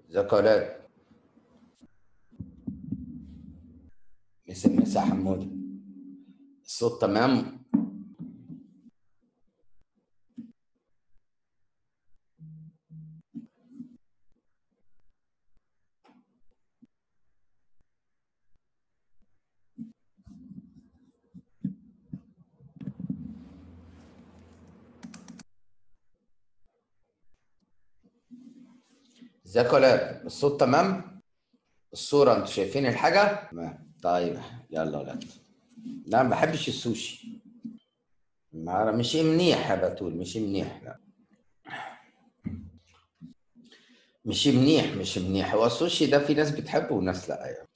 ازيك يا ولاد مسا مسا يا حمودة الصوت تمام ازيك يا ولاد الصوت تمام الصورة انتوا شايفين الحاجة تمام طيب يلا يا ولاد لا ما بحبش السوشي ما مش منيح يا بتول مش منيح لا مش منيح مش منيح هو السوشي ده في ناس بتحبه وناس لا يعني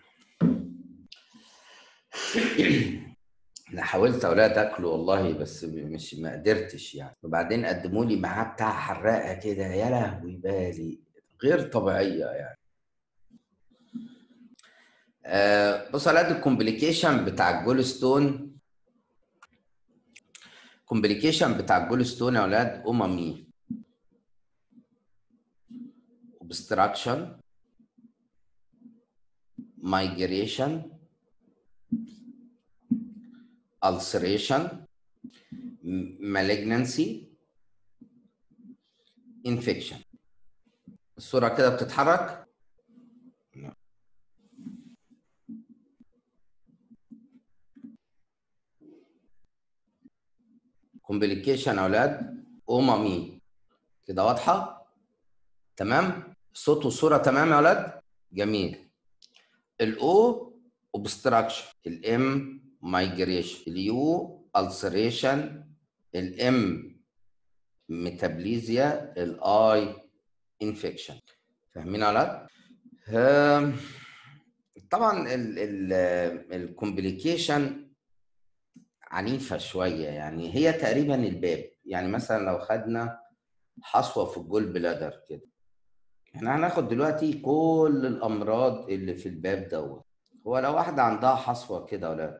انا حاولت يا اولاد اكله والله بس مش ما قدرتش يعني وبعدين قدموا لي معاه بتاع حراقه كده يا لهوي بالي غير طبيعيه يعني آه بص على قد الكومبليكيشن بتاع الجول ستون كومبليكيشن بتاع الجول ستون يا اولاد اممي obstruction migration ulceration malignancy infection الصورة كده بتتحرك كومبليكيشن يا اولاد اممي كده واضحه تمام الصوت والصوره تمام يا اولاد جميل الاو اوبستراكشن الام مايجريشن اليو السريشن الام ميتابليزيا الاي انفكشن فاهمين يا اولاد طبعا الكومبليكيشن عنيفه شويه يعني هي تقريبا الباب يعني مثلا لو خدنا حصوه في الجول بلادر كده احنا هناخد دلوقتي كل الامراض اللي في الباب دوت هو لو واحده عندها حصوه كده ولا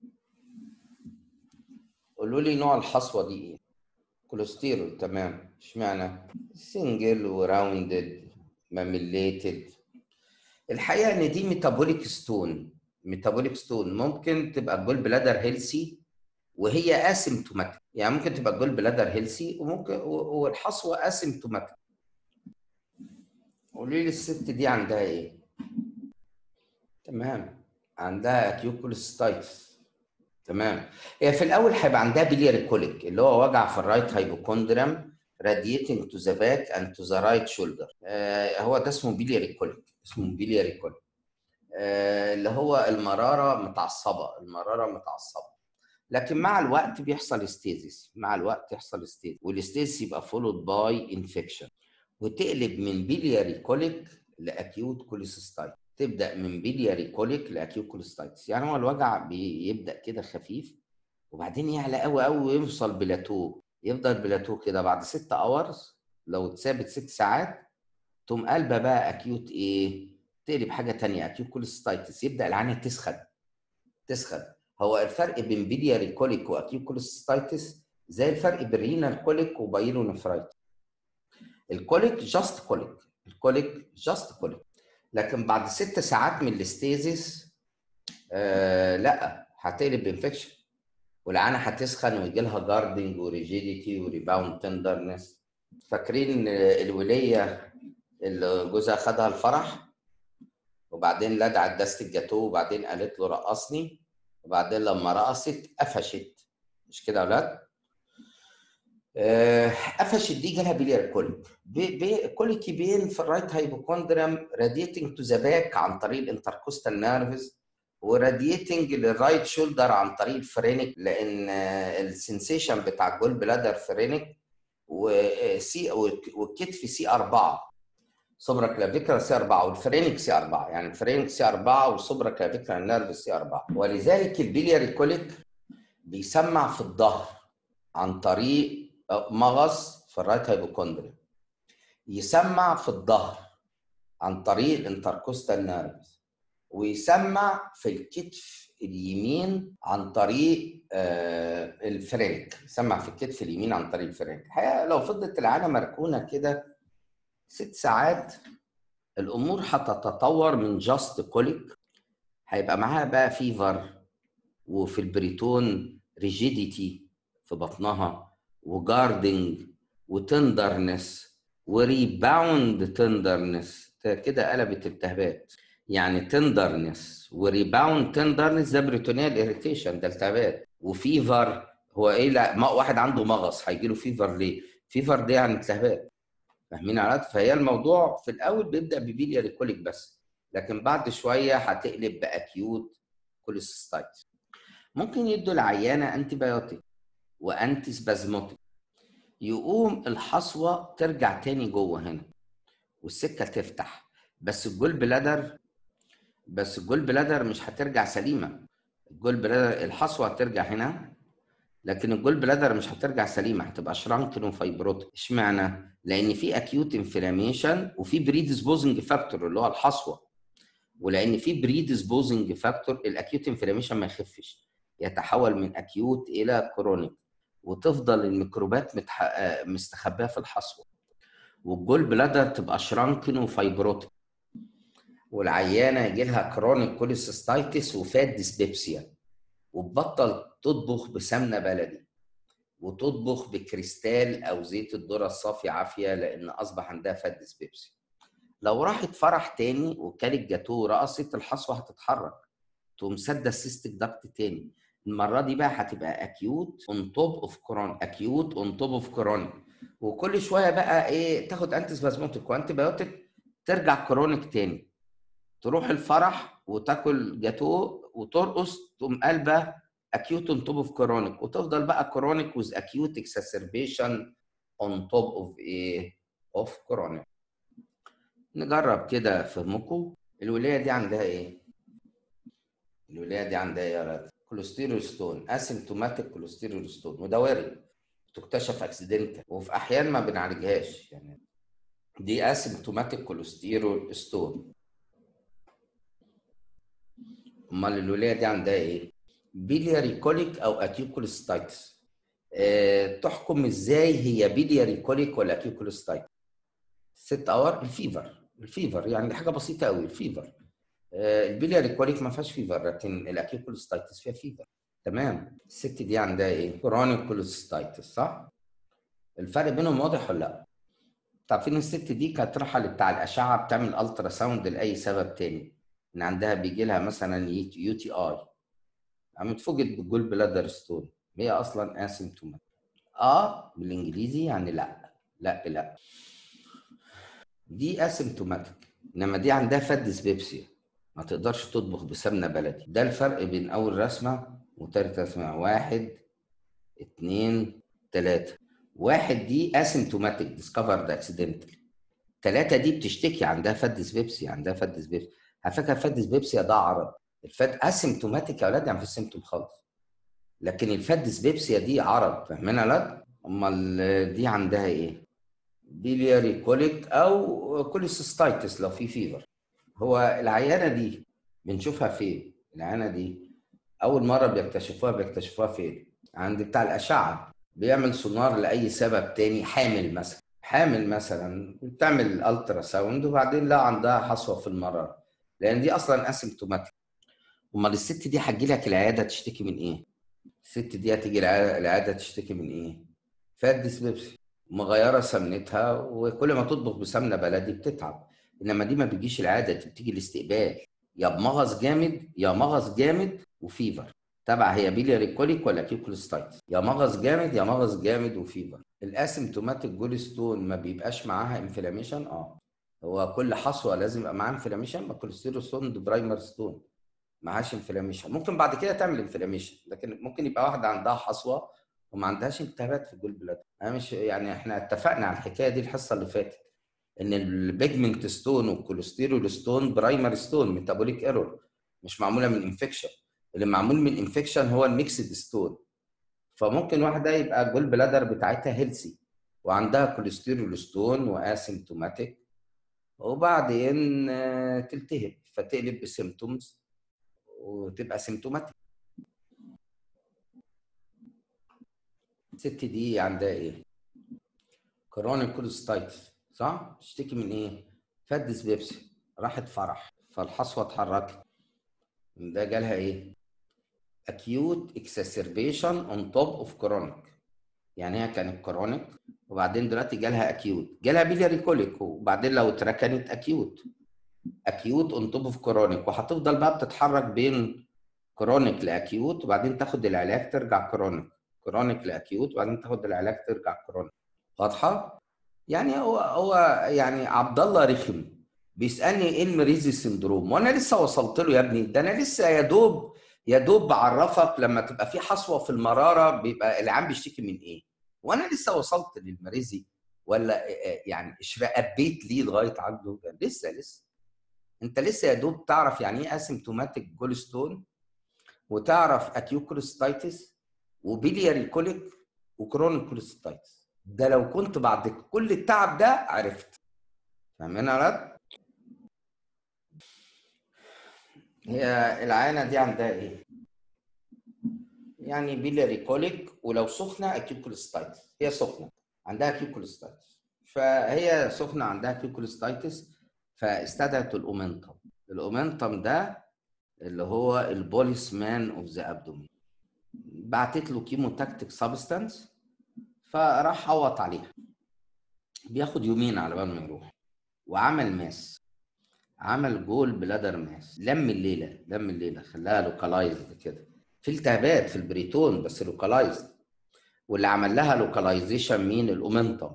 قولوا لي نوع الحصوه دي ايه كوليسترول تمام اشمعنى سنجل وراوندد ماميليتد الحقيقه ان دي ميتابوليك ستون ميتابوليك ستون ممكن تبقى الجول بلادر هيلسي وهي اسيمتوماتيك يعني ممكن تبقى الجول بلادر هيلسي وممكن والحصوه اسيمتوماتيك قولي لي الست دي عندها ايه تمام عندها اكيوكوليستايتس تمام هي في الاول هيبقى عندها بيلياري كوليك اللي هو وجع في الرايت هايبوكوندريم radiating to the back and to the right shoulder آه هو ده اسمه بيلياري كوليك اسمه بيلياري كوليك آه اللي هو المراره متعصبه المراره متعصبه لكن مع الوقت بيحصل ستيزيس مع الوقت يحصل ستيزيس والاستيزيس يبقى فولود باي انفكشن وتقلب من بيلياري كوليك لاكيوت كوليسيستايت تبدا من بيلياري كوليك لاكيوت كوليسيستايتس يعني هو الوجع بيبدا كده خفيف وبعدين يعلى قوي قوي ويوصل بلاتو يفضل بلاتو كده بعد 6 اورز لو اتثابت 6 ساعات تقوم قلبه بقى اكيوت ايه تقلب حاجه ثانيه اكيوت كوليسيستايتس يبدا العينه تسخن تسخن هو الفرق بين بيلياري كوليك واكيوت كوليسيستايتس زي الفرق بين رينال كوليك وبايلو نفرايتس الكوليك جاست كوليك الكوليك جاست كوليك لكن بعد ست ساعات من الاستيزيس آه لا هتقلب بانفكشن والعانه هتسخن ويجي لها جاردنج وريجيديتي وريباوند تندرنس فاكرين الوليه اللي جوزها خدها الفرح وبعدين لدعت دست الجاتوه وبعدين قالت له رقصني وبعدين لما رقصت قفشت مش كده يا اولاد؟ قفشت دي جالها بليار كوليك كوليك يبين في الرايت هايبوكوندريم راديتنج تو ذا باك عن طريق الانتركوستال نيرفز وراديتنج للرايت شولدر عن طريق الفرينك لان السنسيشن بتاع الجول بلادر فرينك وسي والكتف سي 4 سوبرا كلافيكرا سي 4 والفرينك سي 4 يعني الفرينك سي 4 والسوبرا كلافيكرا نيرف سي 4 ولذلك البلياري كوليك بيسمع في الظهر عن طريق مغص في الرايت هايبوكوندريا يسمع في الظهر عن طريق الانتركوستال نيرفز ويسمع في الكتف اليمين عن طريق آه الفرينك يسمع في الكتف اليمين عن طريق الفرينك الحقيقه لو فضلت العانه مركونه كده ست ساعات الامور هتتطور من جاست كوليك هيبقى معاها بقى فيفر وفي البريتون ريجيديتي في بطنها وجاردنج وتندرنس وريباوند تندرنس كده قلبت التهابات يعني تندرنس وريباوند تندرنس ده بريتونيال اريتيشن ده التهابات وفيفر هو ايه لا ما واحد عنده مغص هيجي له فيفر ليه؟ فيفر دي يعني التهابات فاهمين على فهي الموضوع في الاول بيبدا ببيلياري كوليك بس لكن بعد شويه هتقلب باكيوت كوليسيستايتس ممكن يدوا العيانه انتي بايوتيك وانتي سبازموتيك يقوم الحصوه ترجع تاني جوه هنا والسكه تفتح بس الجول بلادر بس الجول بلادر مش هترجع سليمه الجول بلادر الحصوه هترجع هنا لكن الجول بلادر مش هترجع سليمه هتبقى شرانكن وفايبروتيك اشمعنى؟ لان في اكيوت انفلاميشن وفي بريديسبوزنج فاكتور اللي هو الحصوه ولان في بريديسبوزنج فاكتور الاكيوت انفلاميشن ما يخفش يتحول من اكيوت الى كرونيك وتفضل الميكروبات متح... مستخبيه في الحصوه والجول بلادر تبقى شرانكن وفايبروتيك والعيانه يجي لها كرونيك كوليسيستايتس وفات ديسبيبسيا وتبطل تطبخ بسمنه بلدي وتطبخ بكريستال او زيت الذره الصافي عافيه لان اصبح عندها فات ديسبيبسيا لو راحت فرح تاني وكلت جاتوه رقصت الحصوه هتتحرك تقوم سد السيستيك داكت تاني المره دي بقى هتبقى اكيوت اون توب اوف كورون اكيوت اون توب اوف كورون وكل شويه بقى ايه تاخد انتي سبازموتيك وانتي بايوتيك ترجع كرونيك تاني تروح الفرح وتاكل جاتوه وترقص تقوم قلبه اكيوت اون توب اوف كرونيك وتفضل بقى كرونيك ويز اكيوت اكسسربيشن اون توب اوف ايه اوف كرونيك نجرب كده فهمكم الولايه دي عندها ايه الولايه دي عندها ايه يا راد كوليسترول ستون اسيمتوماتيك كوليسترول ستون وده وارد تكتشف اكسيدنتال وفي احيان ما بنعالجهاش يعني دي اسيمتوماتيك كوليسترول ستون امال الولايه دي عندها ايه بيلياري كوليك او اكيوكوليستايتس أه تحكم ازاي هي بيلياري كوليك ولا اكيوكوليستايتس ست اور الفيفر الفيفر يعني دي حاجه بسيطه قوي الفيفر أه البيلياري كوليك ما فيهاش فيفر لكن الاكيوكوليستايتس فيها فيفر تمام الست دي عندها ايه كرونيك كوليستايتس صح الفرق بينهم واضح ولا لا عارفين الست دي كانت رايحه بتاع الاشعه بتعمل الترا ساوند لاي سبب تاني ان عندها بيجي لها مثلا يو تي اي عم تفوجئ بالجول بلادر ستون هي اصلا اسيمتومات اه بالانجليزي يعني لا لا لا دي اسيمتوماتيك انما دي عندها فات ديسبيبسيا ما تقدرش تطبخ بسمنه بلدي ده الفرق بين اول رسمه وتالت رسمه واحد اتنين تلاته واحد دي اسيمتوماتيك ديسكفرد اكسيدنتال تلاته دي بتشتكي عندها فات ديسبيبسيا عندها فات ديسبيبسيا على فكره الفات ديسبيبسيا ده عرض الفات اسيمتوماتيك يا اولاد يعني في السيمتوم خالص لكن الفات ديسبيبسيا دي عرض فاهمين يا اولاد امال دي عندها ايه بيلياري كوليك او كوليسيستايتس لو في فيفر هو العيانه دي بنشوفها فين العيانه دي اول مره بيكتشفوها بيكتشفوها فين عند بتاع الاشعه بيعمل سونار لاي سبب تاني حامل مثلا حامل مثلا بتعمل الالترا ساوند وبعدين لا عندها حصوه في المراره لان دي اصلا اسيمتوماتيك امال الست دي هتجي لك العياده تشتكي من ايه؟ الست دي هتيجي العياده تشتكي من ايه؟ فات ديسبيبسي مغيره سمنتها وكل ما تطبخ بسمنه بلدي بتتعب انما دي ما بتجيش العاده دي بتيجي الاستقبال يا بمغص جامد يا مغص جامد وفيفر تبع هي بيلياري كوليك ولا كيوكوليستايتس يا مغص جامد يا مغص جامد وفيفر الاسيمتوماتيك جول ستون ما بيبقاش معاها انفلاميشن اه هو كل حصوه لازم يبقى معاها انفلاميشن ما كوليسترول ستون دي برايمر ستون معهاش انفلاميشن ممكن بعد كده تعمل انفلاميشن لكن ممكن يبقى واحده عندها حصوه وما عندهاش التهابات في الجول بلاد انا مش يعني احنا اتفقنا على الحكايه دي الحصه اللي فاتت ان البيجمنت ستون والكوليسترول ستون برايمر ستون ميتابوليك ايرور مش معموله من انفكشن اللي معمول من انفكشن هو الميكسد ستون فممكن واحده يبقى الجول بلادر بتاعتها هيلسي وعندها كوليسترول ستون واسيمتوماتيك وبعدين تلتهب فتقلب بسيمتومز وتبقى سيمتوماتيك الست دي عندها ايه؟ كرونيك كوليستايتس صح؟ تشتكي من ايه؟ فدس بيبسي راحت فرح فالحصوه اتحركت ده جالها ايه؟ acute exacerbation on top of chronic يعني هي كانت كرونيك وبعدين دلوقتي جالها اكيوت جالها بيلياري كوليك وبعدين لو اتركنت اكيوت اكيوت اون توب اوف كرونيك وهتفضل بقى بتتحرك بين كرونيك لاكيوت وبعدين تاخد العلاج ترجع كرونيك كرونيك لاكيوت وبعدين تاخد العلاج ترجع كرونيك واضحه يعني هو هو يعني عبد الله رخم بيسالني ايه المريزي سندروم وانا لسه وصلت له يا ابني ده انا لسه يا دوب يا دوب بعرفك لما تبقى في حصوه في المراره بيبقى العام بيشتكي من ايه وانا لسه وصلت للمريزي ولا يعني اشرقبيت ليه لغايه عنده لسه لسه انت لسه يا دوب تعرف يعني ايه اسيمتوماتيك جولستون وتعرف اكيوكوليستايتس وبيلياري كوليك وكرونيك كوليستايتس ده لو كنت بعد كل التعب ده عرفت فاهمين يا ولاد؟ هي العينه دي عندها ايه؟ يعني بيلياري كوليك ولو سخنه اكيوكوليستايتس هي سخنه عندها اكيوكوليستايتس فهي سخنه عندها اكيوكوليستايتس فاستدعت الاومنتم الاومنتم ده اللي هو البوليس مان اوف ذا ابدومين بعتت له كيموتاكتيك سبستانس فراح عوض عليها بياخد يومين على بال ما يروح وعمل ماس عمل جول بلادر ماس لم الليله لم الليله خلاها لوكالايزد كده في التهابات في البريتون بس لوكالايزد واللي عمل لها لوكالايزيشن مين الاومنتم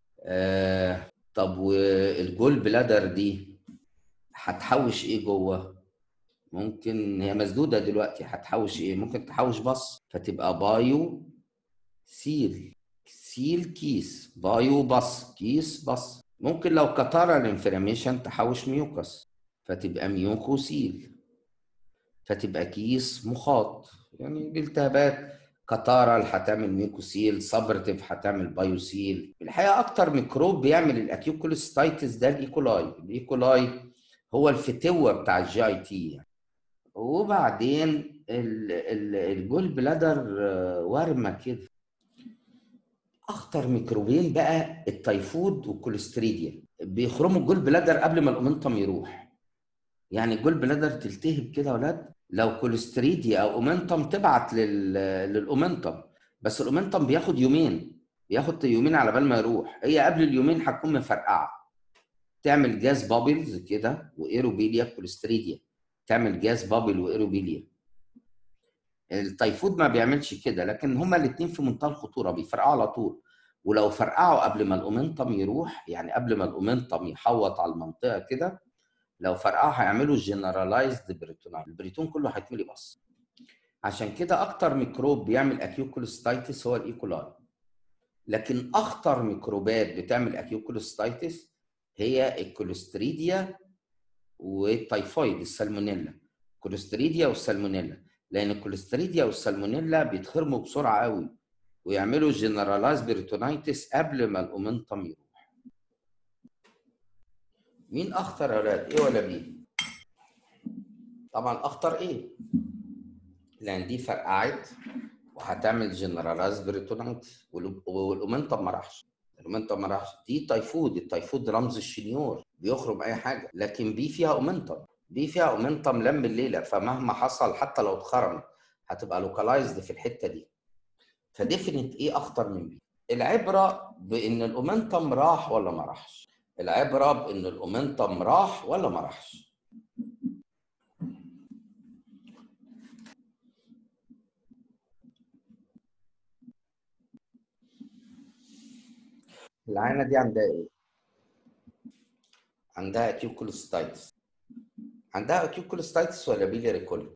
آه طب والجول بلادر دي هتحوش ايه جوه ممكن هي مسدوده دلوقتي هتحوش ايه ممكن تحوش بص فتبقى بايو سيل سيل كيس بايو بص كيس بص ممكن لو كتر الانفلاميشن تحوش ميوكس فتبقى ميوكوسيل فتبقى كيس مخاط يعني الالتهابات كتارل هتعمل ميوكوسيل صبرتيف هتعمل بايوسيل الحقيقه اكتر ميكروب بيعمل الاكيوكوليستايتس ده الايكولاي الايكولاي هو الفتوه بتاع الجي اي تي يعني. وبعدين الجول بلادر ورمه كده اخطر ميكروبين بقى التيفود والكوليستريديا بيخرموا الجول بلادر قبل ما الاومنتم يروح يعني الجول بلادر تلتهب كده يا ولاد لو كوليستريديا او اومنتم تبعت لل... للاومنتم بس الاومنتم بياخد يومين بياخد يومين على بال ما يروح هي قبل اليومين هتكون مفرقعه تعمل جاز بابلز كده وايروبيليا كوليستريديا تعمل جاز بابل وايروبيليا التيفود ما بيعملش كده لكن هما الاثنين في منتهى الخطوره بيفرقعوا على طول ولو فرقعوا قبل ما الاومنتم يروح يعني قبل ما الاومنتم يحوط على المنطقه كده لو فرقعوا هيعملوا جنرالايزد بريتونايت البريتون كله هيتملي بص عشان كده اكتر ميكروب بيعمل اكيوكوليستايتس هو الايكولاي لكن اخطر ميكروبات بتعمل اكيوكوليستايتس هي الكوليستريديا والتيفويد السالمونيلا الكوليستريديا والسالمونيلا لان الكوليستريديا والسالمونيلا بيتخرموا بسرعه قوي ويعملوا جنرالايز بريتونايتس قبل ما الاومنتم يروح مين اخطر يا اولاد ايه ولا بي طبعا اخطر ايه لان دي فرقعت وهتعمل جنرالايز بريتونايتس والاومنتم ما راحش الاومنتم ما راحش دي تيفود التيفود رمز الشنيور بيخرم اي حاجه لكن بي فيها اومنتم بي فيها اومنتم لم الليله فمهما حصل حتى لو اتخرمت هتبقى لوكالايزد في الحته دي فديفنت ايه اخطر من بي العبره بان الاومنتم راح ولا ما راحش العبره بان الاومنتم راح ولا ما راحش العينه دي عندها ايه عندها اكيوكوليستايتس عندها اكيوكوليستايتس ولا بيلياري كولي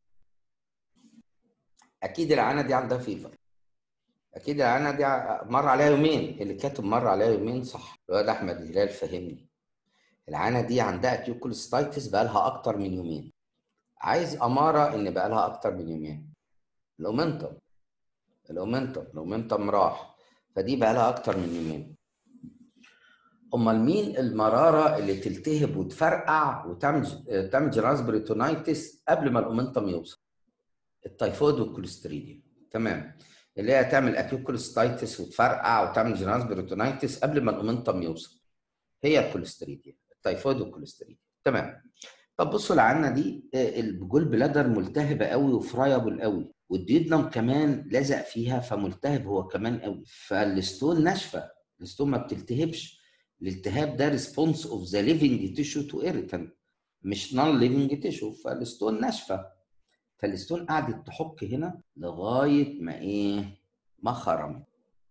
اكيد العينه دي عندها فيفر اكيد العينه دي مر عليها يومين اللي كاتب مر عليها يومين صح الواد احمد هلال فهمني العينه دي عندها اكيوكوليستايتس بقى لها اكتر من يومين عايز اماره ان بقى لها اكتر من يومين الاومنتم الاومنتم الاومنتم راح فدي بقى لها اكتر من يومين امال مين المراره اللي تلتهب وتفرقع وتعمل تعمل جراس بريتونايتس قبل ما الاومنتم يوصل التيفويد والكوليستريديا تمام اللي هي تعمل اكيوكوليستايتس وتفرقع وتعمل جراس بريتونايتس قبل ما الاومنتم يوصل هي الكوليستريديا تايفويد وكوليسترول تمام طب بصوا العنا دي الجول بلادر ملتهبه قوي وفرايبل قوي والديودنم كمان لزق فيها فملتهب هو كمان قوي فالستون ناشفه الستون ما بتلتهبش الالتهاب ده ريسبونس اوف ذا ليفنج تيشو تو ايريتنت مش نون ليفنج تيشو فالستون ناشفه فالستون قعدت تحك هنا لغايه ما ايه ما خرمت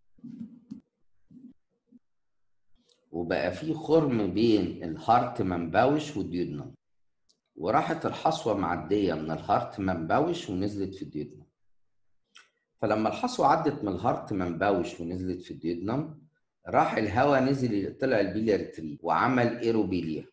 وبقى في خرم بين الهارت منبوش والديودنم وراحت الحصوه معديه من الهارت منبوش ونزلت في الديودنم فلما الحصوه عدت من الهارت منبوش ونزلت في الديودنم راح الهواء نزل طلع البيليار تري وعمل ايروبيليا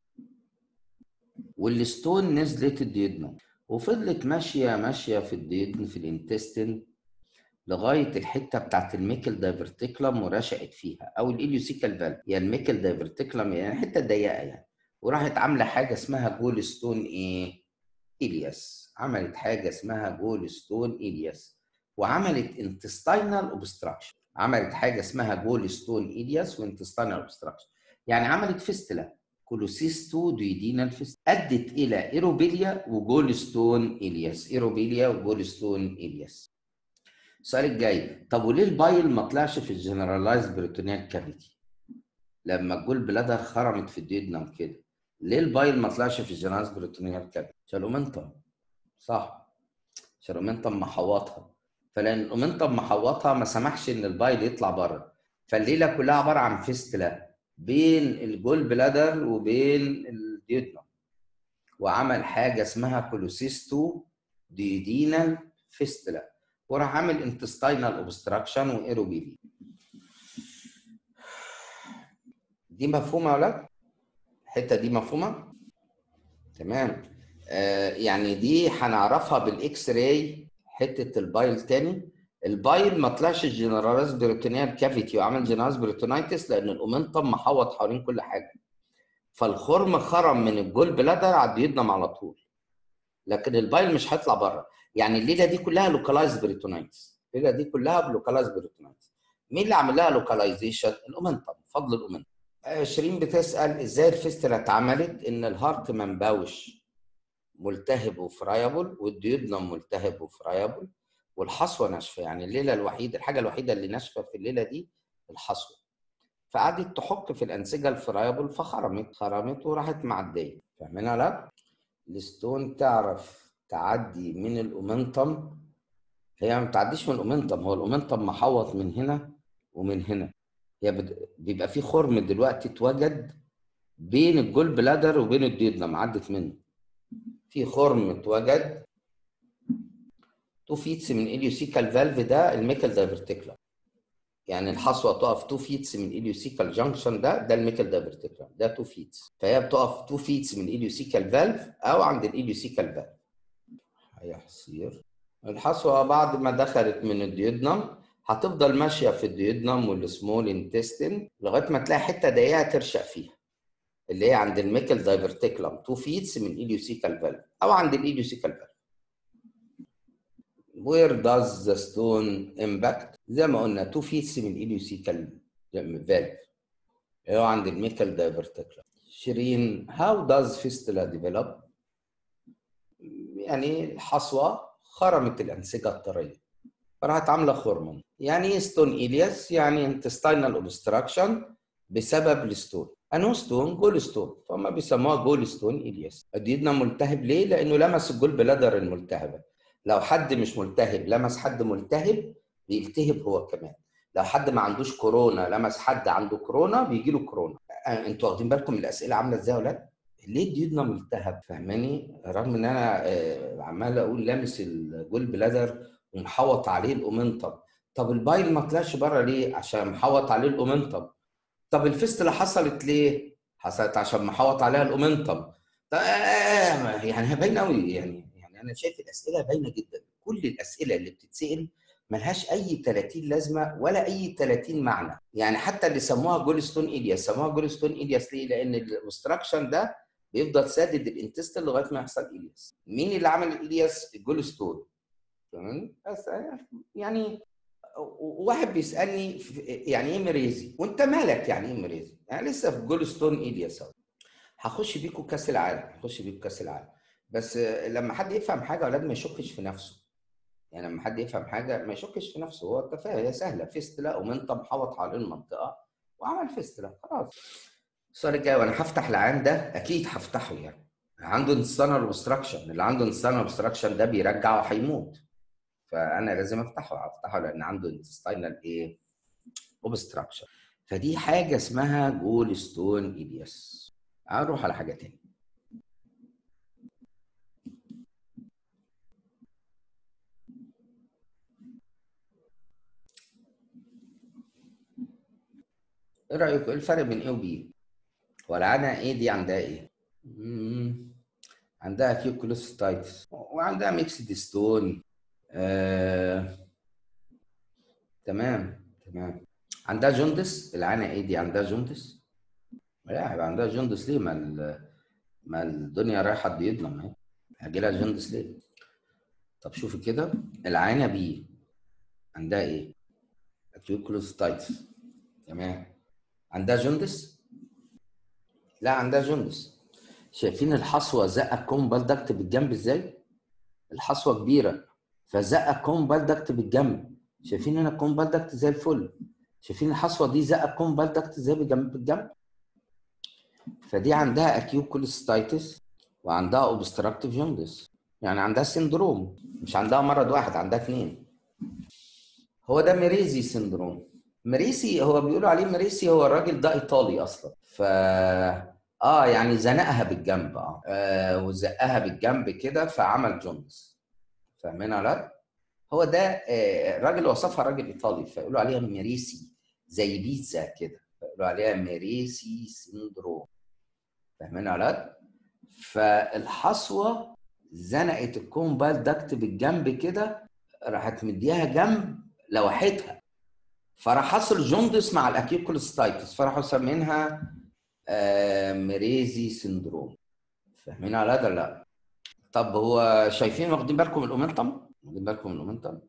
والستون نزلت الديودنم وفضلت ماشيه ماشيه في الديودن في الانتستين لغايه الحته بتاعت الميكل دايفرتيكلم ورشقت فيها او الاليوسيكال فالف يعني الميكل دايفرتيكلم يعني حته ضيقه يعني وراحت عامله حاجه اسمها جول ستون ايه؟ الياس عملت حاجه اسمها جول ستون الياس وعملت انتستينال اوبستراكشن عملت حاجه اسمها جول ستون الياس وانتستينال اوبستراكشن يعني عملت فيستلا كولوسيستو ديدينال فيستلا ادت الى ايروبيليا وجول ستون الياس ايروبيليا وجول ستون الياس السؤال الجاي طب وليه البايل ما طلعش في الجنرالايز بريتونيال كافيتي لما الجول بلادر خرمت في الديودنم كده ليه البايل ما طلعش في الجنرالايز بريتونيال كافيتي عشان الاومنتم صح عشان الاومنتم محوطها فلان الاومنتم محوطها ما سمحش ان البايل يطلع بره فالليله كلها عباره عن فيستلا بين الجول بلادر وبين الديودنم وعمل حاجه اسمها كولوسيستو ديدينال فيستلا وراح عامل انتستينال اوبستراكشن وايروبيلي دي مفهومه ولا لا؟ الحته دي مفهومه؟ تمام آه يعني دي هنعرفها بالاكس راي حته البايل تاني البايل ما طلعش الجنرالايز بريتونيال كافيتي وعمل جنرالايز بريتونايتس لان الاومنتم محوط حوالين كل حاجه فالخرم خرم من الجول بلادر على الديودنم على طول لكن البايل مش هيطلع بره يعني الليله دي كلها لوكالايز بريتونايتس الليله دي كلها بلوكالايز بريتونايتس مين اللي عمل لها لوكاليزيشن الاومنتم فضل الاومنتم شيرين بتسال ازاي الفيستلا اتعملت ان الهارت منبوش ملتهب وفرايبل والديودنم ملتهب وفرايبل والحصوه ناشفه يعني الليله الوحيده الحاجه الوحيده اللي ناشفه في الليله دي الحصوه فقعدت تحك في الانسجه الفرايبل فخرمت خرمت وراحت معديه فاهمين لا الستون تعرف تعدي من الاومنتم هي ما بتعديش من الاومنتم هو الاومنتم محوط من هنا ومن هنا هي بد... بيبقى في خرم دلوقتي اتوجد بين الجول بلادر وبين الديودنم عدت منه في خرم اتوجد تو فيتس من اليوسيكال فالف ده الميكل دايفرتيكلم يعني الحصوه تقف تو فيتس من اليوسيكال جانكشن ده ده الميكل دايفرتيكلم ده تو فيتس فهي بتقف تو فيتس من اليوسيكال فالف او عند الاليوسيكال فالف هيحصير الحصوه بعد ما دخلت من الديودنم هتفضل ماشيه في الديودنم والسمول انتستين لغايه ما تلاقي حته ضيقه ترشق فيها اللي هي عند الميكل دايفرتيكلم تو فيتس من اليوسيكال فالف او عند الاليوسيكال فالف where does the stone impact زي ما قلنا تو فيتس من اليوسيكال فالف اللي هو عند الميكل دايفرتيكلم شيرين how does fistula develop يعني الحصوه خرمت الانسجه الطريه فراحت عامله خرم يعني ايه ستون الياس يعني انتستينال اوبستراكشن بسبب الستون انو ستون جول ستون فهم بيسموها جول ستون الياس الديدنا ملتهب ليه لانه لمس الجول بلادر الملتهبه لو حد مش ملتهب لمس حد ملتهب بيلتهب هو كمان لو حد ما عندوش كورونا لمس حد عنده كورونا بيجي له كورونا انتوا واخدين بالكم من الاسئله عامله ازاي يا ولاد ليه الديودنا ملتهب فاهماني رغم ان انا عمال اقول لامس الجول بلادر ومحوط عليه الاومنتم طب البايل ما طلعش بره ليه عشان محوط عليه الاومنتم طب الفستله حصلت ليه حصلت عشان محوط عليها الاومنتم يعني باينه قوي يعني يعني انا شايف الاسئله باينه جدا كل الاسئله اللي بتتسال ملهاش اي 30 لازمه ولا اي 30 معنى يعني حتى اللي سموها جولستون الياس سموها جولستون الياس ليه لان الاوبستراكشن ده بيفضل سادد الانتستين لغايه ما يحصل الياس مين اللي عمل الياس الجولستون تمام بس يعني واحد بيسالني يعني ايه مريزي وانت مالك يعني ايه مريزي يعني لسه في جولستون الياس اهو هخش بيكم كاس العالم هخش بيكم كاس العالم بس لما حد يفهم حاجه اولاد ما يشكش في نفسه يعني لما حد يفهم حاجه ما يشكش في نفسه هو التفاهه هي سهله فيستلا ومنطق محوط حوالين المنطقه وعمل فيستلا خلاص السؤال الجاي وانا هفتح العام ده اكيد هفتحه يعني عنده انسانال اوبستراكشن اللي عنده انسانال اوبستراكشن ده بيرجع وهيموت فانا لازم افتحه افتحه لان عنده انتستينال ايه اوبستراكشن فدي حاجه اسمها جول ستون اي بي اس هنروح على حاجه تاني ايه رايكم ايه الفرق بين ايه وبي والعاده ايه دي عندها ايه مم. عندها كيوكولوستايتس وعندها ميكس ديستون آه... تمام تمام عندها جوندس العانة ايه دي عندها جوندس لا هيبقى عندها جوندس ليه ما ال... ما الدنيا رايحه بيضلم اهي هيجي لها جوندس ليه طب شوفي كده العانة بي عندها ايه كيوكولوستايتس تمام عندها جوندس لا عندها جوندس شايفين الحصوه زقه الكومبال داكت بالجنب ازاي الحصوه كبيره فزقه الكومبال داكت بالجنب شايفين هنا الكومبال داكت زي الفل شايفين الحصوه دي زقه الكومبال داكت ازاي بالجنب بالجنب فدي عندها اكيو كوليستايتس وعندها اوبستراكتيف جوندس يعني عندها سندروم مش عندها مرض واحد عندها اثنين هو ده ميريزي سندروم مريسي هو بيقولوا عليه مريسي هو الراجل ده ايطالي اصلا ف اه يعني زنقها بالجنب اه, آه وزقها بالجنب كده فعمل جونز فاهمين ولا هو ده آه الراجل وصفها راجل ايطالي فيقولوا عليها ميريسي زي بيتزا كده فيقولوا عليها ميريسي سندروم فاهمين ولا فالحصوه زنقت الكومبال داكت بالجنب كده راحت مديها جنب لوحتها فراح حصل جوندس مع الاكيوكولوستايتس فراحوا سمينها آه ميريزي سندروم فاهمين على هذا لا طب هو شايفين واخدين بالكم من الاومنتم واخدين بالكم من الاومنتم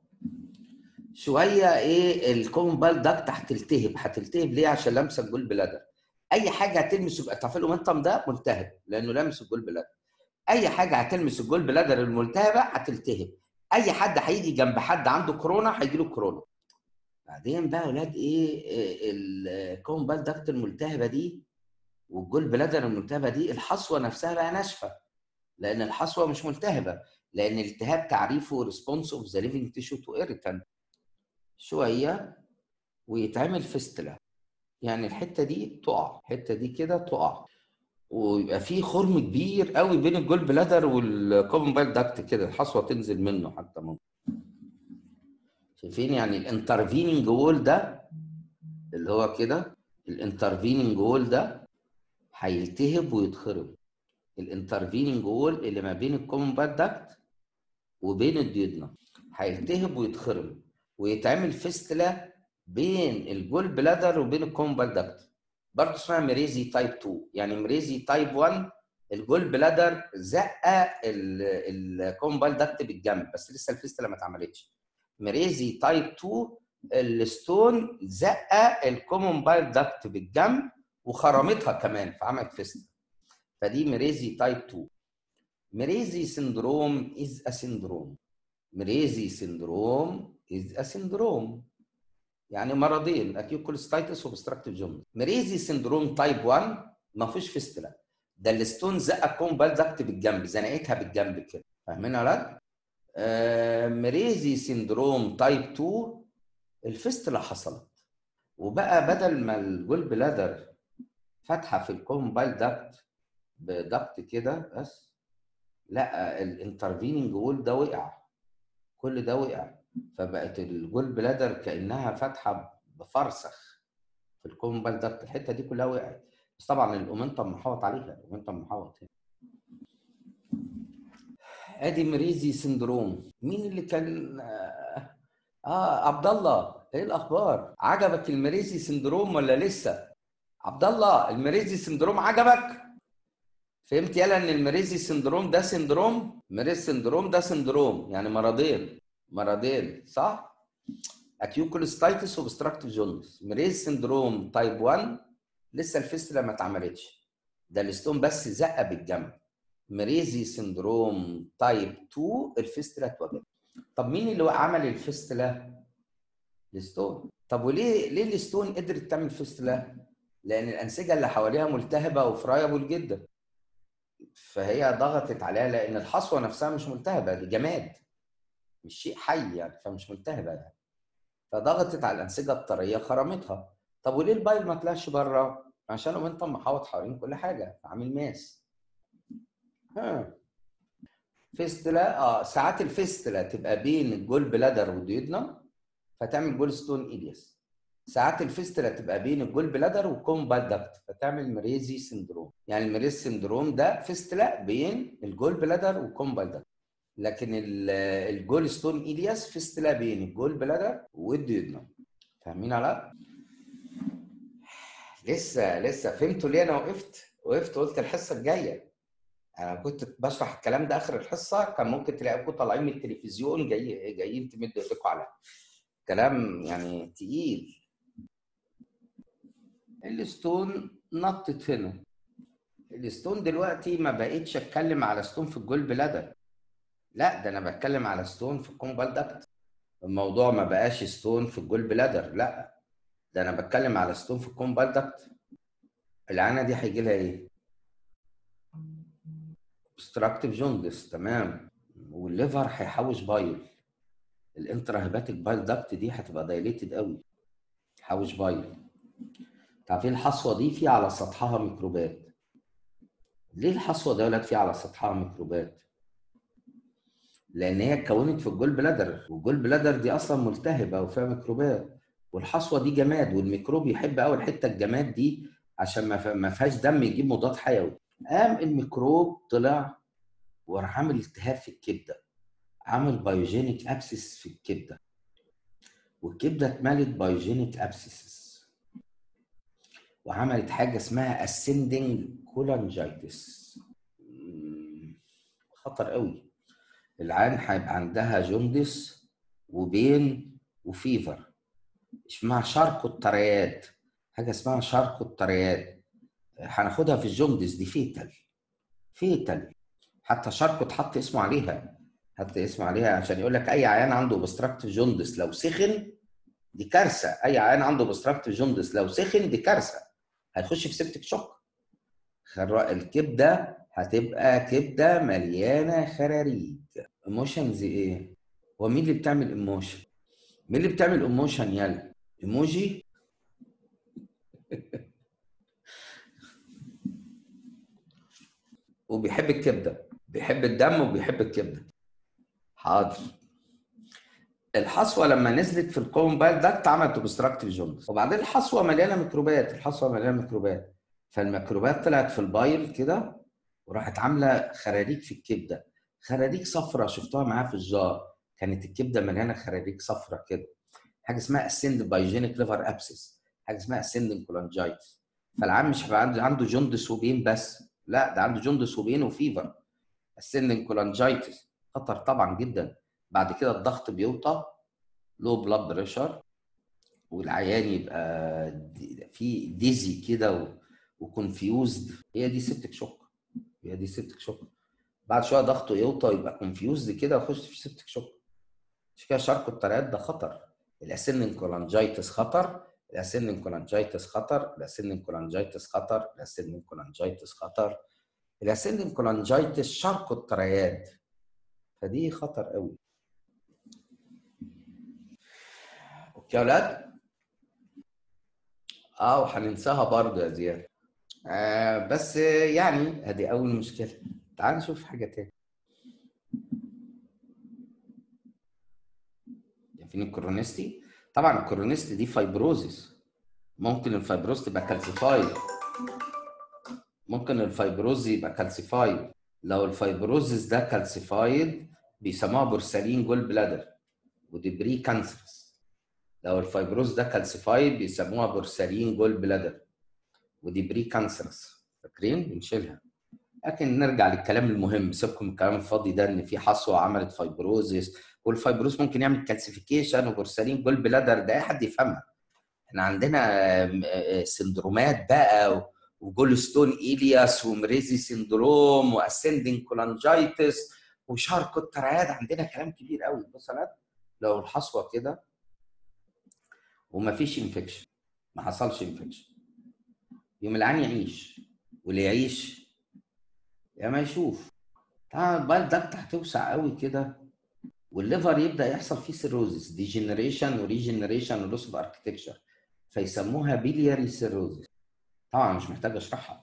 شويه ايه الكومبال داكت هتلتهب هتلتهب ليه عشان لامسه الجول بلادر اي حاجه هتلمس يبقى تعرفين الاومنتم ده ملتهب لانه لامس الجول بلادر اي حاجه هتلمس الجول بلادر الملتهبه هتلتهب اي حد هيجي جنب حد عنده كورونا هيجي له كورونا بعدين بقى اولاد ايه الكومبال داكت الملتهبه دي والجول بلادر الملتهبه دي الحصوه نفسها بقى ناشفه لان الحصوه مش ملتهبه لان الالتهاب تعريفه ريسبونس اوف ذا ليفنج تيشو تو ايريتانت شويه ويتعمل فيستلا يعني الحته دي تقع الحته دي كده تقع ويبقى في خرم كبير قوي بين الجول بلادر والكومبال داكت كده الحصوه تنزل منه حتى ممكن شايفين يعني الانترفيننج وول ده اللي هو كده الانترفيننج وول ده هيلتهب ويتخرم الانترفيننج وول اللي ما بين الكومبات داكت وبين الديودنا هيلتهب ويتخرم ويتعمل فيستلا بين الجول بلادر وبين الكومبال داكت برضه اسمها مريزي تايب 2 يعني مريزي تايب 1 الجول بلادر زقه الكومبال داكت بالجنب بس لسه الفيستلا ما اتعملتش مريزي تايب 2 الستون زقه الكومون بايل داكت بالجنب وخرمتها كمان فعملت فيستلا فدي مريزي تايب 2 مريزي سندروم از ا سندروم مريزي سندروم از ا سندروم يعني مرضين اكيوكولستايتس وبستراكتيف جوندس مريزي سندروم تايب 1 ما فيش فيستلا ده الستون زقه الكومبال داكت بالجنب زنقتها بالجنب كده فاهمين يا ولاد؟ آه مريزي سندروم تايب 2 الفستلة حصلت وبقى بدل ما الجول بلادر فاتحه في الكومبايل داكت بدكت كده بس لا الانترفيننج وول ده وقع كل ده وقع فبقت الجول بلادر كانها فاتحه بفرسخ في الكومبايل داكت الحته دي كلها وقعت بس طبعا الاومنتم محوط عليها الاومنتم محوط هنا ادي مريزي سندروم مين اللي كان اه, آه عبد الله ايه الاخبار عجبك المريزي سندروم ولا لسه عبد الله المريزي سندروم عجبك فهمت يلا ان المريزي سندروم ده سندروم مريز سندروم ده سندروم يعني مرضين مرضين صح اكيوكولستايتس وبستراكتيف جوندس مريز سندروم تايب 1 لسه الفيستلا ما اتعملتش ده الستون بس زقه بالجنب مريزي سندروم تايب 2 الفيستلا اتوجد طب مين اللي عمل الفيستلا الستون طب وليه ليه الستون قدرت تعمل فيستلا لان الانسجه اللي حواليها ملتهبه وفرايبل جدا فهي ضغطت عليها لان الحصوه نفسها مش ملتهبه دي جماد مش شيء حي يعني فمش ملتهبه يعني فضغطت على الانسجه الطريه خرمتها طب وليه البايل ما طلعش بره عشان انت محاوط حوالين كل حاجه عامل ماس ها فيستلا اه ساعات الفيستلا تبقى بين الجول بلادر والديودنا فتعمل جول ستون ايلياس ساعات الفيستلا تبقى بين الجول بلادر والكومبال داكت فتعمل مريزي سندروم يعني المريز سندروم ده فيستلا بين الجول بلادر والكومبال داكت لكن الجول ستون ايلياس فيستلا بين الجول بلادر والديودنا فاهمين على لسه لسه فهمتوا ليه انا وقفت وقفت قلت الحصه الجايه انا كنت بشرح الكلام ده اخر الحصه كان ممكن تلاقيكم طالعين من التلفزيون جاي جايين تمدوا ايديكم على كلام يعني تقيل الستون نطت هنا الستون دلوقتي ما بقيتش اتكلم على ستون في الجول بلادر لا ده انا بتكلم على ستون في الكومبال داكت الموضوع ما بقاش ستون في الجول بلادر لا ده انا بتكلم على ستون في الكومبال داكت العانه دي هيجي لها ايه obstructive جوندس تمام والليفر هيحوش بايل الانترا هيباتيك بايل داكت دي هتبقى دايليتد قوي حوش بايل عارفين الحصوه دي في على سطحها ميكروبات ليه الحصوه دولت في على سطحها ميكروبات لان هي اتكونت في الجول بلادر والجول بلادر دي اصلا ملتهبه وفيها ميكروبات والحصوه دي جماد والميكروب يحب قوي الحته الجماد دي عشان ما فيهاش دم يجيب مضاد حيوي قام الميكروب طلع وراح عامل التهاب في الكبده عامل بايوجينيك ابسس في الكبده والكبده اتملت بايوجينيك ابسس وعملت حاجه اسمها ascending كولانجايتس خطر قوي العين هيبقى عندها جوندس وبين وفيفر اسمها شاركو الطريات حاجه اسمها شاركو الطريات هناخدها في الجوندس دي فيتال فيتال حتى شاركو اتحط اسمه عليها حط اسمه عليها عشان يقول لك اي عيان عنده اوبستراكتيف جوندس لو سخن دي كارثه اي عيان عنده اوبستراكتيف جوندس لو سخن دي كارثه هيخش في سيبتك شوك الكبده هتبقى كبده مليانه خراريج ايموشنز ايه هو مين اللي بتعمل ايموشن مين اللي بتعمل ايموشن يلا ايموجي وبيحب الكبده بيحب الدم وبيحب الكبده حاضر الحصوه لما نزلت في الكومبايل داكت عملت اوبستراكتيف جوندس وبعدين الحصوه مليانه ميكروبات الحصوه مليانه ميكروبات فالميكروبات طلعت في البايل كده وراحت عامله خراريج في الكبده خراريج صفرة شفتوها معايا في الجار كانت الكبده مليانه خراريج صفرة كده حاجه اسمها اسند بايجينيك ليفر ابسس حاجه اسمها اسند كولانجايتس فالعام مش هيبقى عنده عنده جوندس وبين بس لا ده عنده جوندس وبين وفيفر اسند كولانجايتس خطر طبعا جدا بعد كده الضغط بيوطى لو بلاد بريشر والعيان يبقى في ديزي كده وكونفيوزد هي دي سيبتك شوك هي دي سيبتك شوك بعد شويه ضغطه يوطى يبقى كونفيوزد كده ويخش في سيبتك شوك مش كده شرق الطريات ده خطر الاسنن كولانجايتس خطر الاسنن كولانجايتس خطر الاسنن كولانجايتس خطر الاسنن كولانجايتس خطر الاسنن كولانجايتس شرق الطريات فدي خطر قوي اوكي يا ولاد اه وهننساها برضه يا زياد آه بس يعني ادي اول مشكله تعال نشوف حاجه تاني فين الكورونيستي طبعا الكورونيستي دي فايبروزيس ممكن الفايبروز تبقى كالسيفايد ممكن الفايبروز يبقى كالسيفايد لو الفايبروزيس ده كالسيفايد بيسموها بورسلين جول بلادر ودي بري كانسرس لو الفايبروز ده كالسيفايد بيسموها بورسلين جول بلادر ودي بري كانسرس فاكرين بنشيلها لكن نرجع للكلام المهم سيبكم من الكلام الفاضي ده ان في حصوه عملت فايبروزيس والفايبروز ممكن يعمل كالسيفيكيشن وبورسلين جول بلادر ده اي حد يفهمها احنا عندنا سندرومات بقى وجولستون ايلياس ومريزي سندروم واسندنج كولانجايتس وشارك الترعاد عندنا كلام كبير قوي بص يا لو الحصوه كده ومفيش انفكشن ما حصلش انفكشن يوم العين يعيش واللي يعيش يا ما يشوف طبعا البايل داكت هتوسع قوي كده والليفر يبدا يحصل فيه سيروزس ديجنريشن وريجنريشن ولوس اوف اركتكشر فيسموها بيلياري سيروزس طبعا مش محتاج اشرحها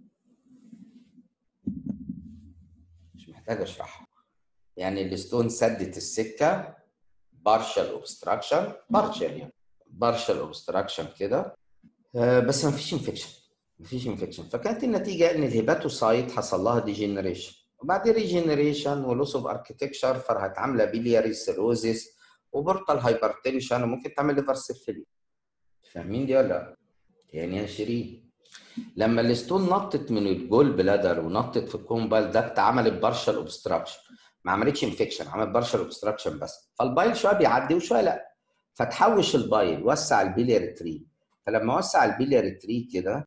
مش محتاج اشرحها يعني الستون سدت السكه بارشال اوبستراكشن بارشال يعني بارشال اوبستراكشن كده آه بس ما فيش انفكشن ما فيش انفكشن فكانت النتيجه ان الهيباتوسايت حصل لها ديجنريشن وبعد ريجنريشن ولوس اوف اركتكشر فراحت عامله بيلياري سيروزيس وبورتال هايبرتنشن وممكن تعمل ليفر سيفيلي فاهمين دي ولا لا؟ يعني يا شيرين لما الستون نطت من الجول بلادر ونطت في الكومبال داكت عملت بارشال اوبستراكشن ما عملتش انفكشن عملت بارشال اوبستراكشن بس فالبايل شويه بيعدي وشويه لا فتحوش البايل وسع البيلياري تري فلما وسع البيلياري تري كده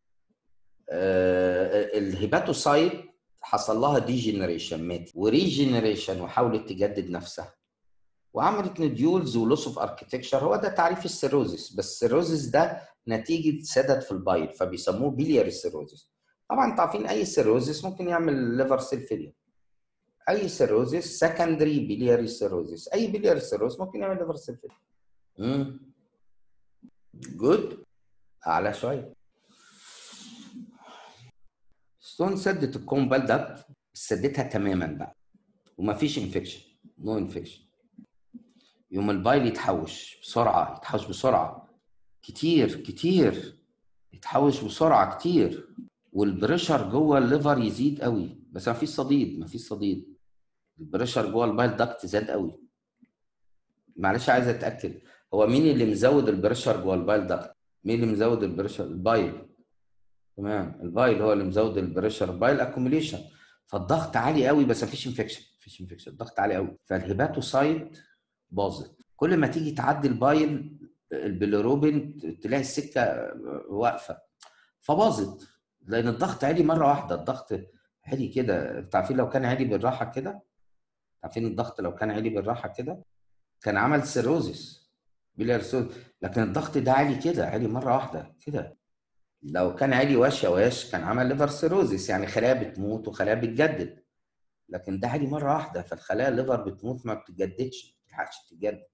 آه الهيباتوسايت حصل لها ديجنريشن مات وريجنريشن وحاولت تجدد نفسها وعملت نديولز ولوس اوف اركتكشر هو ده تعريف السيروزيس بس السيروزيس ده نتيجه سدد في البايل فبيسموه بيلياري سيروزيس طبعا انتوا عارفين اي سيروزيس ممكن يعمل ليفر سيل فيلير اي سيروزيس سكندري بيلياري سيروزيس اي بيلياري سيروز ممكن يعمل ليفر سيل فيلير امم جود اعلى شويه ستون سدت الكومبال داكت سدتها تماما بقى ومفيش انفكشن نو انفكشن يوم البايل يتحوش بسرعه يتحوش بسرعه كتير كتير يتحوش بسرعه كتير والبريشر جوه الليفر يزيد قوي بس ما فيش صديد ما فيش صديد البريشر جوه البايل داكت زاد قوي معلش عايز اتاكد هو مين اللي مزود البريشر جوه البايل داكت مين اللي مزود البريشر البايل تمام البايل هو اللي مزود البريشر بايل اكوميليشن فالضغط عالي قوي بس مفيش انفكشن مفيش انفكشن الضغط عالي قوي فالهيباتوسايت باظت كل ما تيجي تعدي البايل البيليروبين تلاقي السكه واقفه فباظت لان الضغط عالي مره واحده الضغط عالي كده انتوا عارفين لو كان عالي بالراحه كده عارفين الضغط لو كان عالي بالراحه كده كان عمل سيروزيس بيليار سيروزيس لكن الضغط ده عالي كده عالي مره واحده كده لو كان عالي واش يا واش كان عمل ليفر سيروزيس يعني خلايا بتموت وخلايا بتجدد لكن ده عالي مره واحده فالخلايا الليفر بتموت ما بتتجددش ما بتلحقش تتجدد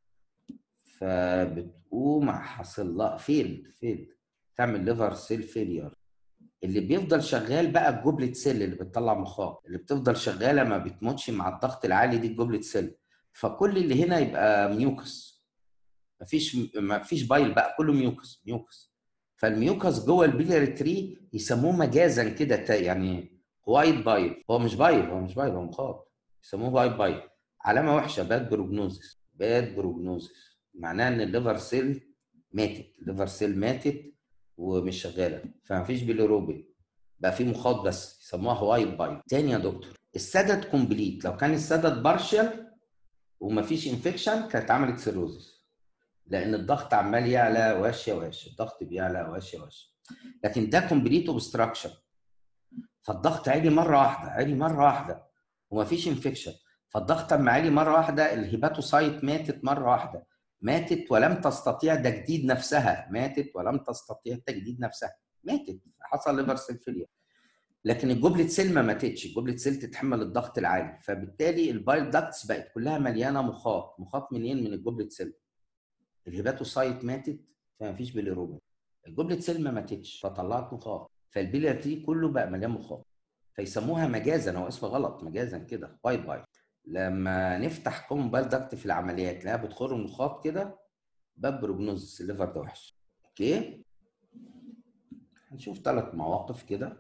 فبتقوم حاصل لها فيل فيل تعمل ليفر سيل فيلير اللي بيفضل شغال بقى الجوبلت سيل اللي بتطلع مخاط اللي بتفضل شغاله ما بتموتش مع الضغط العالي دي الجوبلت سيل فكل اللي هنا يبقى ميوكس مفيش مفيش بايل بقى كله ميوكس ميوكس فالميوكس جوه البيلياري تري يسموه مجازا كده يعني وايت بايل هو مش بايل هو مش بايل هو مخاط يسموه وايت بايل علامه وحشه باد بروجنوزس باد بروجنوزس معناها ان الليفر سيل ماتت الليفر سيل ماتت ومش شغاله فمفيش بيليروبين بقى في مخاط بس يسموها وايت بايل تاني يا دكتور السدد كومبليت لو كان السدد بارشال ومفيش انفكشن كانت عملت سيروزس لان الضغط عمال يعلى واش يا واش الضغط بيعلى واش يا واش لكن ده كومبليت اوبستراكشن فالضغط عالي مره واحده عالي مره واحده ومفيش انفكشن فالضغط اما عالي مره واحده الهيباتوسايت ماتت مره واحده ماتت ولم تستطيع تجديد نفسها ماتت ولم تستطيع تجديد نفسها ماتت حصل ليفر سيل فيلير لكن الجوبلت سيل ما ماتتش الجوبلت سيل تتحمل الضغط العالي فبالتالي البايل داكتس بقت كلها مليانه مخاط مخاط منين من الجوبلت سيل الهيباتوسايت ماتت فما فيش بيليروبين الجوبلت سيل ما ماتتش فطلعت مخاط فالبيليار تي كله بقى مليان مخاط فيسموها مجازا هو اسم غلط مجازا كده وايت بايل لما نفتح كوم بايل داكت في العمليات تلاقيها بتخر مخاط كده باب بروجنوزس الليفر ده وحش اوكي هنشوف ثلاث مواقف كده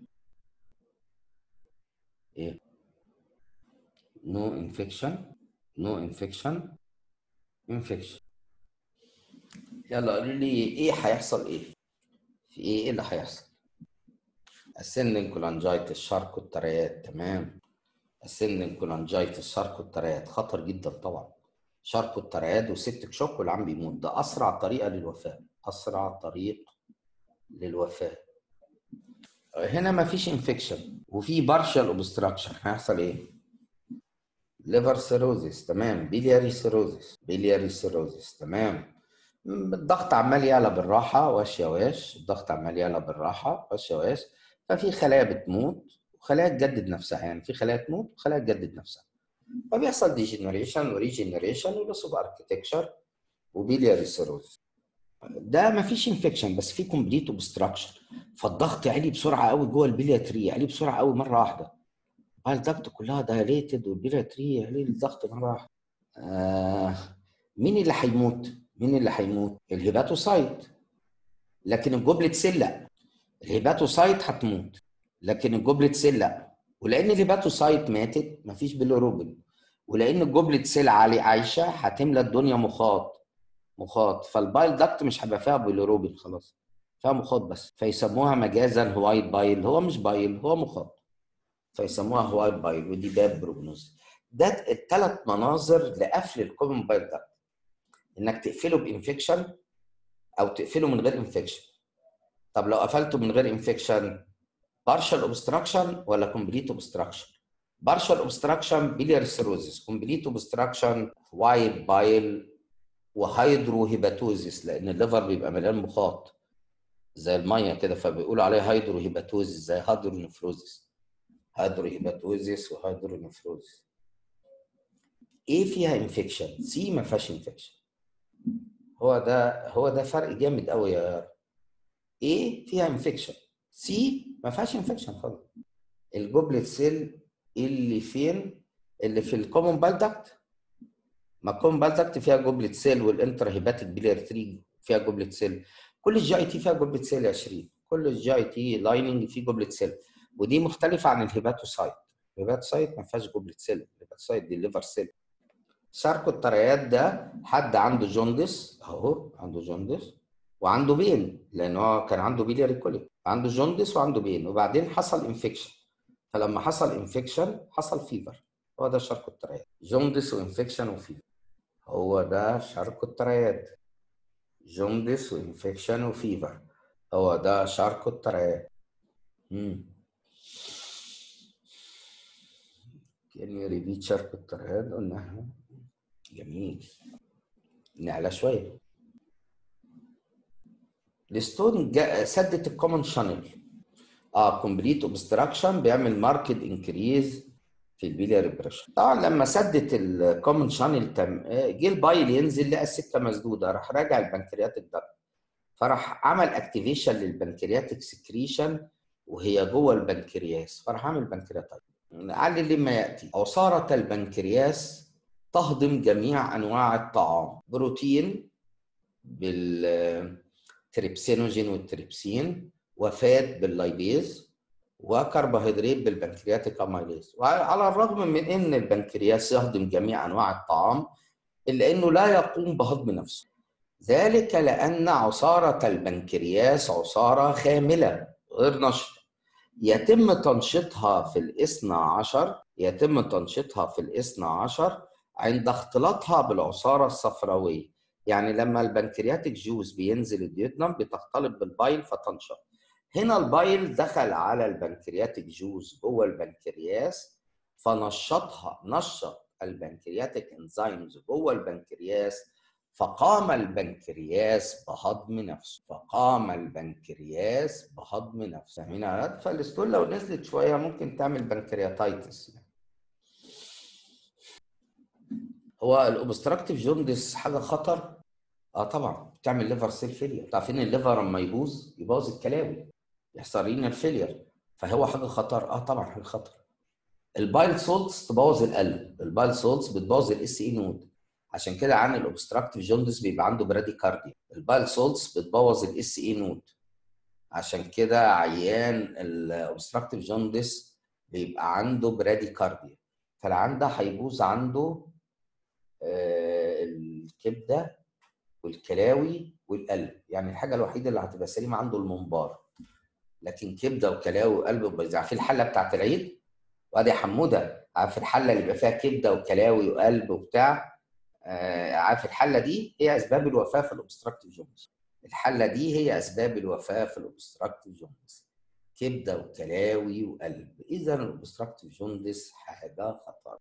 ايه نو انفكشن نو انفكشن انفكشن يلا قولوا لي ايه هيحصل ايه في ايه ايه اللي هيحصل اسندنج كولانجايتس شاركو التريات تمام اسندنج كولانجايتس شاركو التريات خطر جدا طبعا شاركو التريات وسيبتك شوك والعم بيموت ده اسرع طريقه للوفاه اسرع طريق للوفاه هنا ما فيش انفكشن وفي بارشال اوبستراكشن هيحصل ايه؟ ليفر سيروزيس تمام بيلياري سيروزيس بيلياري سيروزيس تمام الضغط عمال يعلى بالراحه واش يا واش الضغط عمال يعلى بالراحه واش يا واش ففي خلايا بتموت وخلايا تجدد نفسها يعني في خلايا تموت وخلايا تجدد نفسها فبيحصل ديجنريشن وريجنريشن ولوس اوف اركتكشر وبيلياري سيروزيس ده ما فيش انفكشن بس في كومبليت اوبستراكشن فالضغط عالي بسرعه قوي جوه البليه تري عالي بسرعه قوي مره واحده الضغط كلها دايليتد والبليه تري عالي الضغط مره واحده آه مين اللي هيموت؟ مين اللي هيموت؟ الهيباتوسايت لكن الجوبلت سيل لا الهيباتوسايت هتموت لكن الجوبلت سيل لا ولان الهيباتوسايت ماتت مفيش بيلوروبين ولان الجوبلت سيل عالي عايشه هتملى الدنيا مخاط مخاط فالبايل داكت مش هيبقى فيها بيلوروبين خلاص فيها مخاط بس فيسموها مجازا هوايت بايل هو مش بايل هو مخاط فيسموها هوايت بايل ودي باد بروجنوز ده الثلاث مناظر لقفل الكومن بايل داكت انك تقفله بانفكشن او تقفله من غير انفكشن طب لو قفلته من غير انفكشن بارشال اوبستراكشن ولا كومبليت اوبستراكشن بارشال اوبستراكشن بيليار سيروزيس كومبليت اوبستراكشن وايت بايل وهيدرو هيباتوزيس لان الليفر بيبقى مليان مخاط زي الميه كده فبيقولوا عليه هيدرو هيباتوزيس زي هيدرو نفروزيس هيدرو هيباتوزيس وهيدرو نفروزيس ايه فيها انفكشن سي ما فيهاش انفكشن هو ده هو ده فرق جامد قوي يا ايه فيها انفكشن سي ما فيهاش انفكشن خالص الجوبلت سيل اللي فين اللي في الكومون بالدكت ما الكومون بالدكت فيها جوبلت سيل والانترا هيباتيك بيلير 3 فيها جوبلت سيل كل الجي اي تي فيها جوبلت سيل 20 كل الجي اي تي لايننج فيه جوبلت سيل ودي مختلفه عن الهيباتوسايت الهيباتوسايت ما فيهاش جوبلت سيل الهيباتوسايت دي ليفر سيل شاركو التريات ده حد عنده جوندس اهو عنده جوندس وعنده بين لان هو كان عنده بيلياري كوليك عنده جوندس وعنده بين وبعدين حصل انفكشن فلما حصل انفكشن حصل فيفر هو ده شاركو التريات جوندس وانفكشن وفيفر هو ده شاركو التريات جوندس وانفكشن وفيفر هو ده شاركو التريات امم كان يريد شاركو التريات قلناها جميل نعلى شويه الستون سدت الكومن شانل اه كومبليت اوبستراكشن بيعمل ماركت انكريز في البيلياري بريشر طبعا لما سدت الكومن شانل تم جه البايل ينزل لقى السكه مسدوده راح راجع البنكرياتيك ده فراح عمل اكتيفيشن للبنكرياتيك سكريشن وهي جوه البنكرياس فراح عامل بنكرياتايت علل لما ياتي عصاره البنكرياس تهضم جميع انواع الطعام بروتين بالتريبسينوجين والتريبسين وفات باللايبيز وكربوهيدرات بالبنكرياتيك اميليز وعلى الرغم من ان البنكرياس يهضم جميع انواع الطعام الا انه لا يقوم بهضم نفسه ذلك لان عصاره البنكرياس عصاره خامله غير نشطه يتم تنشيطها في الاثنى عشر يتم تنشيطها في الاثنى عشر عند اختلاطها بالعصاره الصفراويه يعني لما البنكرياتيك جوز بينزل الديودنم بتختلط بالبايل فتنشط هنا البايل دخل على البنكرياتيك جوز جوه البنكرياس فنشطها نشط البنكرياتيك انزيمز جوه البنكرياس فقام البنكرياس بهضم نفسه فقام البنكرياس بهضم نفسه هنا فالستول لو نزلت شويه ممكن تعمل بنكرياتايتس يعني. هو الاوبستراكتيف جوندس حاجه خطر اه طبعا بتعمل ليفر سيل فيلير عارفين الليفر لما يبوظ يبوظ الكلاوي يحصل رينال فيلير فهو حاجه خطر اه طبعا حاجه خطر البايل سولتس تبوظ القلب البايل سولتس بتبوظ الاس اي نود عشان كده عن الاوبستراكتيف جوندس بيبقى عنده براديكارديا البايل سولتس بتبوظ الاس اي نود عشان كده عيان الاوبستراكتيف جوندس بيبقى عنده براديكارديا فالعيان ده هيبوظ عنده آه الكبده والكلاوي والقلب يعني الحاجه الوحيده اللي هتبقى سليمه عنده المنبار لكن كبده وكلاوي وقلب وبيزع في الحله بتاعت العيد وادي حموده عارف الحله اللي بيبقى فيها كبده وكلاوي وقلب وبتاع آه عارف الحله دي هي اسباب الوفاه في الاوبستراكتيف جونز الحله دي هي اسباب الوفاه في الاوبستراكتيف جونز كبده وكلاوي وقلب اذا الاوبستراكتيف جوندس حاجه خطر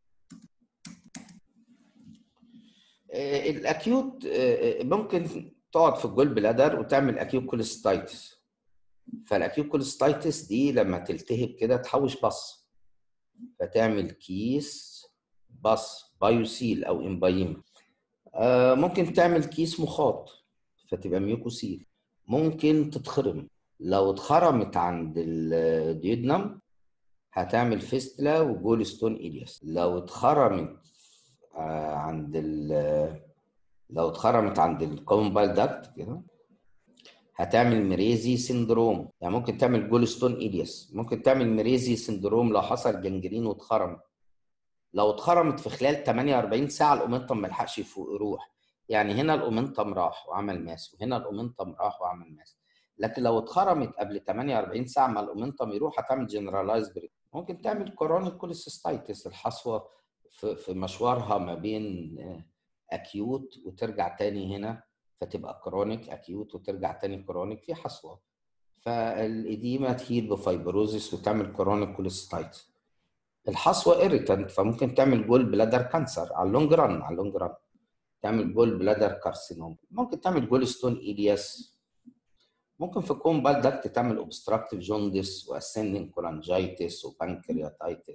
الاكيوت ممكن تقعد في الجول بلادر وتعمل اكيوت كوليستايتس فالاكيوت كوليستايتس دي لما تلتهب كده تحوش بص فتعمل كيس بص بايوسيل او امبايما ممكن تعمل كيس مخاط فتبقى ميوكوسيل ممكن تتخرم لو اتخرمت عند الديودنم هتعمل فيستلا وجول ستون إلياس لو اتخرمت عند ال لو اتخرمت عند الكومن بايل داكت كده هتعمل مريزي سندروم يعني ممكن تعمل جول ستون إلياس ممكن تعمل مريزي سندروم لو حصل جنجرين واتخرمت لو اتخرمت في خلال 48 ساعه الاومنتم ما لحقش يروح يعني هنا الاومنتم راح وعمل ماس وهنا الاومنتم راح وعمل ماس لكن لو اتخرمت قبل 48 ساعه ما الاومنتم يروح هتعمل جنرالايز بريك ممكن تعمل كورونيك كوليسيستايتس الحصوه في, في مشوارها ما بين اكيوت وترجع تاني هنا فتبقى كرونيك اكيوت وترجع تاني كرونيك في حصوه فالاديمه تهيل بفايبروزيس وتعمل كرونيك كوليسيستايتس الحصوه ايريتنت فممكن تعمل جول بلادر كانسر على اللونج ران على اللونج ران تعمل جول بلادر كارسينوم ممكن تعمل جول ستون إلياس ممكن في كوم بالدكت تعمل اوبستراكتيف جوندس واسندنج كولانجايتس وبانكرياتايتس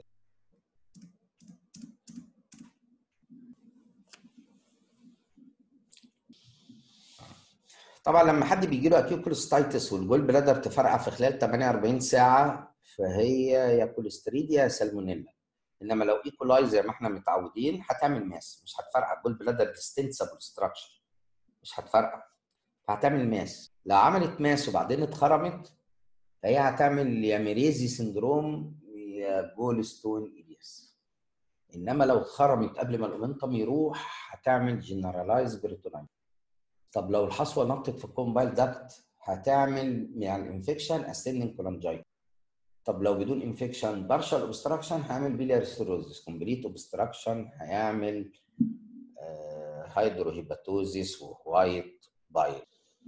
طبعا لما حد بيجي له اكيو كوليستايتس والجول بلادر تفرقع في خلال 48 ساعه فهي يا كوليستريديا يا سالمونيلا انما لو ايكولاي زي ما احنا متعودين هتعمل ماس مش هتفرقع الجول بلادر ديستنسبل ستراكشر مش هتفرقع فهتعمل ماس لو عملت ماس وبعدين اتخرمت فهي هتعمل يا ميريزي سندروم يا جول ستون إلياس انما لو اتخرمت قبل ما الاومنتم يروح هتعمل جنرالايز بريتونايت طب لو الحصوه نطت في الكومبايل داكت هتعمل يعني الانفكشن اسندنج كولانجايت طب لو بدون انفكشن بارشال اوبستراكشن هيعمل بيلياري ستيروزيس كومبليت اوبستراكشن هيعمل هيدروهيباتوزيس ووايت بايل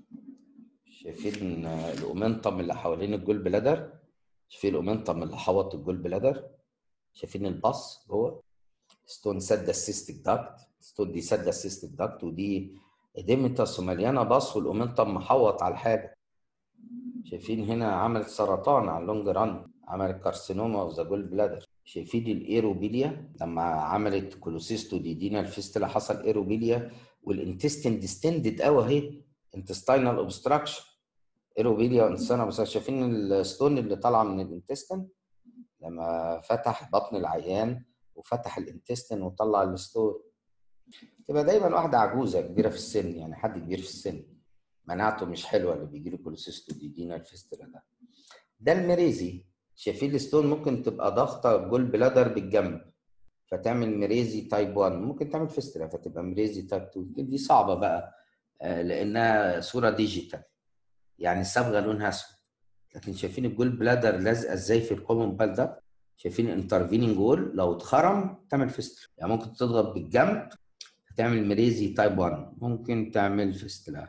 شايفين الاومنتم اللي حوالين الجول بلادر شايفين الاومنتم اللي حوط الجول بلادر شايفين الباص جوه ستون سد السيستيك داكت ستون دي سد السيستيك داكت ودي اديمتاس ومليانه باص والاومنتم محوط على الحاجه شايفين هنا عملت سرطان على اللونج ران عملت كارسينوما اوف ذا جول بلادر شايفين الايروبيليا لما عملت كولوسيستو ديدينا الفيستلا حصل ايروبيليا والانتستين ديستندد قوي اهي انتستينال اوبستراكشن ايروبيليا وانتستينال اوبستراكشن شايفين الستون اللي طالعه من الانتستين لما فتح بطن العيان وفتح الانتستين وطلع الستون تبقى دايما واحده عجوزه كبيره في السن يعني حد كبير في السن مناعته مش حلوه اللي بيجي له كولوسيستو ديدينا الفيستلا ده ده الميريزي شايفين الستون ممكن تبقى ضاغطه جول بلادر بالجنب فتعمل ميريزي تايب 1 ممكن تعمل فيستلا فتبقى ميريزي تايب 2 دي صعبه بقى لانها صوره ديجيتال يعني الصبغه لونها اسود لكن شايفين الجول بلادر لازقه ازاي في الكومن بال ده شايفين انترفيننج جول لو اتخرم تعمل فيستلا يعني ممكن تضغط بالجنب تعمل ميريزي تايب 1 ممكن تعمل فيستلا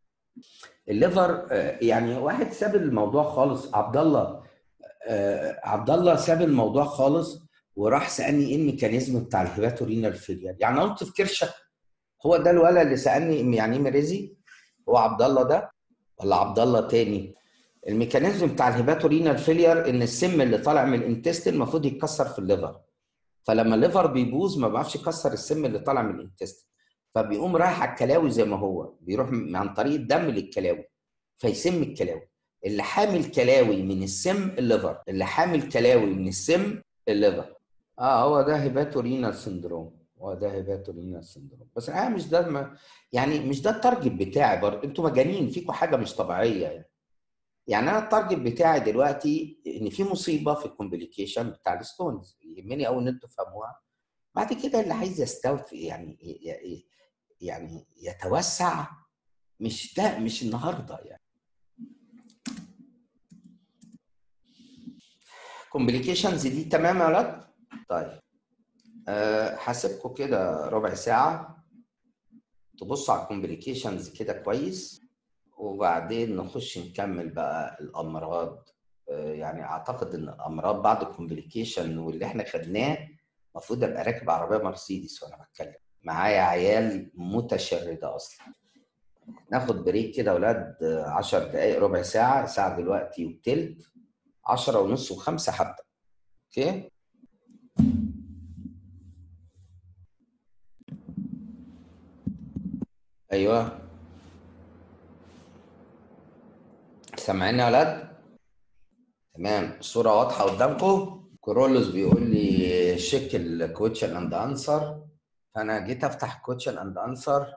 الليفر يعني واحد ساب الموضوع خالص عبد الله عبد الله ساب الموضوع خالص وراح سالني ايه الميكانيزم بتاع الهيباتورينال فيلير يعني قلت في كرشك هو ده الولد اللي سالني يعني ايه ميريزي هو عبد الله ده ولا عبد الله تاني الميكانيزم بتاع الهيباتورينال فيلير ان السم اللي طالع من الانتستين المفروض يتكسر في الليفر فلما الليفر بيبوظ ما بيعرفش يكسر السم اللي طالع من الانتستين فبيقوم رايح على الكلاوي زي ما هو بيروح عن طريق الدم للكلاوي فيسم الكلاوي اللي حامل كلاوي من السم الليفر اللي حامل كلاوي من السم الليفر اه هو ده هيباتورينال سندروم هو ده هيباتورينال سندروم بس انا مش ده ما يعني مش ده التارجت بتاعي برضه انتوا مجانين فيكم حاجه مش طبيعيه يعني يعني انا التارجت بتاعي دلوقتي ان في مصيبه في الكومبليكيشن بتاع الستونز يهمني قوي ان انتوا تفهموها بعد كده اللي عايز يستوفي يعني يعني يتوسع مش ده مش النهارده يعني كومبليكيشنز دي تمام يا ولاد طيب أه هسيبكم كده ربع ساعه تبصوا على الكومبليكيشنز كده كويس وبعدين نخش نكمل بقى الامراض يعني اعتقد ان امراض بعض الكومبليكيشن واللي احنا خدناه المفروض ابقى راكب عربيه مرسيدس وانا بتكلم معايا عيال متشرده اصلا ناخد بريك كده يا اولاد 10 دقائق ربع ساعه ساعه دلوقتي وتلت 10 ونص وخمسه هبدا اوكي ايوه سامعيني يا ولاد تمام الصوره واضحه قدامكم كورولوس بيقول لي شيك الكويتشن اند انسر فانا جيت افتح كويتشن اند انسر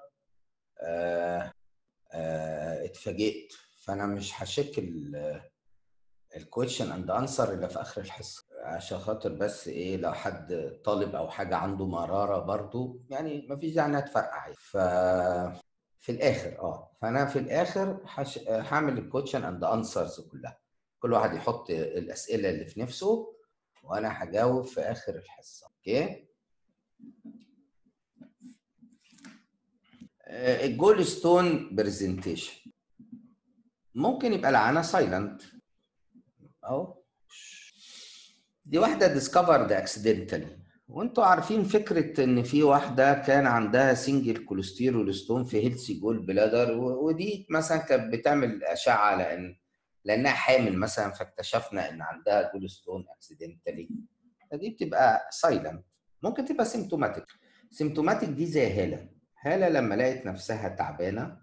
اتفاجئت فانا مش هشيك الكويتشن اند انسر الا في اخر الحصه عشان خاطر بس ايه لو حد طالب او حاجه عنده مراره برضو يعني ما فيش داعي انها تفرقع ف في الاخر اه فانا في الاخر هش... هعمل الكويتشن اند انسرز كلها كل واحد يحط الاسئله اللي في نفسه وانا هجاوب في اخر الحصه اوكي الجول ستون برزنتيشن ممكن يبقى العانه سايلنت اهو دي واحده ديسكفرد اكسيدنتالي وانتوا عارفين فكره ان في واحده كان عندها سنجل كوليسترول ستون في هيلسي جول بلادر ودي مثلا كانت بتعمل اشعه لان لانها حامل مثلا فاكتشفنا ان عندها جول ستون اكسيدنتالي فدي بتبقى سايلنت ممكن تبقى سيمتوماتيك سيمتوماتيك دي زي هاله هاله لما لقيت نفسها تعبانه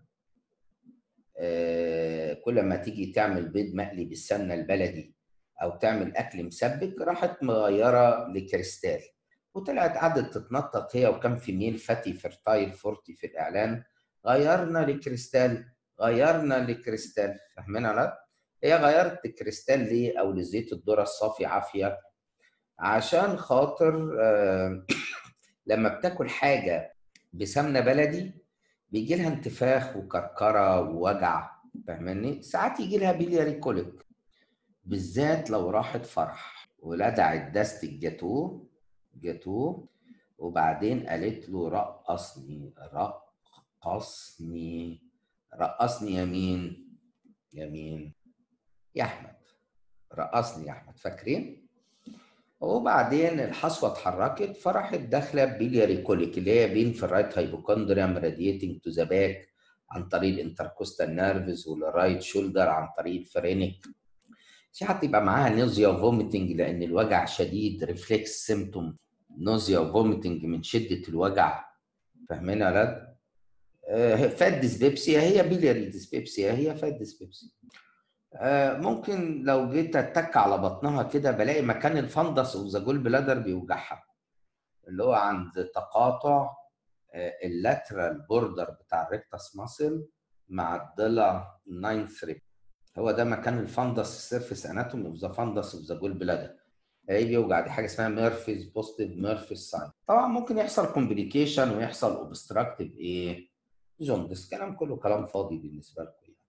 آه كل ما تيجي تعمل بيض مقلي بالسمنه البلدي او تعمل اكل مسبك راحت مغيره لكريستال وطلعت قعدت تتنطط هي وكم في ميل فاتي فرتايل فورتي في الاعلان غيرنا لكريستال غيرنا لكريستال فاهمين لا هي غيرت الكريستال ليه او لزيت الذره الصافي عافيه عشان خاطر آه لما بتاكل حاجه بسمنه بلدي بيجي لها انتفاخ وكركره ووجع فاهماني ساعات يجي لها بيلياري كوليك بالذات لو راحت فرح ولدعت دست الجاتوه جاتوه وبعدين قالت له رقصني رقصني رقصني يمين يمين يا احمد رقصني يا احمد فاكرين وبعدين الحصوه اتحركت فراحت داخله بيلياري كوليك اللي هي بين في الرايت هايبوكوندريم راديتنج تو ذا باك عن طريق الانتركوستال نيرفز والرايت شولدر عن طريق الفرينك ساعات يبقى معاها نوزيا وفوميتنج لان الوجع شديد ريفلكس سيمتوم نوزيا وفوميتنج من شده الوجع فاهمين يا ولاد؟ آه فات ديسبيبسيا هي بيلياري ديسبيبسيا هي فات ديسبيبسيا آه ممكن لو جيت اتك على بطنها كده بلاقي مكان الفندس اوف ذا جول بلادر بيوجعها اللي هو عند تقاطع آه اللاترال بوردر بتاع الريكتاس ماسل مع الضلع ناينث ريب هو ده مكان الفندس السيرفيس اناتومي اوف ذا فندس اوف ذا جول بلادر هي بيوجع دي حاجه اسمها ميرفيز بوزيتيف ميرفيز ساين طبعا ممكن يحصل كومبليكيشن ويحصل اوبستراكتيف ايه جوندس كلام كله كلام فاضي بالنسبه لكم يعني.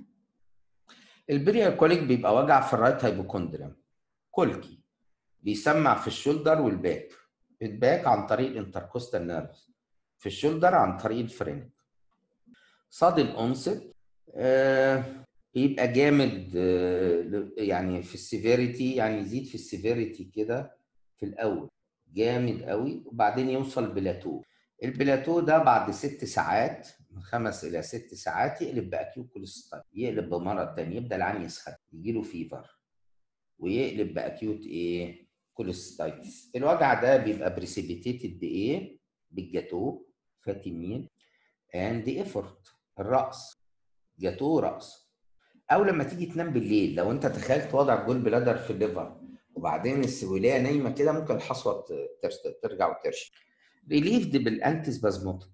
البريال كوليك بيبقى وجع في الرايت هايبوكوندريم كولكي بيسمع في الشولدر والباك الباك عن طريق الانتركوستال نيرفز في الشولدر عن طريق الفرينك صادم اونست آه يبقى جامد يعني في السيفيريتي يعني يزيد في السيفيريتي كده في الاول جامد قوي وبعدين يوصل بلاتو البلاتو ده بعد ست ساعات من خمس الى ست ساعات يقلب باكيوت كوليستايت يقلب بمرض تاني يبدا العين يسخن يجي له فيفر ويقلب باكيوت ايه كوليستايتس الوجع ده بيبقى بريسيبيتيتد بايه بالجاتو فاتي ميل اند ايفورت الرأس جاتو رأس او لما تيجي تنام بالليل لو انت تخيلت وضع الجول بلادر في الليفر وبعدين السويليه نايمه كده ممكن الحصوه ترجع وترشي ريليفد بالانتي سبازموتيك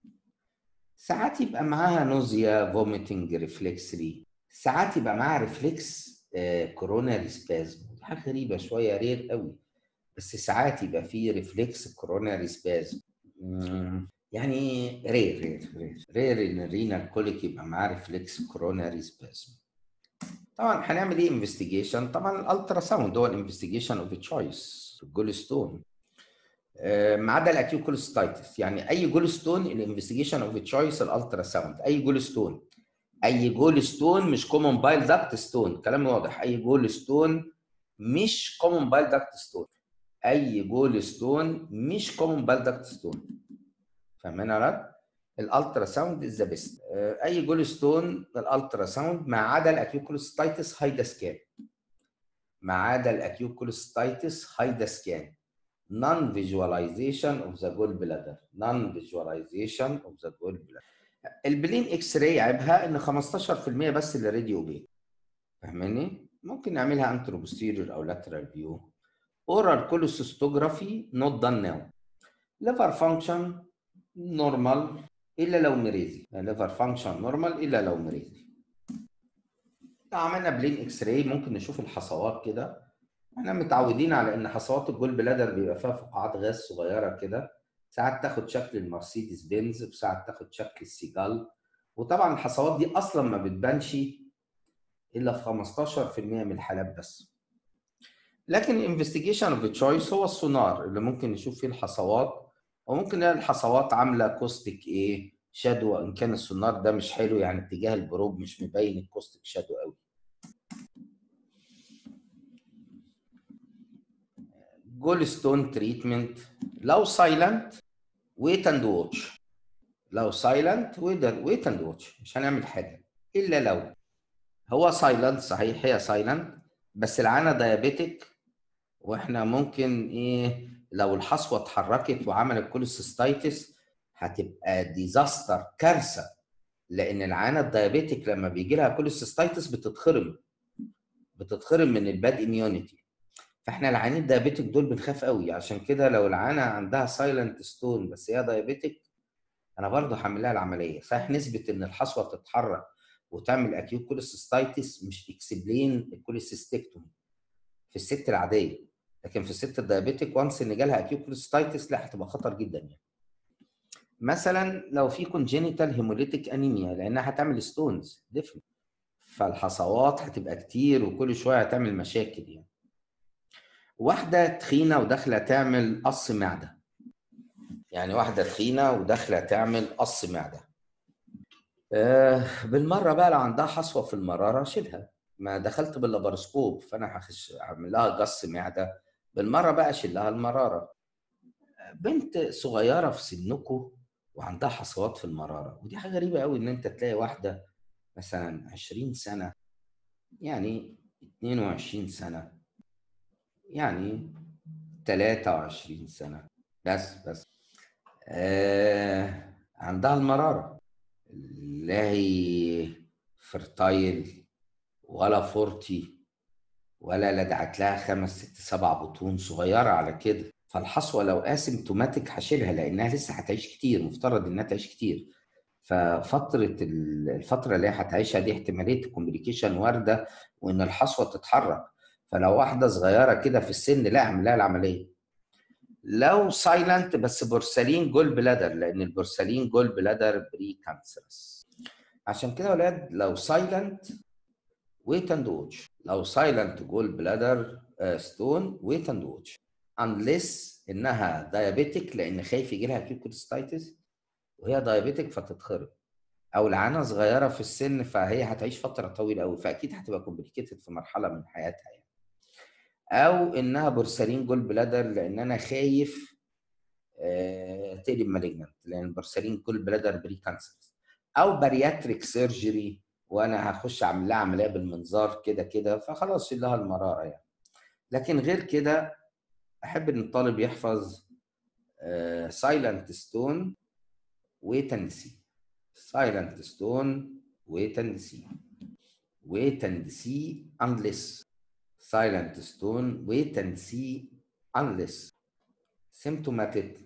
ساعات يبقى معاها نوزيا فوميتنج ريفلكسري ساعات يبقى معاها ريفلكس كوروناري سبازم حاجه غريبه شويه رير قوي بس ساعات يبقى فيه ريفلكس كوروناري سبازم يعني رير رير رير رير ان الرينال كوليك يبقى معاه ريفلكس كوروناري سبازم طبعا هنعمل ايه انفستيجيشن طبعا الالترا ساوند هو الانفستيجيشن اوف تشويس الجول ستون ما عدا الاكيو كولستايتس يعني اي جول ستون الانفستيجيشن اوف تشويس الالترا ساوند اي جول ستون اي جول ستون مش كومون بايل داكت ستون كلام واضح اي جول ستون مش كومون بايل داكت ستون اي جول ستون مش كومون بايل داكت ستون فاهمين يا ولاد؟ الالترا ساوند از ذا بيست اي جول ستون الالترا ساوند ما عدا الاكيوكولوستايتس هايدا سكان ما عدا الاكيوكولوستايتس هايدا سكان non visualization of the gallbladder non visualization of the gallbladder البلين اكس راي عيبها ان 15% بس اللي راديو بي فاهماني ممكن نعملها انترو بوستيريور او لاترال فيو اورال كولوسيستوجرافي نوت دان ناو ليفر فانكشن نورمال الا لو مريزي ليفر فانكشن نورمال الا لو مريزي لو عملنا بلين اكس راي ممكن نشوف الحصوات كده احنا متعودين على ان حصوات الجول بلادر بيبقى فيها فقاعات غاز صغيره كده ساعات تاخد شكل المرسيدس بنز وساعات تاخد شكل السيجال وطبعا الحصوات دي اصلا ما بتبانش الا في 15% من الحالات بس لكن انفستيجيشن اوف تشويس هو السونار اللي ممكن نشوف فيه الحصوات وممكن نلاقي الحصوات عامله كوستيك ايه شادو ان كان السونار ده مش حلو يعني اتجاه البروب مش مبين الكوستيك شادو قوي جول ستون تريتمنت لو سايلنت ويت اند واتش لو سايلنت ويت اند واتش مش هنعمل حاجه الا لو هو سايلنت صحيح هي سايلنت بس العانه دايابيتك واحنا ممكن ايه لو الحصوه اتحركت وعملت كوليسيستايتس هتبقى ديزاستر كارثه لان العانه الدايابيتك لما بيجي لها كوليسيستايتس بتتخرم بتتخرم من الباد اميونيتي فاحنا العيانين الدايابيتك دول بنخاف قوي عشان كده لو العانه عندها سايلنت ستون بس هي دايابيتك انا برضه هعمل لها العمليه صحيح نسبه ان الحصوه تتحرك وتعمل اكيوت كوليسيستايتس مش اكسبلين الكوليسيستكتومي في الست العاديه لكن في الست الدايابيتك وانس ان جالها اكيوت كوليسيستايتس لا هتبقى خطر جدا يعني مثلا لو في كونجينيتال هيموليتيك انيميا لانها هتعمل ستونز ديفنت فالحصوات هتبقى كتير وكل شويه هتعمل مشاكل يعني واحده تخينه وداخله تعمل قص معده يعني واحده تخينه وداخله تعمل قص معده آه بالمره بقى لو عندها حصوه في المراره شيلها ما دخلت باللابارسكوب فانا هخش اعمل لها قص معده بالمره بقى اشيل لها المراره بنت صغيره في سنكم وعندها حصوات في المراره ودي حاجه غريبه قوي ان انت تلاقي واحده مثلا 20 سنه يعني 22 سنه يعني 23 سنه بس بس آه عندها المراره لا هي فرتايل ولا فورتي ولا لدعت لها خمس ست سبع بطون صغيره على كده فالحصوه لو اسيمتوماتيك هشيلها لانها لسه هتعيش كتير مفترض انها تعيش كتير ففتره الفتره اللي هي هتعيشها دي احتماليه الكومبليكيشن وارده وان الحصوه تتحرك فلو واحده صغيره كده في السن لا اعمل لها العمليه لو سايلنت بس بورسلين جول بلادر لان البورسلين جول بلادر بري كانسرس عشان كده يا ولاد لو سايلنت ويت اند واتش لو سايلنت جول بلادر ستون ويت اند واتش unless انها دايابيتك لان خايف يجي لها كيوكوليستايتس وهي دايابيتك فتتخرب او العانه صغيره في السن فهي هتعيش فتره طويله قوي فاكيد هتبقى كومبليكيتد في مرحله من حياتها يعني او انها بورسلين جول بلادر لان انا خايف آه تقلب مالجنت لان بورسلين جول بلادر بري كانسر او بارياتريك سيرجري وانا هخش اعمل لها عمليه بالمنظار كده كده فخلاص شيل لها المراره يعني لكن غير كده احب ان الطالب يحفظ سايلنت ستون ويت اند سي سايلنت ستون ويت اند سي ويت اند سي unless silent stone wait and see unless symptomatic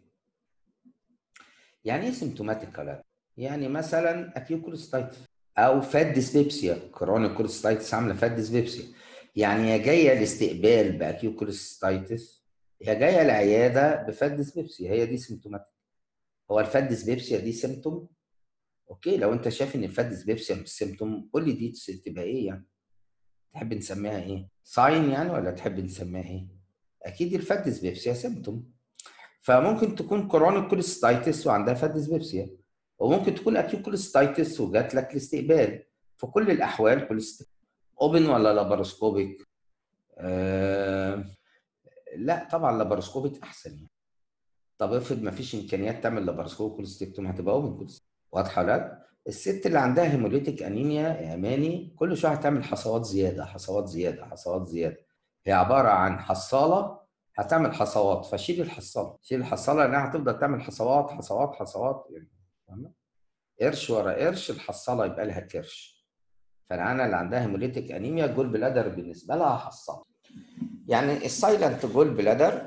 يعني ايه symptomatic كلام يعني مثلا اكيوكوليستايتس او فات ديسبيبسيا كرونيك كوليستايتس عامله فات ديسبيبسيا يعني يا جايه الاستقبال باكيوكوليستايتس يا جايه العياده بفات ديسبيبسيا هي دي سيمتوماتيك هو الفات ديسبيبسيا دي سيمتوم اوكي لو انت شايف ان الفات ديسبيبسيا مش سيمتوم قول لي دي تبقى ايه يعني تحب نسميها ايه ساين يعني ولا تحب نسميها ايه اكيد الفات ديسبيبسيا سيمتوم فممكن تكون كرونيك كوليستايتس وعندها فات ديسبيبسيا وممكن تكون اكيوت كوليستايتس وجات لك الاستقبال في كل الاحوال كوليستيك اوبن ولا لاباروسكوبيك آه لا طبعا لاباروسكوبيك احسن يعني طب افرض ما فيش امكانيات تعمل لاباروسكوبيك كوليستيكتوم هتبقى اوبن كوليستيك واضحه ولا لا؟ الست اللي عندها هيموليتيك انيميا يا اماني كل شويه هتعمل حصوات زياده حصوات زياده حصوات زياده هي عباره عن حصاله هتعمل حصوات فشيل الحصاله شيل الحصاله لانها هتفضل تعمل حصوات حصوات حصوات يعني فاهمه قرش ورا قرش الحصاله يبقى لها كرش فالعانه اللي عندها هيموليتيك انيميا الجول بلادر بالنسبه لها حصاله يعني السايلنت جول بلادر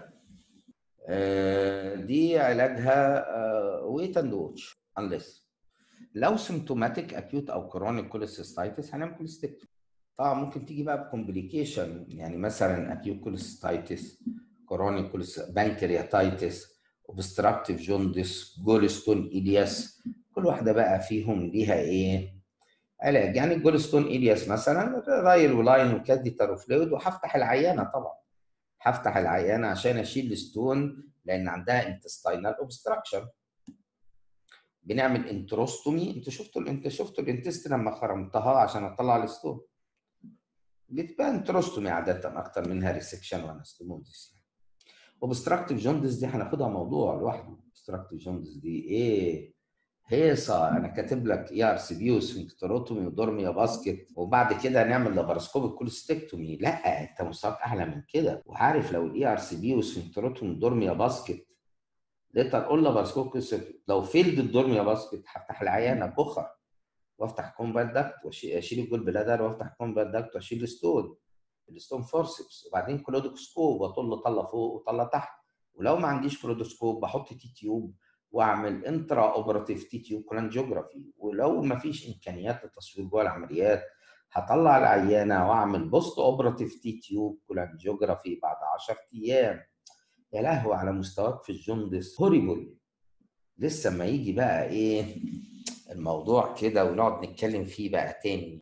دي علاجها ويت اند واتش انليس لو سيمتوماتيك اكيوت او كرونيك كوليسيستايتس هنعمل كوليستيكتومي طبعا ممكن تيجي بقى بكومبليكيشن يعني مثلا اكيوت كوليسيستايتس كرونيك بانكرياتايتس اوبستراكتيف جوندس جولستون الياس كل واحده بقى فيهم ليها ايه علاج يعني الجولستون الياس مثلا رايل ولاين وكاديتر وفلويد وهفتح العيانه طبعا هفتح العيانه عشان اشيل الستون لان عندها انتستينال اوبستراكشن بنعمل انتروستومي انتوا شفتوا انت شفتوا الانتست لما خرمتها عشان اطلع الستون بتبقى انتروستومي عاده اكتر منها ريسكشن وانستموزيس يعني اوبستراكتيف جوندس دي هناخدها موضوع لوحده اوبستراكتيف جوندس دي ايه هيصه انا كاتب لك اي ار سي بي وسفنكتروتومي ودورميا باسكت وبعد كده هنعمل لابارسكوبيك كوليستكتومي لا انت مستواك اعلى من كده وعارف لو الاي ار سي بي وسفنكتروتومي ودورميا باسكت ليتر اقول لابارسكوبيك لو فيلد الدورميا باسكت هفتح العيانه بخر وافتح كومبال داكت واشيل الجول بلادر وافتح كومبال داكت واشيل الستون الستون فورسبس وبعدين كلودوسكوب واطل طله فوق وطله تحت ولو ما عنديش كلودوسكوب بحط تي تيوب واعمل انترا اوبراتيف تي تيوب كولانجيوجرافي ولو ما فيش امكانيات للتصوير جوه العمليات هطلع العيانه واعمل بوست اوبراتيف تي تيوب كولانجيوجرافي بعد 10 ايام يا لهوي على مستواك في الجندس هوريبل لسه ما يجي بقى ايه الموضوع كده ونقعد نتكلم فيه بقى تاني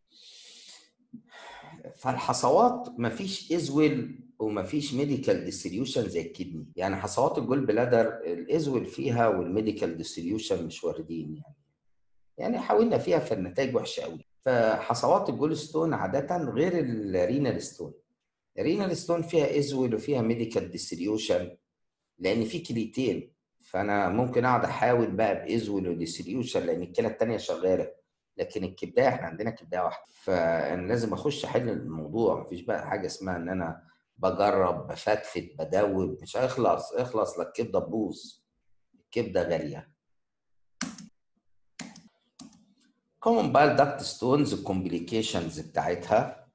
فالحصوات مفيش ازول ومفيش ميديكال ديستريوشن زي الكدني يعني حصوات الجول بلادر الازول فيها والميديكال ديستريوشن مش واردين يعني يعني حاولنا فيها فالنتائج وحشه قوي فحصوات الجول ستون عاده غير الرينال ستون الرينال ستون فيها ازول وفيها ميديكال ديستريوشن لان في كليتين فانا ممكن اقعد احاول بقى بازول وديستريوشن لان الكلى الثانيه شغاله لكن الكبدايه احنا عندنا كبدايه واحده فانا لازم اخش احل الموضوع مفيش بقى حاجه اسمها ان انا بجرب بفتفت بدوب مش هيخلص اخلص لا الكبده تبوظ الكبده غاليه كومن بال داكت ستونز الكومبليكيشنز بتاعتها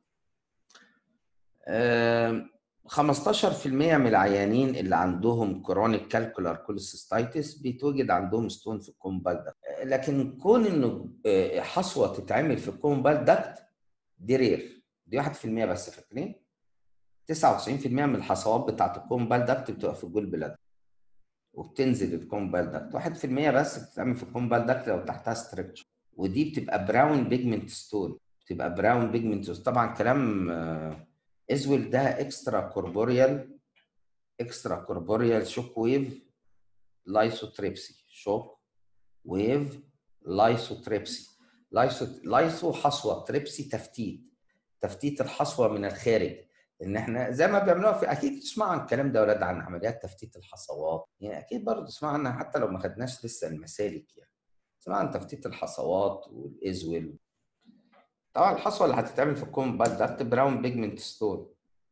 15% من العيانين اللي عندهم كرونيك كالكولار كوليسيستايتس بيتوجد عندهم ستون في الكومبال داكت لكن كون انه حصوه تتعمل في الكومبال داكت دي رير دي 1% بس فاكرين 99% من الحصوات بتاعت الكومبال داكت بتبقى في الجول بلاد وبتنزل الكومبال داكت 1% بس بتتعمل في الكومبال داكت لو تحتها ستريكتشر ودي بتبقى براون بيجمنت ستون بتبقى براون بيجمنت ستون طبعا كلام ازول ده اكسترا كوربوريال اكسترا كوربوريال شوك ويف لايسوتريبسي شوك ويف لايسوتريبسي لايسو لايسو حصوه تريبسي تفتيت تفتيت الحصوه من الخارج ان احنا زي ما بيعملوها في اكيد تسمع عن الكلام ده يا ولاد عن عمليات تفتيت الحصوات يعني اكيد برضه تسمع عنها حتى لو ما خدناش لسه المسالك يعني تسمع عن تفتيت الحصوات والازول طبعا الحصوه اللي هتتعمل في الكومبال داكت براون بيجمنت ستون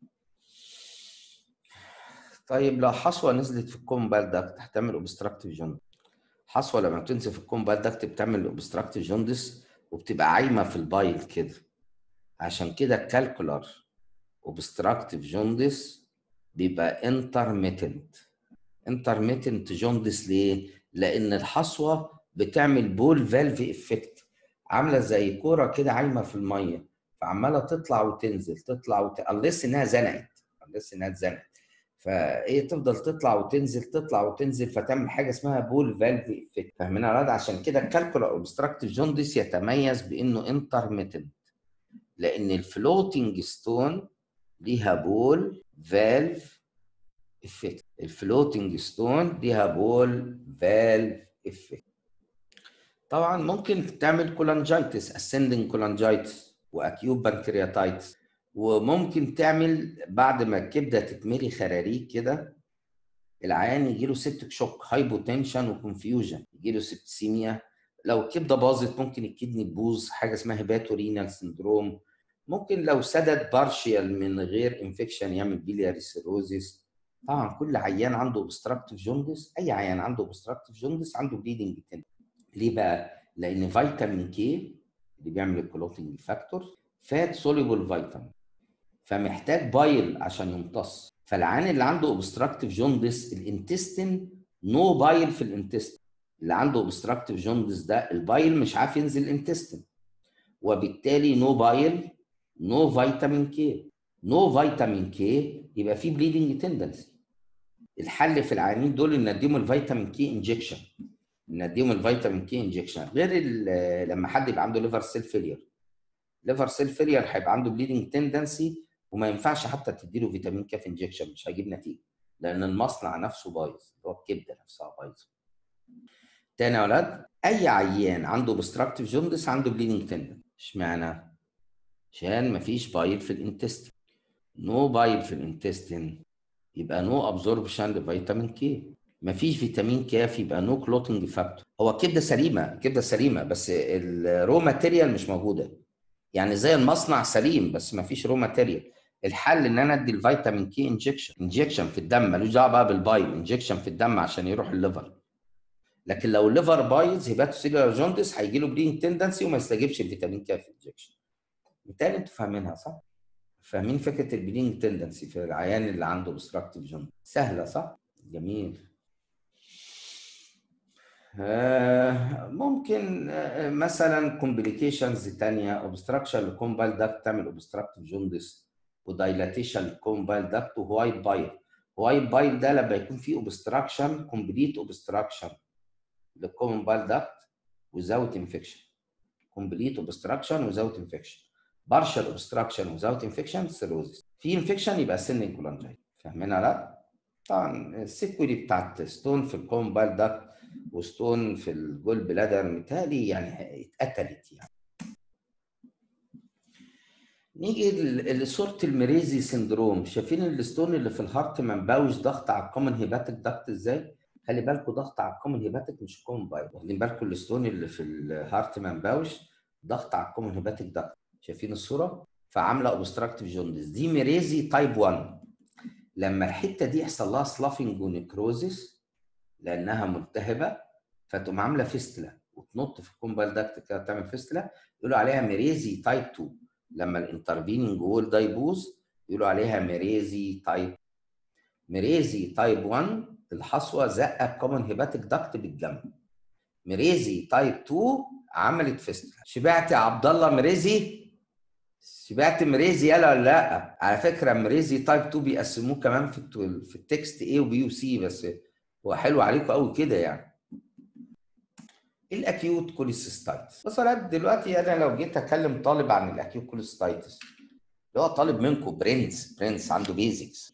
طيب لو حصوه نزلت في الكومبال داكت هتعمل اوبستراكتيف جوندس حصوه لما بتنزل في الكومبال داكت بتعمل اوبستراكتيف جوندس وبتبقى عايمه في البايل كده عشان كده الكالكولار اوبستراكتيف جوندس بيبقى انترميتنت انترميتنت جوندس ليه؟ لان الحصوه بتعمل بول فالف افكت عامله زي كوره كده عايمه في الميه فعماله تطلع وتنزل تطلع وت... unless انها زنقت unless انها اتزنقت فايه تفضل تطلع وتنزل تطلع وتنزل فتعمل حاجه اسمها بول فالف افكت فاهمين يا ولاد عشان كده الكالكولا اوبستراكتيف جوندس يتميز بانه انترميتنت لان الفلوتنج ستون ليها بول فالف افكت الفلوتنج ستون ليها بول فالف افكت طبعا ممكن تعمل كولانجايتس اسندنج كولانجايتس واكيوب بانكرياتايتس وممكن تعمل بعد ما الكبده تتملي خراريج كده العيان يجي له سيبتك شوك هايبوتنشن وكونفيوجن يجي له سبتسيميا لو الكبده باظت ممكن الكدني تبوظ حاجه اسمها هيباتورينال سندروم ممكن لو سدد بارشيال من غير انفكشن يعمل بيلياري سيروزيس طبعا كل عيان عنده اوبستراكتيف جوندس اي عيان عنده اوبستراكتيف جوندس عنده بليدنج تندن ليه بقى؟ لان فيتامين كي اللي بيعمل الكلوتنج فاكتور فات سوليبل فيتامين فمحتاج بايل عشان يمتص فالعيان اللي عنده اوبستراكتيف جوندس الانتستين نو بايل في الانتستين اللي عنده اوبستراكتيف جوندس ده البايل مش عارف ينزل الانتستين وبالتالي نو بايل نو فيتامين كي نو فيتامين كي يبقى في بليدنج تندنسي الحل في العيانين دول ان نديهم الفيتامين كي انجكشن نديهم الفيتامين كي انجكشن غير لما حد يبقى عنده ليفر سيل فيلير ليفر سيل فيلير هيبقى عنده بليدنج تندنسي وما ينفعش حتى تديله فيتامين كاف انجكشن مش هيجيب نتيجه لان المصنع نفسه بايظ اللي هو الكبده نفسها بايظه تاني يا اولاد اي عيان عنده اوبستراكتيف جوندس عنده بليدنج تندن اشمعنى عشان مفيش بايل في الانتستين نو بايل في الانتستين يبقى نو ابزوربشن لفيتامين كي مفيش فيتامين كاف يبقى نو كلوتنج فاكتور هو الكبده سليمه الكبده سليمه بس الرو ماتيريال مش موجوده يعني زي المصنع سليم بس مفيش رو ماتيريال الحل ان انا ادي الفيتامين كي انجكشن انجكشن في الدم ملوش دعوه بقى بالبايل انجكشن في الدم عشان يروح الليفر لكن لو الليفر بايظ هيباتوسيلولار جوندس هيجي له بلينج تندنسي وما يستجيبش الفيتامين كاف انجكشن بالتالي انتوا فاهمينها صح؟ فاهمين فكره البلينج تندنسي في العيان اللي عنده اوبستراكتيف جوندس سهله صح؟ جميل آه ممكن آه مثلا كومبليكيشنز ثانيه اوبستراكشن للكومبايل داكت تعمل اوبستراكتيف جوندس ودايلاتيشن للكومبايل داكت وهوايت بايل هوايت بايل ده لما يكون فيه اوبستراكشن كومبليت اوبستراكشن للكومبايل داكت وزاوت انفكشن كومبليت اوبستراكشن وزاوت انفكشن بارشال اوبستراكشن وزاوت انفكشن سيروزيس في انفكشن يبقى سن كولانجايت فاهمينها لا طبعا السيكولي بتاعت ستون في الكومبايل داكت وستون في الجول بلادر متهيألي يعني اتقتلت يعني نيجي لصوره المريزي سندروم شايفين الستون اللي في الهارت ما مبوش ضغط على الكومن هيباتيك داكت ازاي؟ خلي بالكم ضغط على الكومن هيباتيك مش كومبايل واخدين بالكم الستون اللي في الهارت ما مبوش ضغط على الكومن هيباتيك داكت شايفين الصوره؟ فعامله اوبستراكتيف جوندس دي ميريزي تايب 1 لما الحته دي يحصل لها سلافنج ونكروزيس لانها ملتهبه فتقوم عامله فيستلا وتنط في الكومبايل داكت كده تعمل فيستلا يقولوا عليها ميريزي تايب 2 لما الانترفيننج وول ده يبوظ يقولوا عليها ميريزي تايب ميريزي تايب 1 الحصوه زقه الكومن هيباتيك داكت بالجنب ميريزي تايب 2 عملت فيستلا شبعت يا عبد الله ميريزي شبعت مريزي يلا ولا لا على فكره مريزي تايب 2 بيقسموه كمان في في التكست A وبي وسي بس هو حلو عليكم قوي كده يعني الاكيوت كوليسيستايتس بص يا دلوقتي انا لو جيت اكلم طالب عن الاكيوت كوليسيستايتس اللي هو طالب منكم برنس برنس عنده بيزكس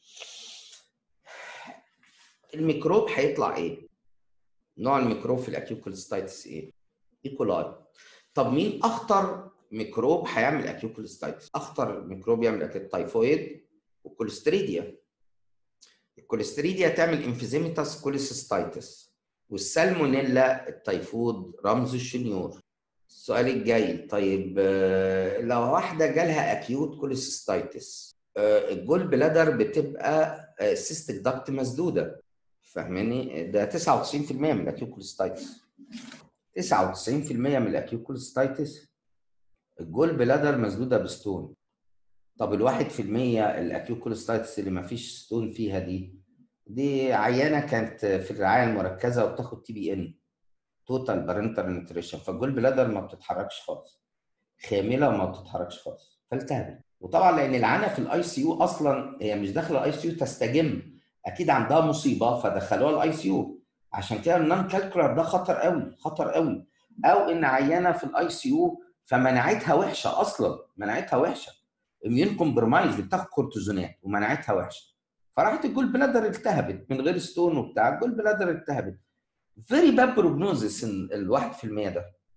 الميكروب هيطلع ايه؟ نوع الميكروب في الاكيوت كوليسيستايتس ايه؟ ايكولاي طب مين اخطر ميكروب هيعمل اكيوت كوليسيستايتس؟ اخطر ميكروب يعمل اكيوت تايفويد والكوليستريديا الكوليستريديا تعمل انفيزيميتاس كوليسيستايتس والسالمونيلا التيفود رمز الشنيور السؤال الجاي طيب لو واحده جالها اكيوت كوليسيستايتس الجول بلادر بتبقى سيستك داكت مسدوده فاهماني ده 99% من الاكيوت كوليسيستايتس 99% من الاكيوت كوليسيستايتس الجول بلادر مسدوده بستون طب الواحد في المية الاكيوت كوليستايتس اللي ما فيش ستون فيها دي دي عيانه كانت في الرعايه المركزه وبتاخد تي بي ان توتال بارنتال نيوتريشن فالجول بلادر ما بتتحركش خالص خامله وما بتتحركش خالص فالتهبت وطبعا لان العانه في الاي سي يو اصلا هي مش داخله الاي سي يو تستجم اكيد عندها مصيبه فدخلوها الاي سي يو عشان كده النون كالكولر ده خطر قوي خطر قوي او ان عيانه في الاي سي يو فمناعتها وحشه اصلا مناعتها وحشه اميون كومبرمايز بتاخد كورتيزونات ومناعتها وحشه فراحت الجول بلادر التهبت من غير ستون وبتاع الجول بلادر التهبت فيري باد بروجنوزس ال 1% ده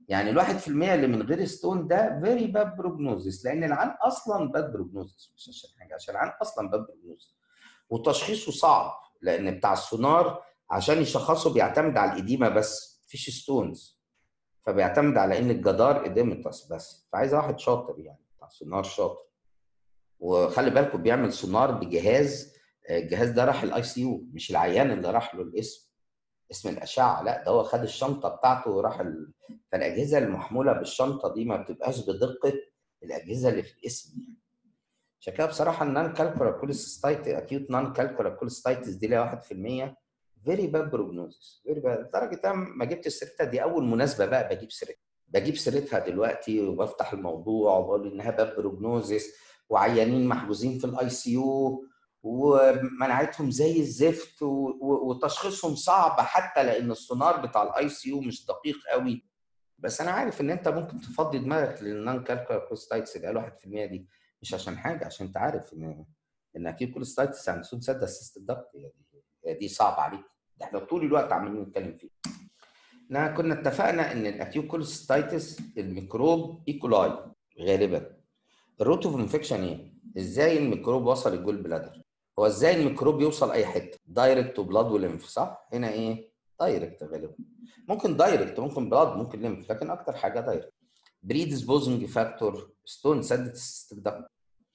يعني الواحد في المية اللي من غير ستون ده فيري باد بروجنوزيس لان العين اصلا باد بروجنوزيس مش عشان حاجه عشان العين اصلا باد بروجنوزيس وتشخيصه صعب لان بتاع السونار عشان يشخصه بيعتمد على الاديمه بس مفيش ستونز فبيعتمد على ان الجدار اديمتس بس فعايز واحد شاطر يعني بتاع سونار شاطر وخلي بالكم بيعمل سونار بجهاز الجهاز ده راح الاي سي يو مش العيان اللي راح له الاسم اسم الاشعه لا ده هو خد الشنطه بتاعته وراح ال... فالاجهزه المحموله بالشنطه دي ما بتبقاش بدقه الاجهزه اللي في الاسم يعني عشان كده بصراحه النان كالكولا كوليستايتس اكيوت نان كالكولا كوليستايتس دي ليها 1% فيري باد بروجنوزس فيري باد لدرجه انا ما جبت سيرتها دي اول مناسبه بقى بجيب سيرتها بجيب سيرتها دلوقتي وبفتح الموضوع وبقول انها باد بروجنوزس وعيانين محجوزين في الاي سي يو ومناعتهم زي الزفت وتشخيصهم صعب حتى لان السونار بتاع الاي سي يو مش دقيق قوي بس انا عارف ان انت ممكن تفضي دماغك للنان كالكولا كوليستايتس اللي قالوا 1% دي مش عشان حاجه عشان انت عارف ان ان اكيد كوليستايتس يعني سود سد اسيست الضغط يعني دي صعبه عليك ده احنا طول الوقت عمالين نتكلم فيه احنا كنا اتفقنا ان الاكيوت كوليستايتس الميكروب ايكولاي غالبا الروت اوف انفكشن ايه؟ ازاي الميكروب وصل الجول بلادر؟ هو ازاي الميكروب يوصل اي حته؟ دايركت وبلاد وليمف صح؟ هنا ايه؟ دايركت غالبا ممكن دايركت ممكن بلاد ممكن ليمف لكن اكتر حاجه دايركت بريدسبوزنج فاكتور ستون سدت السيستيك داكت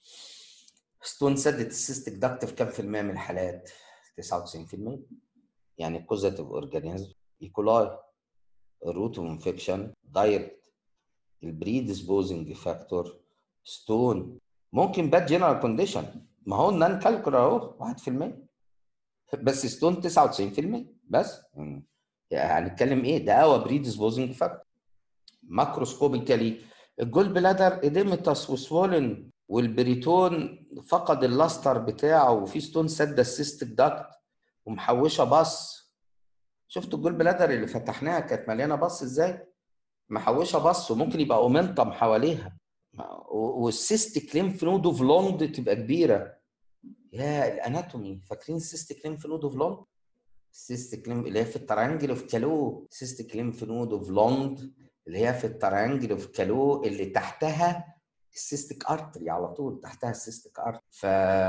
ستون سدت السيستيك داكت في كام في المية من الحالات؟ 99% يعني كوزاتيف اورجانيزم ايكولاي الروت اوف انفكشن دايركت البريدسبوزنج فاكتور ستون ممكن باد جنرال كونديشن ما هو النان كالكولا اهو 1% بس ستون 99% بس يعني هنتكلم ايه ده هو بريدسبوزنج فاكتور ماكروسكوبيكالي الجول بلادر اديمتاس وسوولن والبريتون فقد اللاستر بتاعه وفي ستون سد السيستيك داكت ومحوشه باص شفتوا الجول بلادر اللي فتحناها كانت مليانه باص ازاي؟ محوشه باص وممكن يبقى اومنتم حواليها والسيستيك ليمف نود اوف لوند تبقى كبيره يا الاناتومي فاكرين السيستيك ليمف نود اوف لوند؟ السيستيك ليمف اللي هي في الترانجل اوف كالو سيستيك ليمف نود اوف لوند اللي هي في الترانجل اوف كالو اللي تحتها السيستيك ارتري على طول تحتها السيستيك ارتري ف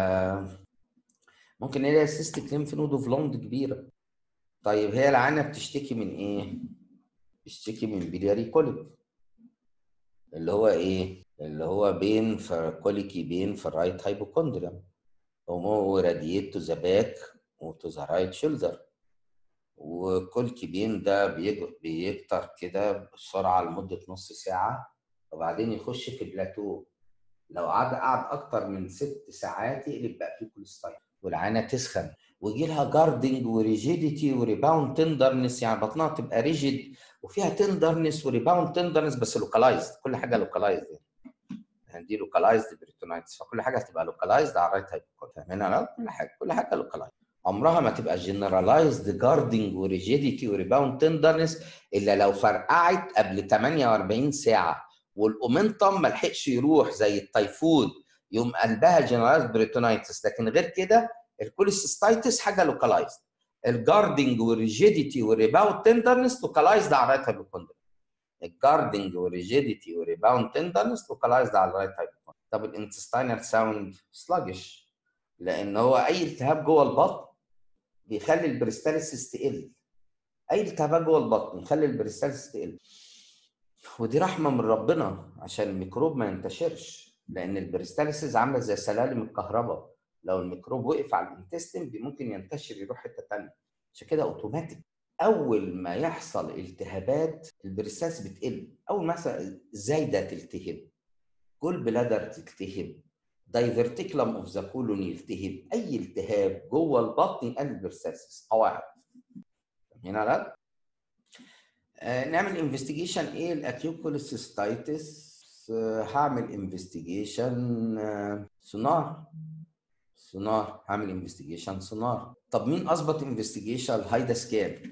ممكن نلاقي السيستيك ليمف نود اوف لوند كبيره طيب هي العانه بتشتكي من ايه؟ بتشتكي من بلياري كوليك اللي هو ايه؟ اللي هو بين في كوليكي بين في الرايت هايبوكوندريم ومو راديت تو ذا باك وتو ذا رايت شولدر وكوليكي بين ده بيكتر كده بسرعه لمده نص ساعه وبعدين يخش في بلاتو لو قعد قعد اكتر من ست ساعات يقلب بقى فيه كوليستايل والعانه تسخن ويجي لها جاردنج وريجيديتي وريباوند تندرنس يعني بطنها تبقى ريجيد وفيها تندرنس وريباوند تندرنس بس لوكالايزد كل حاجه لوكالايزد يعني دي لوكالايزد بريتونايتس فكل حاجه هتبقى لوكالايزد على الرايت هايبوكون فاهمين لا كل حاجه كل حاجه لوكالايزد عمرها ما تبقى جنرالايزد جاردنج وريجيديتي وريباوند تندرنس الا لو فرقعت قبل 48 ساعه والاومنتم ما لحقش يروح زي التيفود يوم قلبها جنرالايزد بريتونايتس لكن غير كده الكوليسيستايتس حاجه لوكالايزد الجاردنج والريجيديتي والريباوند تندرنس لوكالايزد على الرايت هايبوكوندريا الجاردنج والريجيديتي والريباوند تندرنس لوكالايزد على الرايت هايبوكوندريا طب الانتستينال ساوند سلاجش لان هو اي التهاب جوه البطن بيخلي البريستالسيس تقل اي التهاب جوه البطن يخلي البريستالسيس تقل ودي رحمه من ربنا عشان الميكروب ما ينتشرش لان البريستالسيس عامله زي سلالم الكهرباء لو الميكروب وقف على الانتستين ممكن ينتشر يروح حته ثانيه عشان كده اوتوماتيك اول ما يحصل التهابات البريستالس بتقل اول ما يحصل زايده تلتهب جول بلادر تلتهب دايفرتيكلم اوف ذا كولون يلتهب اي التهاب جوه البطن يقلل البريستالسيس قواعد هنا لا آه نعمل انفستيجيشن ايه الاكيوكوليسيستايتس آه هعمل انفستيجيشن آه سونار سونار هعمل انفستيجيشن سونار طب مين اظبط انفستيجيشن هايدا سكان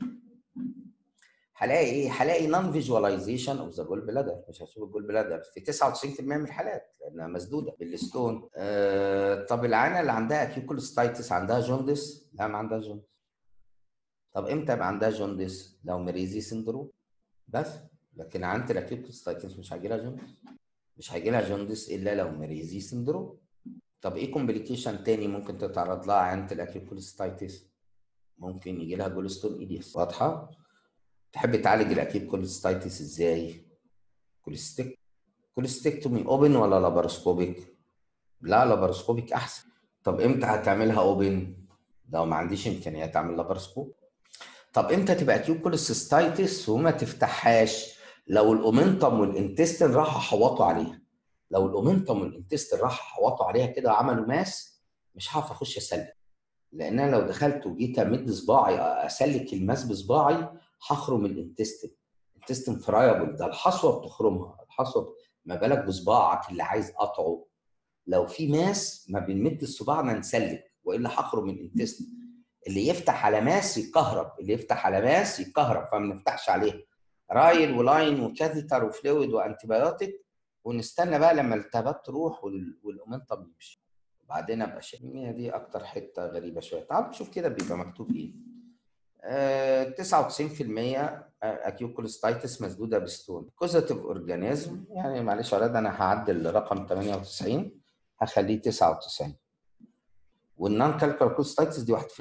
هلاقي ايه هلاقي نون فيجواليزيشن اوف ذا جول بلادر مش هشوف الجول بلادر في 99% من الحالات لانها مسدوده بالستون آه طب العانه اللي عندها اكيوكولستايتس عندها جوندس لا ما عندها جوندس طب امتى يبقى عندها جوندس لو مريزي سندروم بس لكن عند الاكيوت كوليستايتس مش هيجي لها جوندس مش هيجي لها جوندس الا لو مريزي سندروم طب ايه كومبليكيشن تاني ممكن تتعرض لها عند الاكيوت كوليستايتس ممكن يجي لها جولستون ايديس واضحه تحب تعالج الاكيوت كوليستايتس ازاي كوليستيك كوليستيكتومي اوبن ولا لاباروسكوبيك لا لاباروسكوبيك احسن طب امتى هتعملها اوبن لو ما عنديش امكانيات اعمل لاباروسكوب طب امتى تبقى اكيوت كوليستايتس وما تفتحهاش لو الاومنتم والانتستين راحوا حوطوا عليها لو الاومنتم والانتستين راحوا حوطوا عليها كده وعملوا ماس مش هعرف اخش اسلك لان انا لو دخلت وجيت امد صباعي اسلك الماس بصباعي هخرم الانتستين الانتستين فرايبل ده الحصوه بتخرمها الحصوه ما بالك بصباعك اللي عايز قطعه لو في ماس ما بنمد صباعنا نسلك والا هخرم الانتستين اللي يفتح على ماس يكهرب اللي يفتح على ماس يكهرب فما نفتحش عليه رايل ولاين وكاثيتر وفلويد وانتيبيوتيك ونستنى بقى لما الالتهابات تروح والاومنتم يمشي وبعدين ابقى شايف هي دي اكتر حته غريبه شويه تعال نشوف كده بيبقى مكتوب ايه آه 99% اكيو كوليستايتس مسدوده بستون كوزاتيف اورجانيزم يعني معلش يا ولاد انا هعدل رقم 98 هخليه 99 والنون كالكولار كوليستايتس دي 1%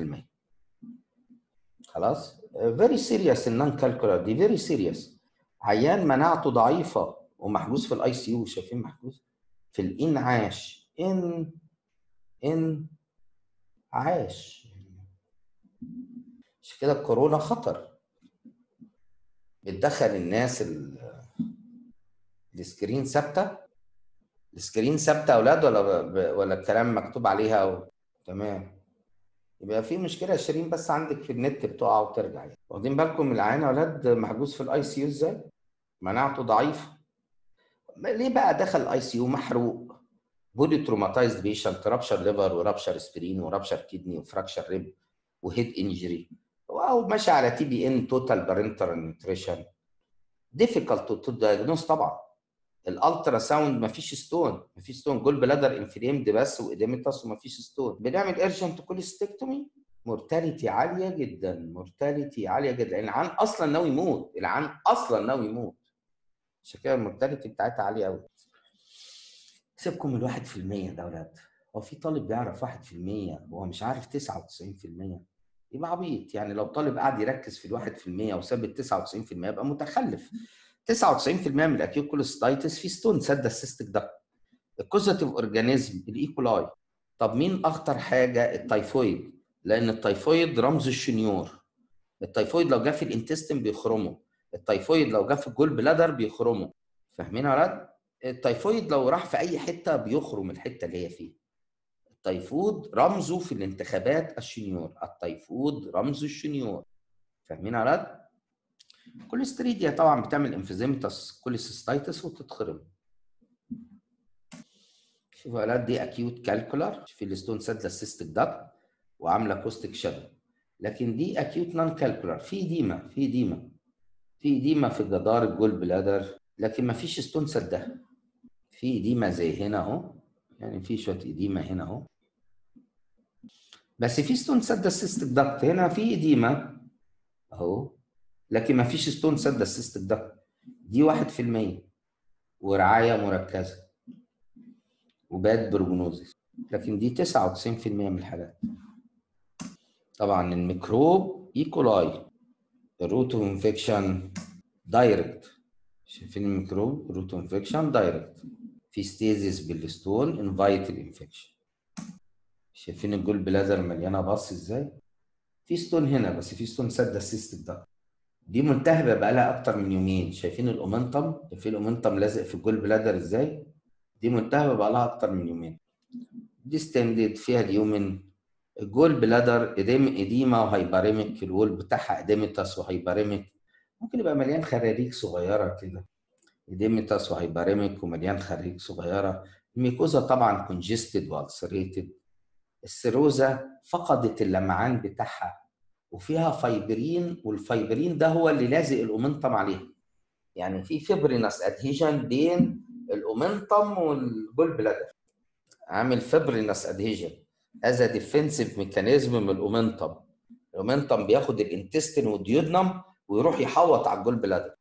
خلاص فيري سيريس النون كالكولار دي فيري سيريس عيان مناعته ضعيفه ومحجوز في الاي سي يو شايفين محجوز في الانعاش ان ان عاش عشان كده الكورونا خطر بتدخل الناس السكرين ثابته السكرين ثابته يا اولاد ولا ولا الكلام مكتوب عليها و... تمام يبقى في مشكله شيرين بس عندك في النت بتقع وترجع يعني واخدين بالكم من العيان يا اولاد محجوز في الاي سي يو ازاي مناعته ضعيفه ليه بقى دخل الاي سي يو محروق بودي تروماتايزد بيشنت رابشر ليفر ورابشر سبرين ورابشر كيدني وفراكشر ريب وهيد انجري او ماشي على تي بي ان توتال بارنتال نيوتريشن ديفيكالت تو دايجنوز طبعا الالترا ساوند مفيش ستون مفيش ستون جول بلادر انفليمد بس واديمتاس ومفيش ستون بنعمل ارجنت كوليستكتومي مورتاليتي عاليه جدا مورتاليتي عاليه جدا لان العيان اصلا ناوي يموت العيان اصلا ناوي يموت عشان كده المورتاليتي بتاعتها عاليه قوي سيبكم من 1% ده ولاد هو في طالب بيعرف 1% وهو مش عارف 99% يبقى عبيط يعني لو طالب قاعد يركز في الواحد في المية وساب ال 99% يبقى متخلف 99% من الاكيوت كوليستايتس في ستون سد السيستك ده الكوزاتيف اورجانيزم الايكولاي طب مين اخطر حاجه التايفويد لان التايفويد رمز الشنيور التايفويد لو جه في الانتستين بيخرمه التايفويد لو جه في الجول بلادر بيخرمه فاهمين يا ولاد التايفويد لو راح في اي حته بيخرم الحته اللي هي فيها التيفود رمزه في الانتخابات الشنيور التيفود رمز الشنيور فاهمين يا ولاد كوليستريديا طبعا بتعمل انفيزيمتس كوليسيستايتس وتتخرم شوفوا يا ولاد دي اكيوت كالكولار في الستون سادله السيستك داك وعامله كوستيك شادو لكن دي اكيوت نون كالكولار في ديما في ديما في ديما في جدار الجول بلادر لكن ما فيش ستون سدها في ديما زي هنا اهو يعني في شويه اديمه هنا اهو بس في ستون سد السيستك دكت هنا في اديمه اهو لكن ما فيش ستون سد السيستك دكت دي 1% ورعايه مركزه وباد بروجنوزيس لكن دي 99% من الحالات طبعا الميكروب ايكولاي الروت اوف انفكشن دايركت شايفين الميكروب روت اوف انفكشن دايركت في ستيزيس بالستون انفايت الانفكشن شايفين الجول بلادر مليانه باص ازاي في ستون هنا بس في ستون سد السيستك ده دي ملتهبه بقى لها اكتر من يومين شايفين الاومنتم في الاومنتم لازق في الجول بلادر ازاي دي ملتهبه بقى لها اكتر من يومين دي ستاندد فيها اليومن الجول بلادر اديم اديما وهايباريميك الوول بتاعها اديمتاس وهايباريميك ممكن يبقى مليان خراريج صغيره كده اديمتاس وهايباريميك ومليان خراريج صغيره الميكوزا طبعا كونجستد والسريتد السيروزا فقدت اللمعان بتاعها وفيها فايبرين والفايبرين ده هو اللي لازق الاومنتم عليها يعني في فيبرينس ادهيجن بين الاومنتم والجول بلادر عامل فيبرينس ادهيجن از ديفنسيف ميكانيزم من الاومنتم الاومنتم بياخد الانتستين والديودنم ويروح يحوط على الجول بلادر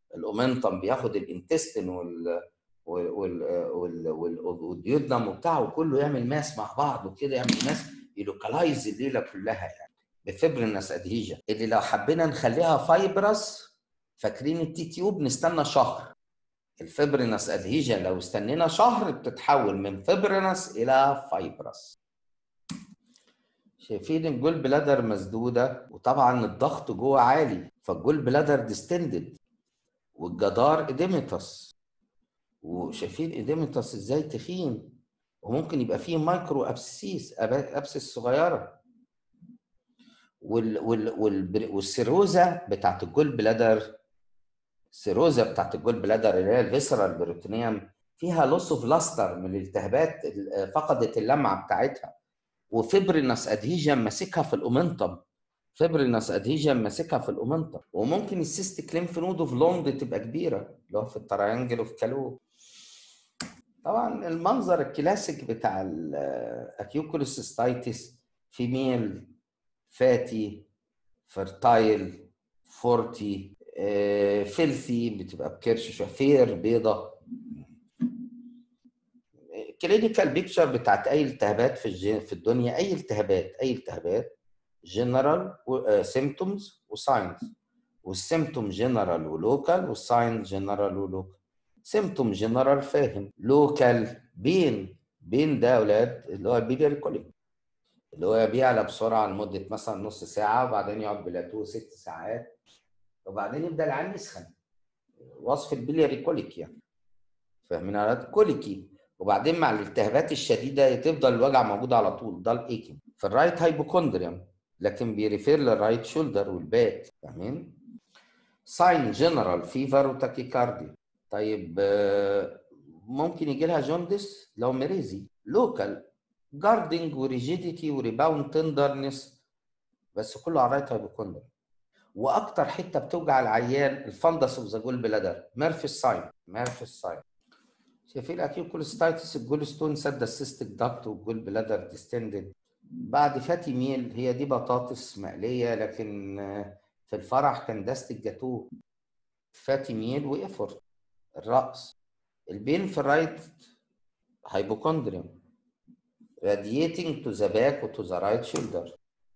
الاومنتم بياخد الانتستين وال وال وال وال والديودنم وبتاعه كله يعمل ماس مع بعض وكده يعمل ماس يلوكلايز الليله كلها يعني بفبرنس ادهيجن اللي لو حبينا نخليها فايبرس فاكرين التي تيوب نستنى شهر الفبرنس ادهيجن لو استنينا شهر بتتحول من فبرنس الى فايبرس شايفين الجول بلادر مسدوده وطبعا الضغط جوه عالي فالجول بلادر ديستندد والجدار اديميتاس وشايفين اديميتاس ازاي تخين وممكن يبقى فيه مايكرو ابسيس ابسس صغيره وال وال وال والسيروزا بتاعت الجول بلادر السيروزا بتاعت الجول بلادر اللي هي الفيسرال بروتينيوم فيها لوس اوف لاستر من الالتهابات فقدت اللمعه بتاعتها وفبرينس ادهيجن ماسكها في الاومنتم فبرينس ادهيجن ماسكها في الاومنتم وممكن السيستيك ليمف نود اوف لوند تبقى كبيره اللي هو في التراينجل اوف كالو طبعا المنظر الكلاسيك بتاع الاكيوكوليسيستايتس فيميل فاتي فرتايل فورتي فيلثي بتبقى بكرش شويه فير بيضه كلينيكال بيكتشر بتاعت اي التهابات في الجين في الدنيا اي التهابات اي التهابات جنرال سيمتومز وساينز والسيمتوم جنرال ولوكال والساين جنرال ولوكال سيمتوم جنرال فاهم لوكال بين بين ده يا اولاد اللي هو البيبي كوليك اللي هو بيعلى بسرعه لمده مثلا نص ساعه وبعدين يقعد بلاتو ست ساعات وبعدين يبدا العين يسخن وصف البيلياري كوليك يعني فاهمين على كوليكي وبعدين مع الالتهابات الشديده تفضل الوجع موجود على طول ده الايكن في الرايت هايبوكوندريوم لكن بيريفير للرايت شولدر والباك فاهمين ساين جنرال فيفر وتاكيكارديا طيب ممكن يجي لها جوندس لو مريزي لوكال جاردنج وريجيديتي وريباوند تندرنس بس كله على الرايت هايبوكوندريوم واكتر حته بتوجع العيان الفندس اوف ذا جول بلادر ميرفي ساين ميرفي ساين شايفين اكيد كوليستايتس الجول ستون سد السيستيك داكت والجول بلادر ديستندد بعد فاتي ميل هي دي بطاطس مقليه لكن في الفرح كان دست الجاتوه فاتي ميل وافورت الرأس البين في الرايت هايبوكوندريوم radiating to the back و to the right shoulder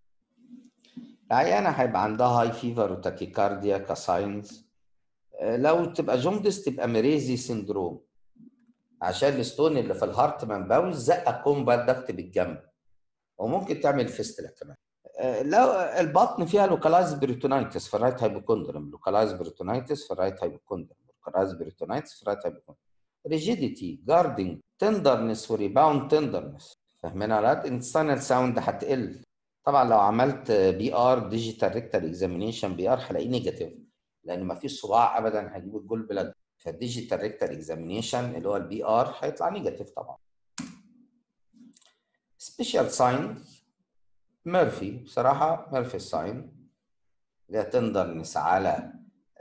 العيانة هيبقى عندها هاي فيفر وتاكيكارديا كساينز لو تبقى جوندس تبقى ميريزي سندروم عشان الستون اللي في الهارت منبوي زقه كومبال دكت بالجنب وممكن تعمل فيستلا كمان لو البطن فيها لوكالايز بريتونايتس في الرايت هايبوكوندرم لوكالايز بريتونايتس في الرايت هايبوكوندرم لوكالايز بريتونايتس في الرايت هايبوكوندرم ريجيديتي جاردنج تندرنس وريباوند تندرنس فاهمين على انتستانال ساوند هتقل طبعا لو عملت بي ار ديجيتال ريكتال اكزامينيشن بي ار هلاقيه نيجاتيف لان ما فيش صباع ابدا هجيب الجول بلاد فالديجيتال ريكتال اكزامينيشن اللي هو البي ار هيطلع نيجاتيف طبعا سبيشال ساين ميرفي بصراحه ميرفي ساين اللي هي تندرنس على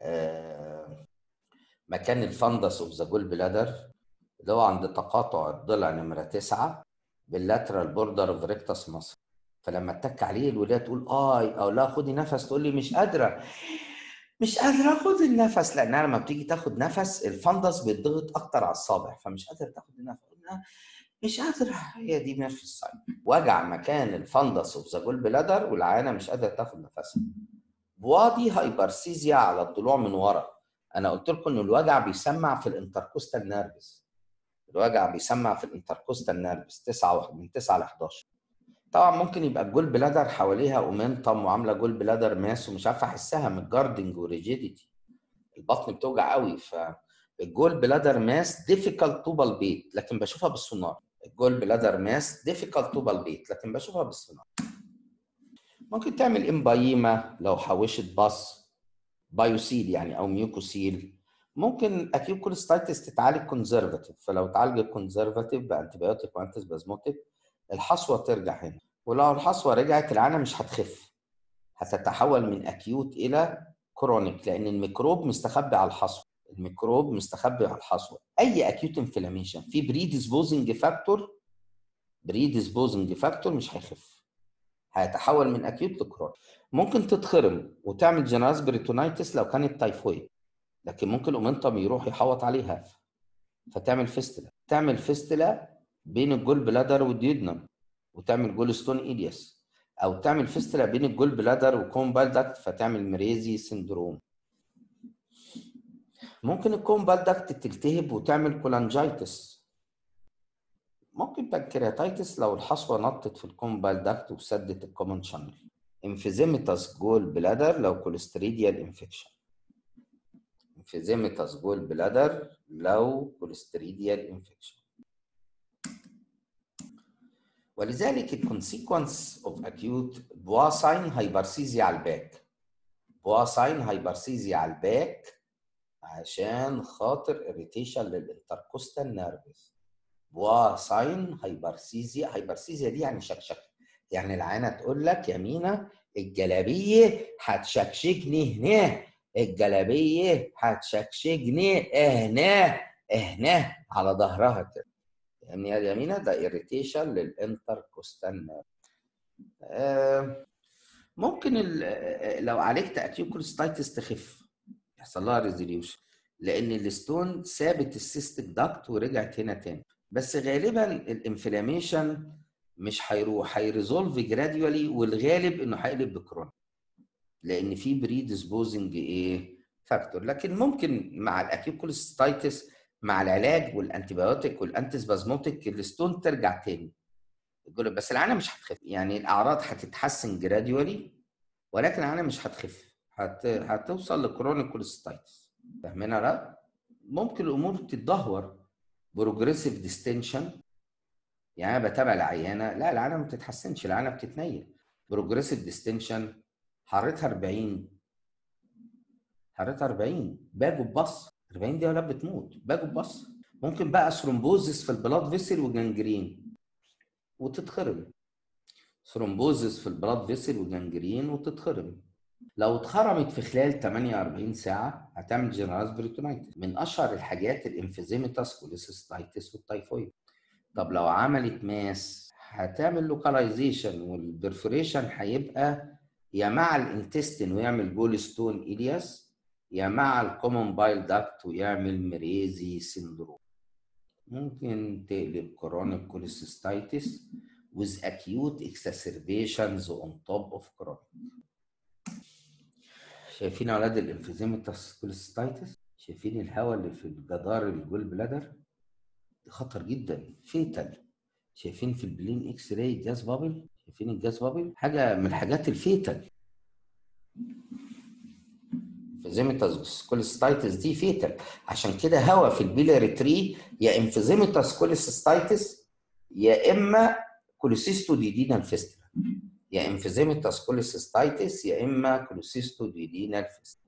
مكان الفندس اوف ذا جول بلادر اللي هو عند تقاطع الضلع نمره تسعه باللاترال بوردر اوف ريكتاس مصر فلما اتك عليه الولايه تقول اي او لا خدي نفس تقول لي مش قادره مش قادره اخد النفس لانها لما بتيجي تاخد نفس الفندس بيتضغط اكتر على الصابع فمش قادره تاخد النفس مش قادره هي دي ميرفي ساين وجع مكان الفندس اوف ذا جول بلادر والعيانه مش قادره تاخد نفسها بوادي هايبرسيزيا على الضلوع من ورا انا قلت لكم ان الوجع بيسمع في الانتركوستال نيرفز الوجع بيسمع في الانتركوستال نيرفز 9 من 9 ل 11 طبعا ممكن يبقى الجول بلادر حواليها اومنتم وعامله جول بلادر ماس ومش عارفه احسها من الجاردنج وريجيديتي البطن بتوجع قوي فالجول بلادر ماس ديفيكالت تو بالبيت لكن بشوفها بالسونار الجول بلادر ماس ديفيكالت تو بالبيت لكن بشوفها بالسونار ممكن تعمل امبايما لو حوشت باص بايوسيل يعني او ميوكوسيل ممكن اكيد كوليستايتس تتعالج كونزرفاتيف فلو اتعالجت كونزرفاتيف بانتيبيوتيك وانتس بازموتيك الحصوه ترجع هنا ولو الحصوه رجعت العانه مش هتخف هتتحول من اكيوت الى كرونيك لان الميكروب مستخبي على الحصوه الميكروب مستخبي على الحصوه اي اكيوت انفلاميشن في بريديسبوزنج فاكتور بريديسبوزنج فاكتور مش هيخف هيتحول من اكيوت لكرونيك ممكن تتخرم وتعمل جنراز بريتونايتس لو كانت تايفويد لكن ممكن الاومنتم يروح يحوط عليها فتعمل فيستلا تعمل فيستلا بين الجول بلادر والديودنم وتعمل جول ستون ايلياس او تعمل فيستلا بين الجول بلادر وكومبال داكت فتعمل مريزي سندروم ممكن الكومبال داكت تلتهب وتعمل كولانجايتس ممكن بنكرياتايتس لو الحصوه نطت في الكومبال داكت وسدت الكومن شانل انفيزيمتاس جول بلادر لو كوليستريديال انفكشن انفيزيمتاس جول بلادر لو كوليستريديال انفكشن ولذلك الكونسيكونس اوف اكيوت بواساين هايبرسيزيا على الباك بواساين هايبرسيزيا على الباك عشان خاطر اريتيشن للانتركوستال نيرفز بواساين هايبرسيزيا هايبرسيزيا دي يعني شكشكه يعني العينه تقول لك يا مينا الجلابيه هتشكشكني هنا الجلابيه هتشكشكني هنا هنا على ظهرها كده فاهمني يا يمينة ده اريتيشن للانتركوستال نيرف آه ممكن لو عالجت اكيوكولستايتس تخف يحصل لها ريزوليوشن لان الستون سابت السيستيك داكت ورجعت هنا تاني بس غالبا الانفلاميشن مش هيروح هيريزولف جراديولي والغالب انه هيقلب بكرونيك لان في بري ديسبوزنج ايه فاكتور لكن ممكن مع الاكيوكولستايتس مع العلاج والانتيبيوتيك والانتيسبازموتيك الستون ترجع تاني بس العانه مش هتخف يعني الاعراض هتتحسن جراديولي ولكن العانه مش هتخف هت... هتوصل لكرونيك كوليستايتس فاهمين لا ممكن الامور تتدهور بروجريسيف ديستنشن يعني انا بتابع العيانه لا العانه ما بتتحسنش العانه بتتنيل بروجريسيف ديستنشن حرتها 40 حرتها 40 باجوا ببص 40 دي ولا بتموت باجوا ببص ممكن بقى ثرومبوزس في البلاد فيسل وجنجرين وتتخرم ثرومبوزس في البلاد فيسل وجنجرين وتتخرم لو اتخرمت في خلال 48 ساعه هتعمل جنرالايز بريتونايتس من اشهر الحاجات الانفيزيميتاس كوليسيستايتس والتايفويد طب لو عملت ماس هتعمل لوكاليزيشن والبرفوريشن هيبقى يا مع الانتستين ويعمل جول ستون الياس يا مع الكومون بايل داكت ويعمل مريزي سيندروم ممكن تقلب كرونيك كوليسيستايتس with acute exacerbations on top of chronic شايفين يا اولاد الانفيزيمتاس كوليسيستايتس شايفين الهواء اللي في الجدار الجول بلادر خطر جدا فيتال شايفين في البلين اكس راي جاز بابل شايفين الجاز بابل حاجه من الحاجات الفيتال انفيزيمتاس كوليستايتس دي فيتال عشان كده هوا في البيلاري تري يا انفيزيمتاس كوليستايتس يا اما كوليسيستو ديدينال فيستلا يا انفيزيمتاس كوليستايتس يا اما كوليسيستو ديدينال فيستلا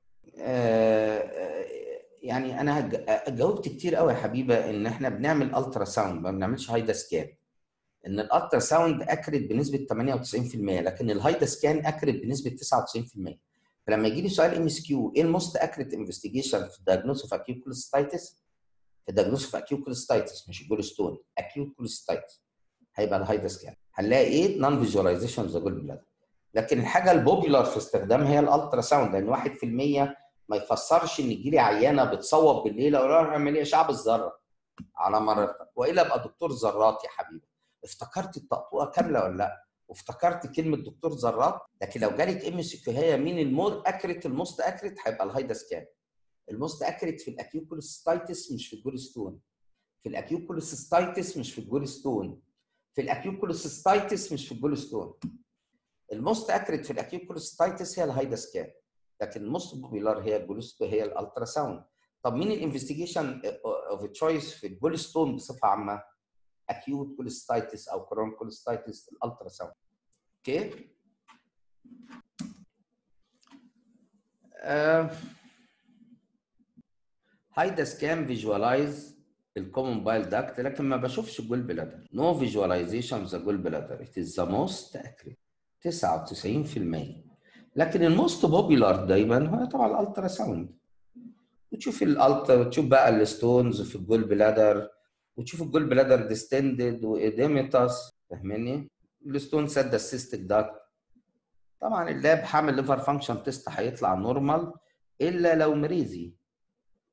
آه يعني انا جاوبت كتير قوي يا حبيبه ان احنا بنعمل الترا ساوند ما بنعملش هايدا سكان ان الالترا ساوند اكرت بنسبه 98% لكن الهايدا سكان اكرت بنسبه 99% فلما يجي لي سؤال ام اس كيو ايه الموست اكريت انفستيجيشن في الدايجنوس اوف اكيوت كوليستايتس في الدايجنوس اوف اكيوت كوليستايتس مش الجول ستون اكيوت كوليستايتس هيبقى الهايدا سكان هنلاقي ايه نون فيجواليزيشن ذا جول بلاد لكن الحاجه البوبيلر في استخدامها هي الالترا ساوند لان 1% ما يفسرش ان يجي لي عيانه بتصوب بالليل اقول لها عمليه شعب الذره على مرتك والا ابقى دكتور ذرات يا حبيبي افتكرت الطقطوقه كامله ولا لا وافتكرت كلمه دكتور ذرات لكن لو جالك ام سي كيو هي مين المور اكريت الموست اكريت هيبقى الهايدا سكان الموست اكريت في الاكيوكوليستايتس مش في الجول ستون في الاكيوكوليستايتس مش في الجول ستون في الاكيوكوليستايتس مش في الجول ستون الموست اكريت في الاكيوكوليستايتس هي الهايدا سكان لكن الموست بوبيلار هي الجلوست هي الالترا ساوند طب مين الانفستيجيشن اوف تشويس في الجول ستون بصفه عامه اكيوت كوليستايتس او كرون كوليستايتس الالترا ساوند اوكي هايدا سكان فيجوالايز الكومن بايل داكت لكن ما بشوفش الجول بلادر نو فيجواليزيشن ذا جول بلادر ات از ذا موست اكريت 99% لكن الموست بوبيلار دايما هو طبعا الالترا ساوند وتشوف الالترا تشوف بقى الستونز في الجول بلادر وتشوف الجول بلادر ديستندد واديميتاس فاهمني الستون سد السيستيك داكت طبعا اللاب حامل ليفر فانكشن تيست هيطلع نورمال الا لو مريزي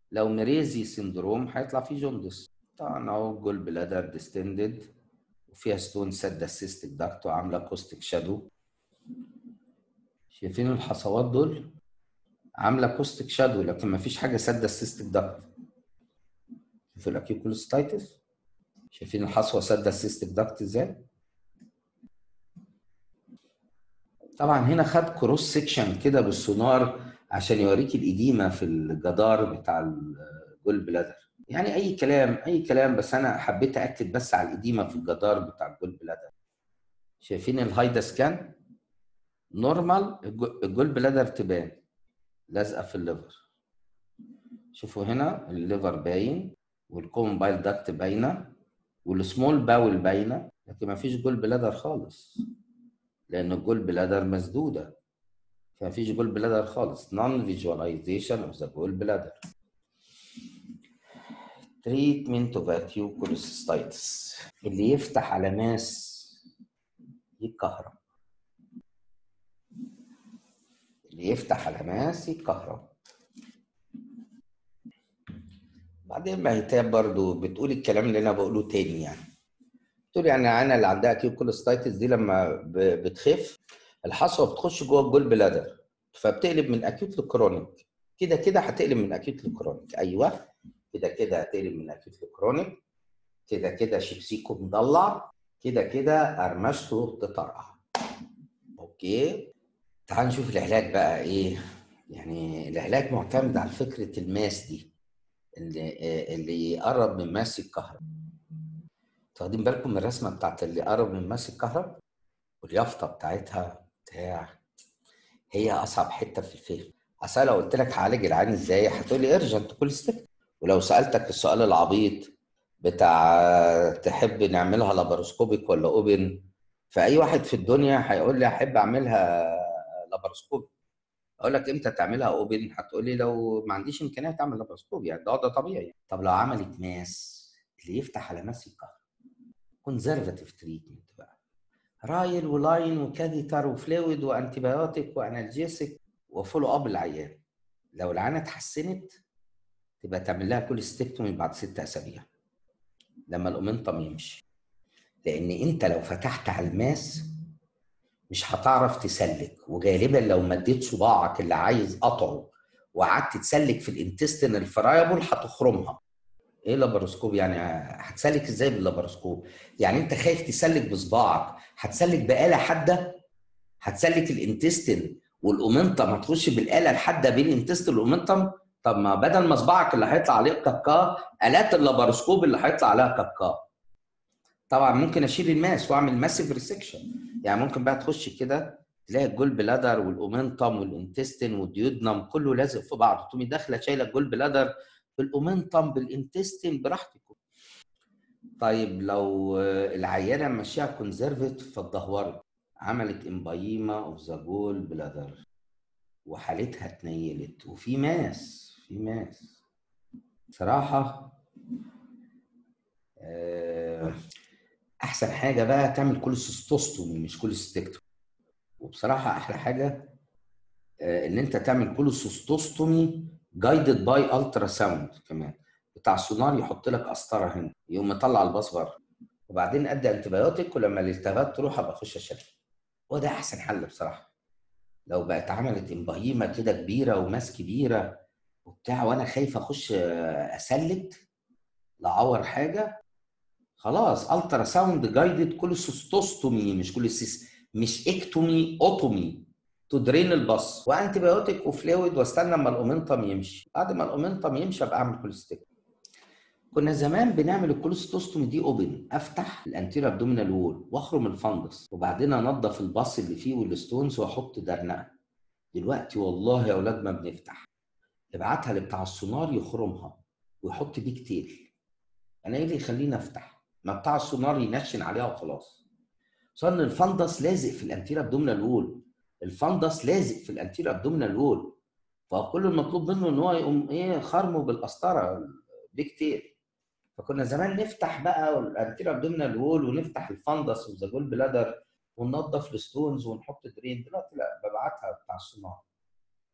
لو ميريزي سندروم هيطلع فيه جوندس طبعا اهو جول بلادر ديستندد وفيها ستون سد السيستيك داكت وعامله كوستيك شادو شايفين الحصوات دول عامله كوستيك شادو لكن ما فيش حاجه سد السيستيك داكت شوفوا الاكيوكولوستايتس شايفين الحصوه سد السيستيك داكت ازاي طبعا هنا خد كروس سيكشن كده بالسونار عشان يوريك الإديمة في الجدار بتاع الجول بلادر يعني أي كلام أي كلام بس أنا حبيت أكد بس على الإديمة في الجدار بتاع الجول بلادر شايفين الهايدا سكان نورمال الجول بلادر تبان لازقة في الليفر شوفوا هنا الليفر باين والكومن بايل داكت باينة والسمول باول باينة لكن ما فيش جول بلادر خالص لأن الجول بلادر مسدودة فما فيش جول بلادر خالص non visualization of the gall bladder treatment of acute cholecystitis اللي يفتح على ماس يتكهرب اللي يفتح على ماس يتكهرب بعدين مهتاب برضو بتقول الكلام اللي انا بقوله تاني يعني بتقول يعني انا اللي عندها اكيوت كوليستايتس دي لما بتخف الحصوه بتخش جوه الجول بلادر فبتقلب من اكيوت لكرونيك كده كده هتقلب من اكيوت لكرونيك ايوه كده كده هتقلب من اكيوت لكرونيك كده كده شيبسيكو مضلع كده كده قرمشته تطرقع اوكي تعال نشوف العلاج بقى ايه يعني العلاج معتمد على فكره الماس دي اللي اللي يقرب من ماس الكهرباء واخدين بالكم من الرسمه بتاعت اللي قرب من ماس الكهرباء واليافطه بتاعتها بتاع هي اصعب حته في الفهم اصل لو قلت لك هعالج العين ازاي هتقول لي ارجنت كل ستيك ولو سالتك السؤال العبيط بتاع تحب نعملها لاباروسكوبيك ولا اوبن فاي واحد في الدنيا هيقول لي احب اعملها لاباروسكوبي اقول لك امتى تعملها اوبن هتقول لي لو ما عنديش امكانيه تعمل لاباروسكوبي يعني ده ده طبيعي طب لو عملت ماس اللي يفتح على ماس الكهرباء كونزرفاتيف تريتمنت بقى رايل ولاين وكاثيتر وفلويد وانتيبيوتيك وانالجيسيك وفولو اب العيان لو العيانه اتحسنت تبقى تعمل لها كوليستكتومي بعد ست اسابيع لما الاومنتم يمشي لان انت لو فتحت على الماس مش هتعرف تسلك وغالبا لو مديت صباعك اللي عايز قطعه وقعدت تسلك في الانتستين الفرايبل هتخرمها ايه لاباروسكوب يعني هتسلك ازاي باللاباروسكوب يعني انت خايف تسلك بصباعك هتسلك بآلة حادة هتسلك الانتستين والاومنتم هتخش بالآلة الحادة بين الانتستين والاومنتم طب ما بدل ما صباعك اللي هيطلع عليه كاكا آلات اللاباروسكوب اللي هيطلع عليها كاكا طبعا ممكن اشيل الماس واعمل ماسيف ريسكشن يعني ممكن بقى تخش كده تلاقي الجول بلادر والاومنتم والانتستين والديودنم كله لازق في بعض تقومي داخله شايله الجول بلادر بالاومنتم بالانتستين براحتكم طيب لو العيانه ماشيه كونزرفت فاتدهورت عملت امبايما اوف ذا جول بلادر وحالتها اتنيلت وفي ماس في ماس صراحه احسن حاجه بقى تعمل كوليسيستوستومي مش كوليستكتومي وبصراحه احلى حاجه ان انت تعمل كوليسيستوستومي جايدد باي الترا ساوند كمان بتاع السونار يحط لك قسطره هنا يقوم مطلع الباص بره وبعدين ادي انتبيوتيك ولما الالتهابات تروح ابقى اخش اشيل هو ده احسن حل بصراحه لو بقت عملت امبايمه كده كبيره وماس كبيره وبتاع وانا خايف اخش اسلك لا حاجه خلاص الترا ساوند جايدد كوليسيستوستومي مش كوليسيس مش اكتومي اوتومي تدرين البص وانتي بايوتيك وفلويد واستنى اما الاومنتم يمشي بعد ما الاومنتم يمشي ابقى اعمل كوليستيك كنا زمان بنعمل الكوليستوستومي دي اوبن افتح الانتيرا ابدومينال وول واخرم الفندس وبعدين انضف البص اللي فيه والستونز واحط درنقه دلوقتي والله يا اولاد ما بنفتح ابعتها لبتاع السونار يخرمها ويحط بيك تيل انا ايه اللي يخليني افتح ما بتاع السونار ينشن عليها وخلاص صار الفندس لازق في الانتيرا ابدومينال وول الفندس لازق في الانتيرا ابدومينال وول فكل المطلوب منه ان هو يقوم ايه خرمه بالقسطره بيك تيل فكنا زمان نفتح بقى الانتيرا ابدومينال وول ونفتح الفندس وذا جول بلادر وننظف الستونز ونحط درين دلوقتي لا ببعتها بتاع السونار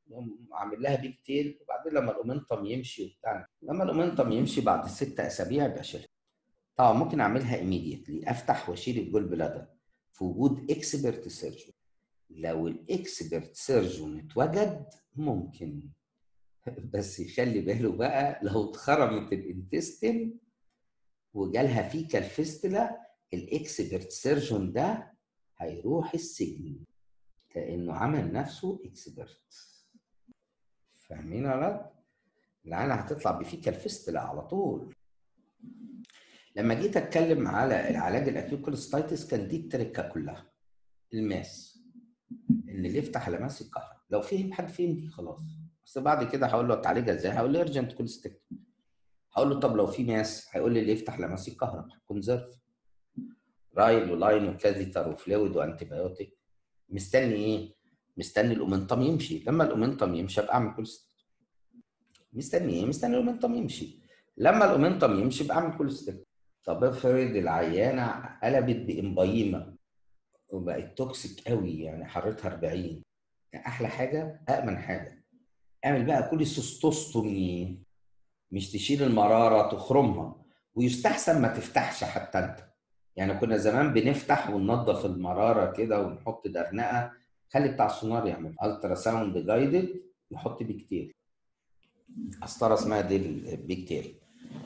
عامل لها بيج تيل وبعدين لما الاومنتم يمشي وبتاع لما الاومنتم يمشي بعد ست اسابيع يبقى شيلها طبعا ممكن اعملها immediately افتح واشيل الجول بلادر في وجود اكسبرت سيرجون لو الاكسبرت سيرجون اتوجد ممكن بس يخلي باله بقى لو اتخرمت الانتستين وجالها فيكال فيستلا الاكسبرت سيرجون ده هيروح السجن لانه عمل نفسه اكسبرت فاهمين يا ولاد؟ العينة هتطلع بفيكال فيستلا على طول لما جيت اتكلم على العلاج الاكيوت كوليستايتس كان دي التركه كلها الماس ان اللي يفتح على ماس الكهرباء لو فهم حد فهم دي خلاص بس بعد كده هقول له تعالجها ازاي هقول له ارجنت كوليستيك هقول له طب لو في ماس هيقول لي اللي يفتح لماس الكهرباء كونزرف رايل ولاين وكاثيتر وفلويد وانتي بايوتيك مستني ايه؟ مستني الاومنتم يمشي لما الاومنتم يمشي ابقى اعمل كوليستيك مستني ايه؟ مستني الاومنتم يمشي لما الاومنتم يمشي ابقى اعمل كوليستيك طب افرض العيانه قلبت بامبايما وبقت توكسيك قوي يعني حرارتها 40 احلى حاجه امن حاجه اعمل بقى كل سوستوستومي مش تشيل المراره تخرمها ويستحسن ما تفتحش حتى انت يعني كنا زمان بنفتح وننظف المراره كده ونحط درنقه خلي بتاع السونار يعمل الترا ساوند جايدد يحط بيكتير قسطره اسمها دي البيكتير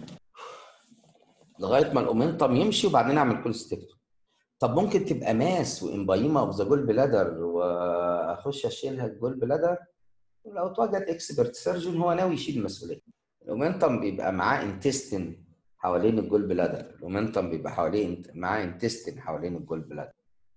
لغايه ما الاومنتم يمشي وبعدين اعمل كولستيكتوم طب ممكن تبقى ماس وامبايما اوف ذا جول بلادر واخش اشيلها الجول بلادر لو اتوجد اكسبرت سيرجن هو ناوي يشيل المسؤوليه الاومنتم بيبقى معاه انتستين حوالين الجول بلادر الاومنتم بيبقى حوالين معاه انتستين حوالين الجول بلادر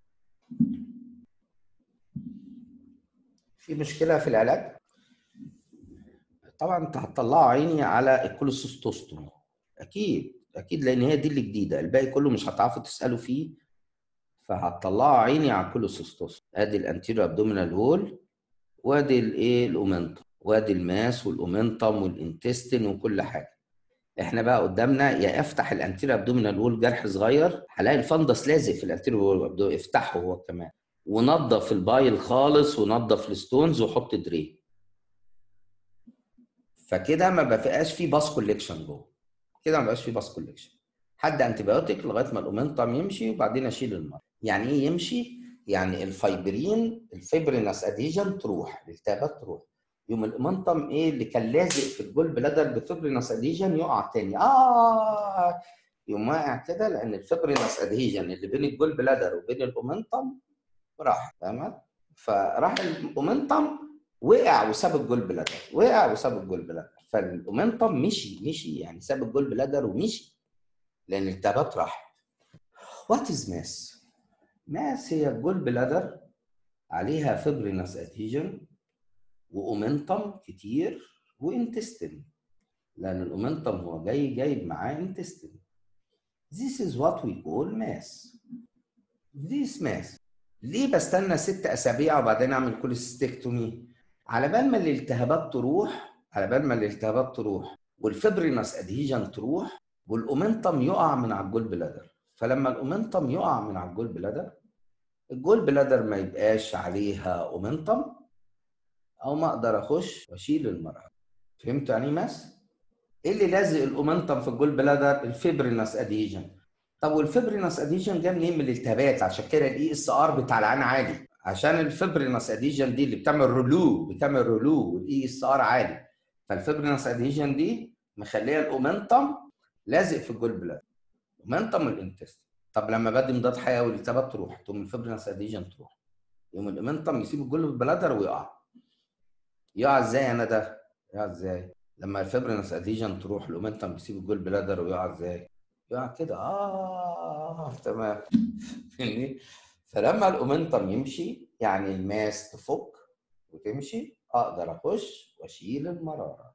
في مشكله في العلاج طبعا انت هتطلعوا عيني على الكولوسيستوستومي اكيد اكيد لان هي دي اللي جديده الباقي كله مش هتعرفوا تسالوا فيه فهتطلعوا عيني على الكولوسيستوس ادي الانتيريو ابدومينال وول وادي الايه الاومنتم وادي الماس والاومنتم والانتستين وكل حاجه احنا بقى قدامنا يا افتح الانتيريو ابدومينال وول جرح صغير هلاقي الفندس لازق في الانتيريو وول افتحه هو كمان ونظف البايل خالص ونظف الستونز وحط دري فكده ما بقاش فيه باس كوليكشن جوه كده ما بقاش فيه باس كوليكشن حد انتي بايوتيك لغايه ما الاومنتم يمشي وبعدين اشيل المرض يعني ايه يمشي يعني الفايبرين الفيبرينس اديجن تروح الالتهابات تروح يوم الاومنتم ايه اللي كان لازق في الجول بلادر بفيبرينس اديجن يقع تاني اه يوم واقع كده لان الفيبرينس اديجن اللي بين الجول بلادر وبين الاومنتم راح تمام فراح الاومنتم وقع وساب الجول بلادر وقع وساب الجول بلادر فالاومنتم مشي مشي يعني ساب الجول بلادر ومشي لان الالتهابات راحت وات از ماس ماس هي الجول بلادر عليها فيبرينس ادهيجن واومنتم كتير وانتستين لان الاومنتم هو جاي جايب معاه انتستين This is what we call mass. This mass. ليه بستنى ست اسابيع وبعدين اعمل كوليستكتومي؟ على بال ما الالتهابات تروح على بال ما الالتهابات تروح والفبرينس ادهيجن تروح والاومنتم يقع من على الجول بلادر فلما الاومنتم يقع من على الجول بلادر الجول بلادر ما يبقاش عليها اومنتم او ما اقدر اخش واشيل المرأة فهمتوا يعني ايه ماس؟ ايه اللي لازق الاومنتم في الجول بلادر؟ الفبرينس ادهيجن طب والفبرينس ادهيجن جاي منين من الالتهابات عشان كده الاي اس ار بتاع العين عالي عشان الفبرينس ادهيجن دي اللي بتعمل رولو بتعمل رولو والاي اس ار عالي فالفبرينس ادهيجن دي مخليه الاومنتم لازق في الجول بلادر اومنتم الانتست طب لما بدي مضاد حيوي والالتهابات تروح تقوم الفبرينس ادهيجن تروح يقوم الاومنتم يسيب الجول بلادر ويقع يقع ازاي انا ده؟ يقع ازاي؟ لما الفبرينس ادهيجن تروح الاومنتم بيسيب الجول بلادر ويقع ازاي؟ يقع كده اه تمام فاهمني؟ فلما الاومنتم يمشي يعني الماس تفك وتمشي اقدر اخش واشيل المراره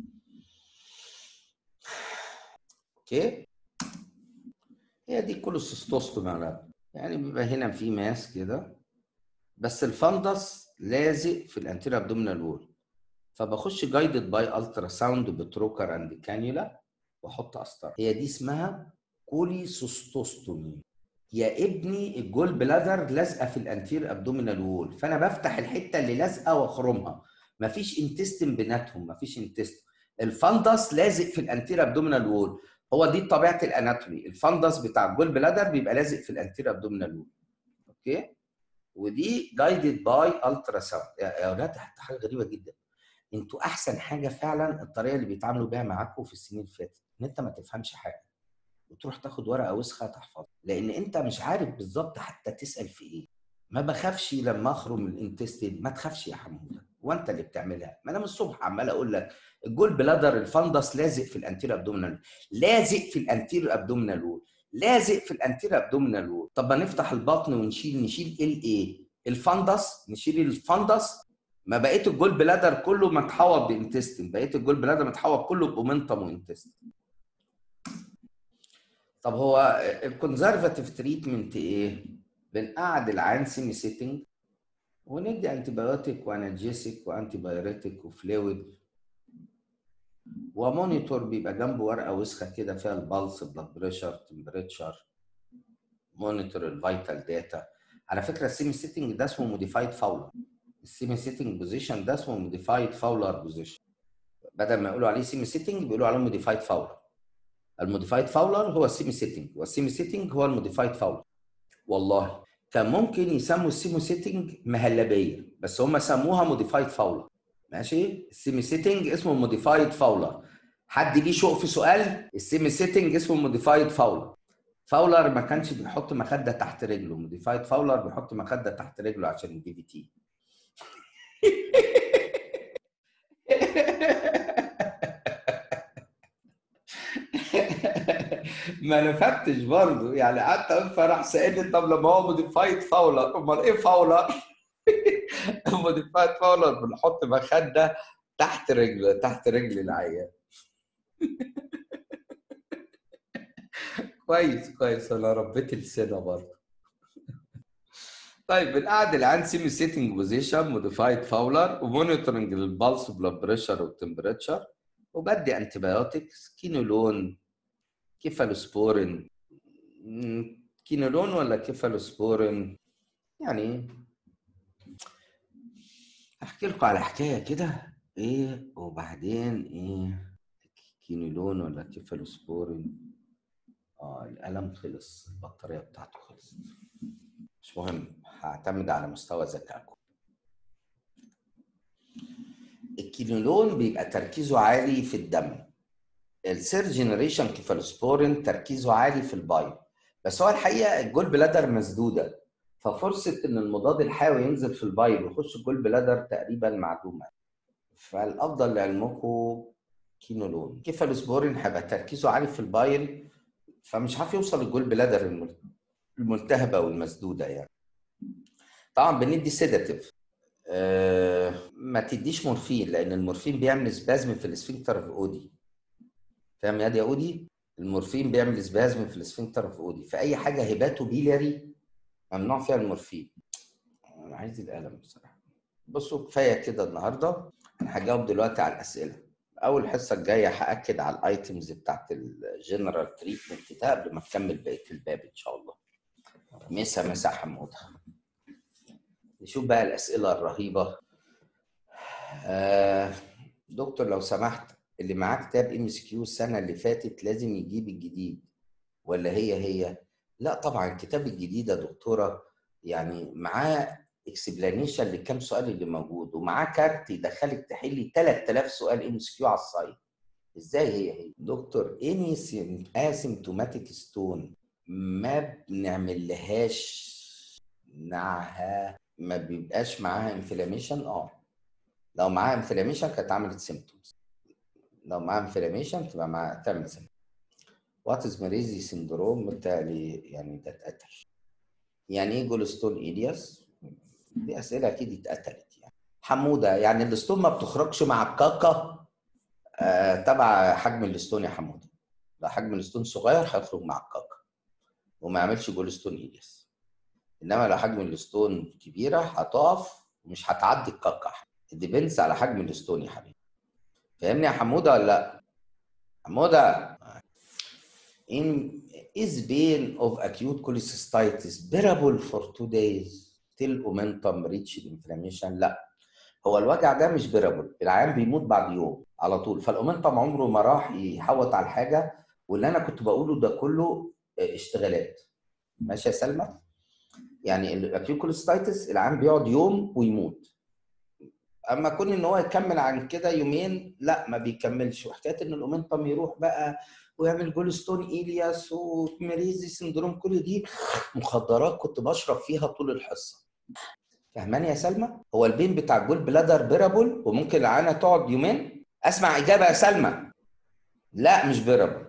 اوكي هي دي كولوسيستوستومي يعني بيبقى هنا في ماس كده بس الفندس لازق في الانتيريور ابدومينال وول فبخش جايدد باي الترا ساوند بتروكر اند كانيولا واحط قسطره هي دي اسمها كوليسيستوستومي يا ابني الجول بلادر لازقه في الانتير ابدومينال وول فانا بفتح الحته اللي لازقه واخرمها مفيش انتستين بيناتهم مفيش انتستين الفندس لازق في الانتير ابدومينال وول هو دي طبيعه الاناتومي الفندس بتاع الجول بلادر بيبقى لازق في الانتير ابدومينال وول اوكي ودي جايدد باي الترا ساوند يا اولاد حاجه غريبه جدا انتوا احسن حاجه فعلا الطريقه اللي بيتعاملوا بيها معاكم في السنين اللي فاتت ان انت ما تفهمش حاجه وتروح تاخد ورقه وسخه تحفظها لان انت مش عارف بالظبط حتى تسال في ايه ما بخافش لما اخرج من الانتستين ما تخافش يا حموده وانت اللي بتعملها ما انا من الصبح عمال اقول لك الجول بلادر الفندس لازق في الانتير ابدومينال لازق في الانتير ابدومينال وول لازق في الانتير ابدومينال وول طب ما نفتح البطن ونشيل نشيل الايه الفندس نشيل الفندس ما بقيت الجول بلادر كله متحوط بانتستين بقيت الجول بلادر متحوط كله باومنتم وانتستين طب هو الكونزرفاتيف تريتمنت ايه؟ بنقعد العيان سيمي سيتنج وندي انتي بايوتيك وانالجيسيك وانتي بايوريتيك وفلويد ومونيتور بيبقى جنبه ورقه وسخه كده فيها البلس بلاد بريشر تمبريتشر مونيتور الفيتال داتا على فكره السيمي سيتنج ده اسمه موديفايد فاولر السيمي سيتنج بوزيشن ده اسمه موديفايد فاولر بوزيشن بدل ما يقولوا عليه سيمي سيتنج بيقولوا عليه موديفايد فاولر الموديفايد فاولر هو السيمي سيتنج والسيمي سيتنج هو الموديفايد فاولر والله كان ممكن يسموا السيمي سيتنج مهلبيه بس هم سموها موديفايد فاولر ماشي السيمي سيتنج اسمه موديفايد فاولر حد ليه شوق في سؤال السيمي سيتنج اسمه موديفايد فاولر فاولر ما كانش بيحط مخده تحت رجله موديفايد فاولر بيحط مخده تحت رجله عشان البي في تي ما نفدتش برضه يعني قعدت اقول فراح سالني طب لما هو موديفايد فاولر امال ايه فاولر؟ موديفايد فاولر بنحط مخده تحت رجله تحت رجل العيان كويس كويس انا ربيت لسانه برضه طيب بنقعد العيان سيمي سيتنج بوزيشن موديفايد فاولر ومونيتورنج للبلس بلاد بريشر والتمبريتشر وبدي انتي بايوتكس كينولون كيفالوسبورين كينولون ولا كيفالوسبورين يعني احكي لكم على حكايه كده ايه وبعدين ايه كينولون ولا كيفالوسبورين اه القلم خلص البطاريه بتاعته خلصت مش مهم هعتمد على مستوى ذكائكم الكينولون بيبقى تركيزه عالي في الدم السير جنريشن كيفالوسبورين تركيزه عالي في البايو بس هو الحقيقه الجول بلادر مسدوده ففرصه ان المضاد الحيوي ينزل في البايو ويخش الجول بلادر تقريبا معدومه فالافضل لعلمكم كينولون كيفالوسبورين هيبقى تركيزه عالي في البايل فمش عارف يوصل الجول بلادر الملتهبه والمسدوده يعني طبعا بندي سيداتيف أه ما تديش مورفين لان المورفين بيعمل سبازم في الاسفنكتر في اودي فاهم يا دي يا اودي المورفين بيعمل سبازم في الاسفنكتر في اودي فاي حاجه هيباتو بيلاري ممنوع فيها المورفين انا عايز القلم بصراحه بصوا كفايه كده النهارده انا هجاوب دلوقتي على الاسئله اول الحصه الجايه هاكد على الايتمز بتاعت الجنرال تريتمنت ده قبل ما اكمل بقيه الباب ان شاء الله مسا مسا حموده نشوف بقى الاسئله الرهيبه آه دكتور لو سمحت اللي معاه كتاب ام اس كيو السنه اللي فاتت لازم يجيب الجديد ولا هي هي لا طبعا الكتاب الجديد يا دكتوره يعني معاه اكسبلانيشن للكام سؤال اللي موجود ومعاه كارت يدخلك تحلي 3000 سؤال ام اس كيو على السايت ازاي هي هي دكتور اني اسيمتوماتيك ستون ما بنعمل لهاش معها ما بيبقاش معاها انفلاميشن اه لو معاها انفلاميشن كانت عملت سيمتومز لو معاها انفلاميشن تبقى معاها تعمل سيمتومز وات از ماريزي سندروم بالتالي يعني ده اتقتل يعني ايه جولستون ايلياس دي اسئله اكيد اتقتلت يعني حموده يعني الستون ما بتخرجش مع الكاكا آه تبع حجم الستون يا حموده لو حجم الستون صغير هيخرج مع الكاكا وما يعملش جولستون ايلياس انما لو حجم الستون كبيره هتقف ومش هتعدي الكاكا ديبنس على حجم الستون يا حبيبي فاهمني يا حموده ولا لا حموده in is pain of acute cholecystitis bearable for two days till momentum reach inflammation لا هو الوجع ده مش بيرابل العيان بيموت بعد يوم على طول فالاومنتم عمره ما راح يحوط على حاجه واللي انا كنت بقوله ده كله اشتغالات ماشي يا سلمى يعني الاكيوكوليستايتس العيان بيقعد يوم ويموت اما كون ان هو يكمل عن كده يومين لا ما بيكملش وحكايه ان الاومنتم يروح بقى ويعمل جولستون ايلياس وميريزي سندروم كل دي مخدرات كنت بشرب فيها طول الحصه فهماني يا سلمى هو البين بتاع الجول بلادر بيرابل وممكن العانه تقعد يومين اسمع اجابه يا سلمى لا مش بيرابل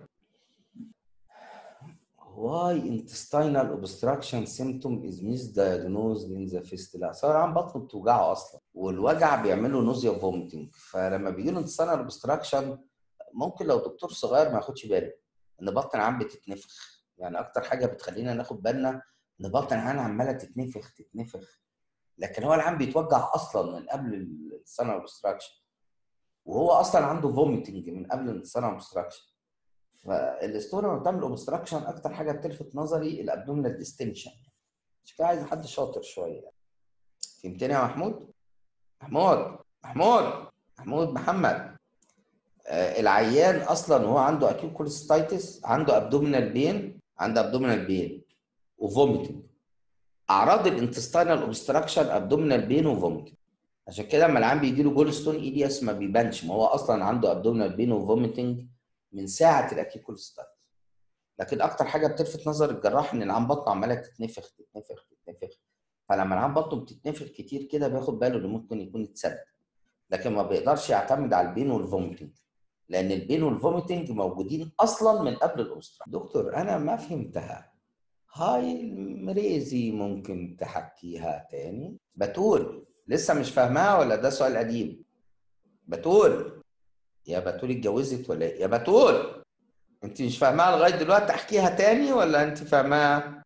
why intestinal obstruction symptom is misdiagnosed in the fistula صار عن بطنه بتوجعه اصلا والوجع بيعمله نوزيا فوميتنج فلما بيجي له intestinal obstruction ممكن لو دكتور صغير ما ياخدش باله ان بطن العام بتتنفخ يعني اكتر حاجه بتخلينا ناخد بالنا ان بطن العام عماله تتنفخ تتنفخ لكن هو العام بيتوجع اصلا من قبل السنه اوبستراكشن وهو اصلا عنده فوميتنج من قبل السنه اوبستراكشن فالاستوري لما بتعمل اوبستراكشن اكتر حاجه بتلفت نظري الابدومينال ديستنشن مش كده عايز حد شاطر شويه فهمتني يا محمود؟ محمود محمود محمود محمد آه العيان اصلا وهو عنده اكيوت كوليستايتس عنده ابدومينال بين عنده ابدومينال بين وفوميتنج اعراض الانتستينال اوبستراكشن ابدومينال بين وفوميتنج عشان كده لما العيان بيجي له جولستون ايدياس ما بيبانش ما هو اصلا عنده ابدومينال بين وفوميتنج من ساعه الاكيكولستات لكن اكتر حاجه بتلفت نظر الجراح ان العين بطنه عماله تتنفخ تتنفخ تتنفخ فلما العين بطنه بتتنفخ كتير كده بياخد باله انه ممكن يكون اتسد لكن ما بيقدرش يعتمد على البين والفوميتنج لان البين والفوميتنج موجودين اصلا من قبل الاوسترا دكتور انا ما فهمتها هاي المريزي ممكن تحكيها تاني بتقول لسه مش فاهماها ولا ده سؤال قديم بتقول يا بتول اتجوزت ولا ايه؟ يا بتول انت مش فاهماها لغايه دلوقتي احكيها تاني ولا انت فاهماها؟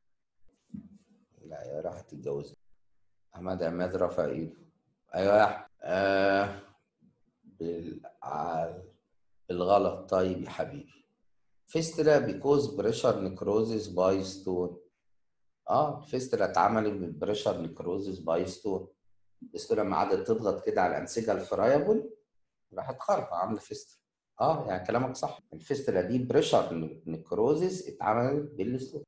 لا يا راحت اتجوزت احمد عماد رفع ايده ايوه يا احمد آه بالع... بالغلط طيب يا حبيبي فيستلا بيكوز بريشر نكروزيس باي ستون اه الفيستلا اتعملت بالبريشر نكروزيس باي ستون الفيستلا لما قعدت تضغط كده على الانسجه الفرايبل راحت خارقه عامله فيستلا اه يعني كلامك صح الفيستلا دي بريشر نكروزيس اتعملت بالسلوك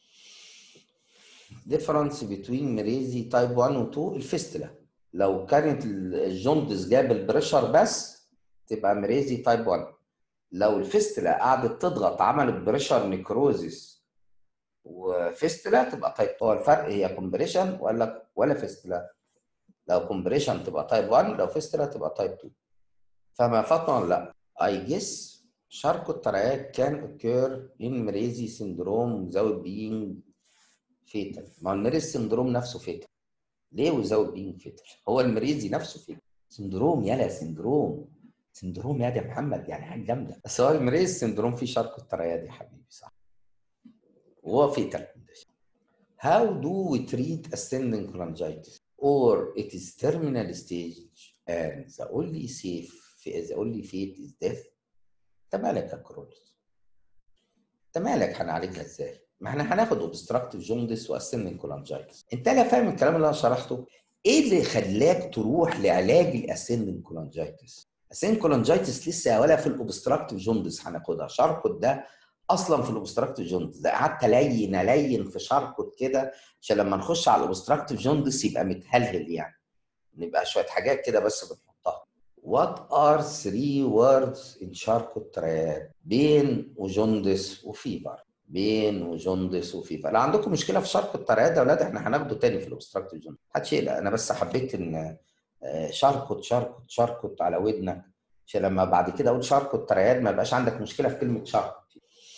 ديفرنس بين مريزي تايب 1 و 2 الفيستلا لو كانت الجوندس جاب البريشر بس تبقى مريزي تايب 1 لو الفيستلا قعدت تضغط عملت بريشر نكروزيس وفيستلا تبقى تايب هو الفرق هي كومبريشن ولا ولا فيستلا لو كومبريشن تبقى تايب 1 لو فيستلا تبقى تايب 2 فما فاطمه ولا لا I guess شرق التريات كان occur in مريزي syndrome without being fatal ما هو المريز سندروم نفسه فيتال ليه without being fatal هو المريزي نفسه فيتال سندروم يلا سندروم سندروم يا محمد يعني حاجه جامده بس هو المريز سندروم فيه شرق التريات يا حبيبي صح وهو فيتال How do we treat ascending cholangitis or it is terminal stage and the only safe the only fate is death انت مالك يا كرولز انت مالك هنعالجها ازاي ما احنا هناخد اوبستراكتيف جوندس واسندنج كولانجايتس انت لا فاهم الكلام اللي انا شرحته ايه اللي خلاك تروح لعلاج الاسندنج كولانجايتس اسندنج كولانجايتس لسه ولا في الاوبستراكتيف جوندس هناخدها شاركوت ده اصلا في الاوبستراكتيف جوندس ده قعدت الين الين في شاركوت كده عشان لما نخش على الاوبستراكتيف جوندس يبقى متهلهل يعني نبقى شويه حاجات كده بس بنحطها What are three words in شاركوت ترياد بين وجوندس وفيبر بين وجوندس وفيفا لو عندكم مشكله في شرق الترياد يا اولاد احنا هناخده تاني في الاوبستراكتيف جوندس محدش يقلق انا بس حبيت ان شاركوت شاركوت شاركوت على ودنك عشان لما بعد كده اقول شاركوت ترياد ما يبقاش عندك مشكله في كلمه شاركوت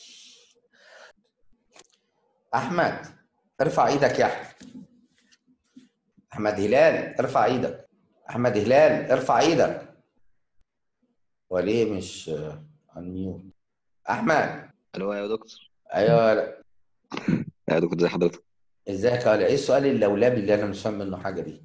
احمد ارفع ايدك يا احمد احمد هلال ارفع ايدك احمد هلال ارفع ايدك وليه مش انميوت احمد الو يا دكتور ايوه لا. يا دكتور زي حضرتك ازيك يا ايه السؤال اللولبي اللي انا مش فاهم منه حاجه دي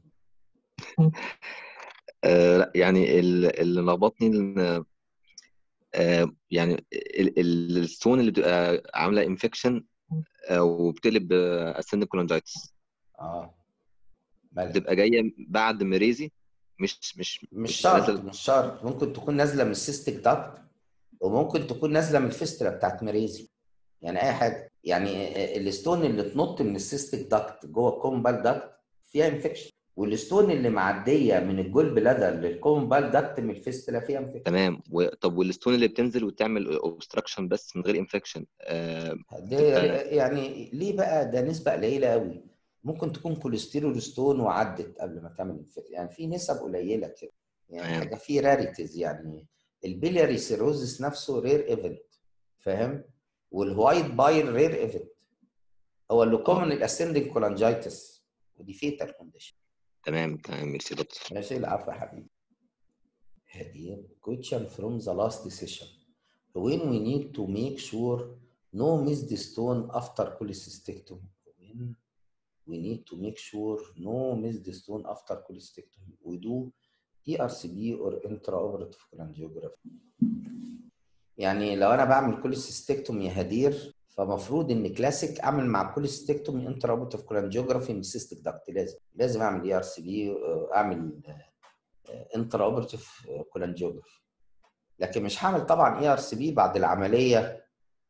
آه لا يعني ال- اللي لخبطني إن، آه يعني ال- ال- الستون اللي بتبقى عامله انفكشن وبتقلب اسند كولونجايتس اه مالك بتبقى جايه بعد مريزي مش مش مش مش شرط نازل مش شرط ممكن تكون نازله من السيستيك داكت وممكن تكون نازله من الفيسترا بتاعت مريزي يعني اي حاجه يعني الستون اللي تنط من السيستيك داكت جوه الكومبال داكت فيها انفكشن والستون اللي معديه من الجول بلادر للكومبال داكت من الفيسترا فيها انفكشن تمام و... طب والستون اللي بتنزل وتعمل اوبستراكشن بس من غير انفكشن آه ده تبقى يعني ليه بقى ده نسبه قليله قوي ممكن تكون كوليسترول ستون وعدت قبل ما تعمل انفكشن يعني في نسب قليله كده يعني تمام حاجه في راريتيز يعني البيلياري سيروزس نفسه رير ايفنت فاهم والوايت بايل رير ايفنت هو اللي اه كومن الاسندنج كولانجايتس ودي فيتال كونديشن تمام تمام ميرسي يا دكتور ماشي العفو يا حبيبي هذه question from the last session when we need to make sure no missed stone after cholecystectomy when we need to make sure no missed stone after cholecystectomy we do ERCP or intraoperative cholangiography يعني لو انا بعمل كوليسيستكتومي يا هدير فمفروض ان كلاسيك اعمل مع كوليسيستكتومي انتراوبرتيف كولانجيوجرافي من السيستيك داكت لازم لازم اعمل اي ار سي بي اعمل انتراوبرتيف كولانجيوجرافي لكن مش هعمل طبعا اي ار سي بي بعد العمليه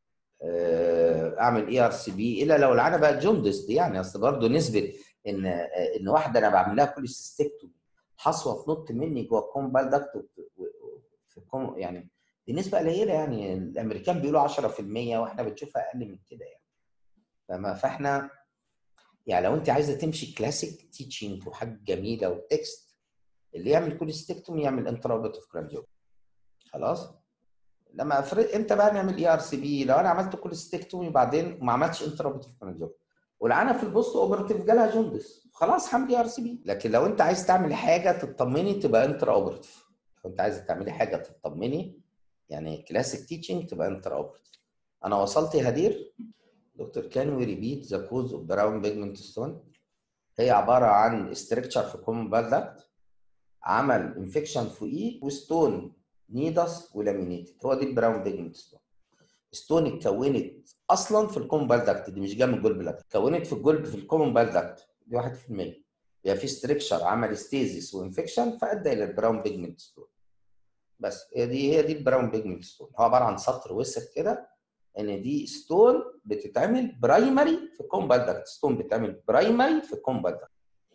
آه، اعمل اي ار سي بي الا لو العانه بقت جوندس دي يعني اصل برضه نسبه ان آه، ان واحده انا بعمل لها كوليسيستكتومي حصوه تنط مني جوه الكومبال داكت و- و- في الكوم يعني دي نسبه قليله يعني الامريكان بيقولوا 10% واحنا بنشوفها اقل من كده يعني فما فاحنا يعني لو انت عايزه تمشي كلاسيك تيتشنج وحاجه جميله وتكست اللي يعمل كوليستكتومي يعمل انترابيتيف كرانجيو خلاص لما افرض امتى بقى نعمل اي ار سي بي لو انا عملت كوليستكتومي وبعدين ما عملتش انترابيتيف كرانجيو والعانه في البوست اوبرتيف جالها جوندس خلاص هعمل اي ار سي بي لكن لو انت عايز تعمل حاجه تطمني تبقى انترا اوبرتيف لو انت عايزه تعملي حاجه تطمني يعني كلاسيك تيتشنج تبقى انترا اوبرتيف انا وصلت يا هدير دكتور كان وي ريبيت ذا كوز اوف براون بيجمنت ستون هي عباره عن استركشر في كومن بالدكت عمل انفكشن فوقيه وستون نيدس ولامينيتد هو دي البراون بيجمنت ستون ستون اتكونت اصلا في الكومن بالدكت دي مش جايه من الجول بلاد اتكونت في الجول في الكومن بالدكت دي 1% يبقى في ستركشر عمل ستيزيس وانفكشن فادى الى البراون بيجمنت ستون بس هي دي هي دي البراون بيجمنت ستون هو عباره عن سطر وسخ كده ان دي ستون بتتعمل برايمري في الكومبال داكت ستون بتتعمل برايمري في الكومبال داكت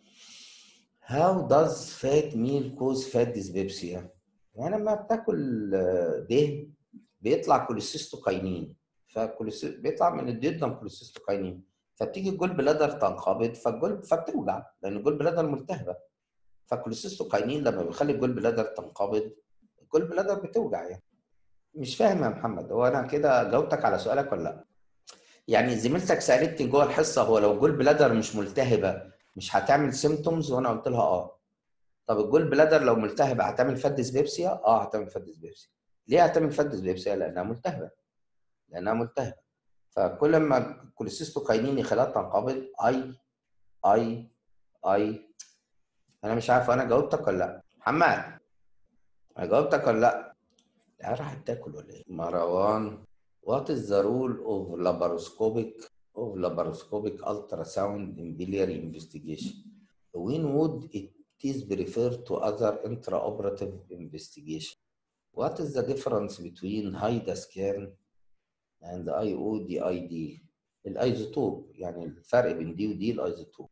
How does fat meal cause fat dyspepsia؟ يعني لما بتاكل آه، دهن بيطلع كوليسيستوكاينين فكوليسي... بيطلع من الديودنم كوليسيستوكاينين فبتيجي الجول بلادر تنقبض فالجول فبتوجع لان الجول بلادر ملتهبه فالكوليسيستوكاينين لما بيخلي الجول بلادر تنقبض الجول بلادر بتوجع يعني مش فاهم يا محمد هو انا كده جاوبتك على سؤالك ولا لا؟ يعني زميلتك سالتني جوه الحصه هو لو الجول بلادر مش ملتهبه مش هتعمل سيمتومز وانا قلت لها اه طب الجول بلادر لو ملتهبه هتعمل فات ديسبيبسيا اه هتعمل فات ديسبيبسيا ليه هتعمل فات ديسبيبسيا لانها ملتهبه لانها ملتهبه فكل ما الكوليسيستوكاينين يخليها تنقبض اي اي اي انا مش عارف انا جاوبتك ولا لا محمد انا جاوبتك ولا لا لا راح تاكل ولا ايه مروان What is the rule of laparoscopic of laparoscopic ultrasound in biliary investigation? When would it is preferred to other intraoperative investigation? What is the difference between HIDA scan and IODID? الايزوتوب يعني الفرق بين دي ودي الايزوتوب.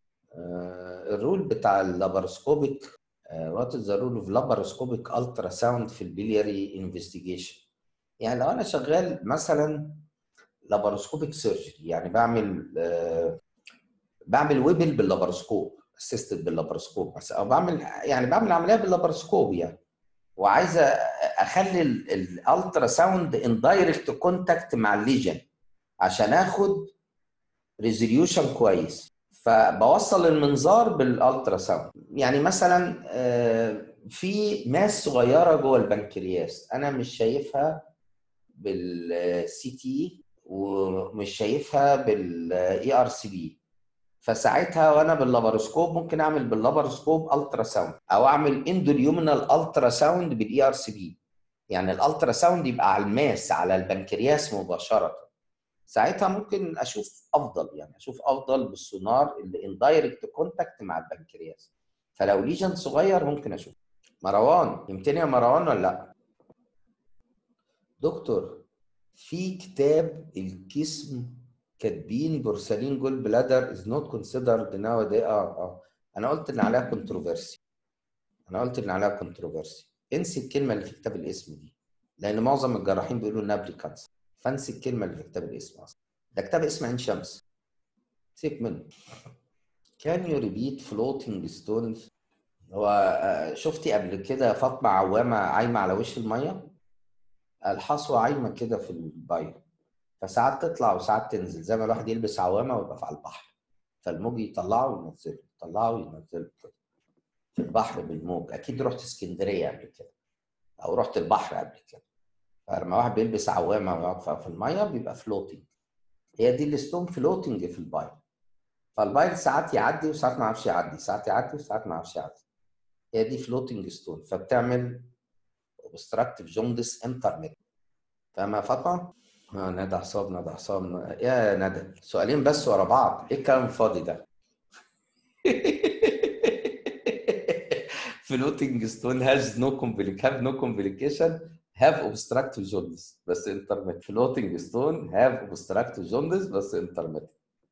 آه الرول بتاع اللاباروسكوبيك وات از ذا رول اوف لاباروسكوبيك الترا في البلياري انفستيجيشن يعني لو انا شغال مثلا لاباروسكوبيك سيرجري يعني بعمل آه بعمل ويبل باللاباروسكوب اسيستد باللاباروسكوب مثلا او بعمل يعني بعمل عمليه باللاباروسكوب يعني وعايزه اخلي الالترا ساوند ان دايركت كونتاكت مع الليجن عشان اخد ريزوليوشن كويس فبوصل المنظار بالالترا ساوند يعني مثلا آه في ماس صغيره جوه البنكرياس انا مش شايفها بالسي تي ومش شايفها بالاي ار سي بي فساعتها وانا باللاباروسكوب ممكن اعمل باللاباروسكوب الترا ساوند او اعمل اندوليومينال الترا ساوند بالاي ار سي بي يعني الالترا ساوند يبقى على الماس على البنكرياس مباشره ساعتها ممكن اشوف افضل يعني اشوف افضل بالسونار اللي ان دايركت كونتاكت مع البنكرياس فلو ليجن صغير ممكن اشوف مروان يمتني يا مروان ولا لا دكتور في كتاب الجسم كاتبين بورسلين جول بلادر از نوت كونسيدرد ناو دي اه اه انا قلت ان عليها كونتروفيرسي انا قلت ان عليها كونتروفيرسي انسي الكلمه اللي في كتاب الاسم دي لان معظم الجراحين بيقولوا انها بريكانسر فانسي الكلمه اللي في كتاب الاسم اصلا ده كتاب اسم عين شمس سيب منه كان يو ريبيت فلوتنج ستونز هو آه، شفتي قبل كده فاطمه عوامه عايمه على وش الميه الحصوه عايمه كده في البايو فساعات تطلع وساعات تنزل زي ما الواحد يلبس عوامه ويبقى في البحر فالموج يطلعه وينزله يطلعه وينزله كده في البحر بالموج اكيد رحت اسكندريه قبل كده او رحت البحر قبل كده فلما واحد بيلبس عوامه ويقعد في- في الميه بيبقى فلوتنج هي دي الستون فلوتنج في البايل فالبايل ساعات يعدي وساعات ما يعرفش يعدي ساعات يعدي وساعات ما يعرفش يعدي هي دي فلوتنج ستون فبتعمل اوبستراكتيف جوندس انترميت فاهمه يا فاطمه؟ آه ندى حساب ندى حساب يا ندى سؤالين بس ورا بعض ايه الكلام الفاضي ده؟ floating stone has no complication have no complication have obstructive jaundice بس intermittent floating stone have obstructive jaundice بس intermittent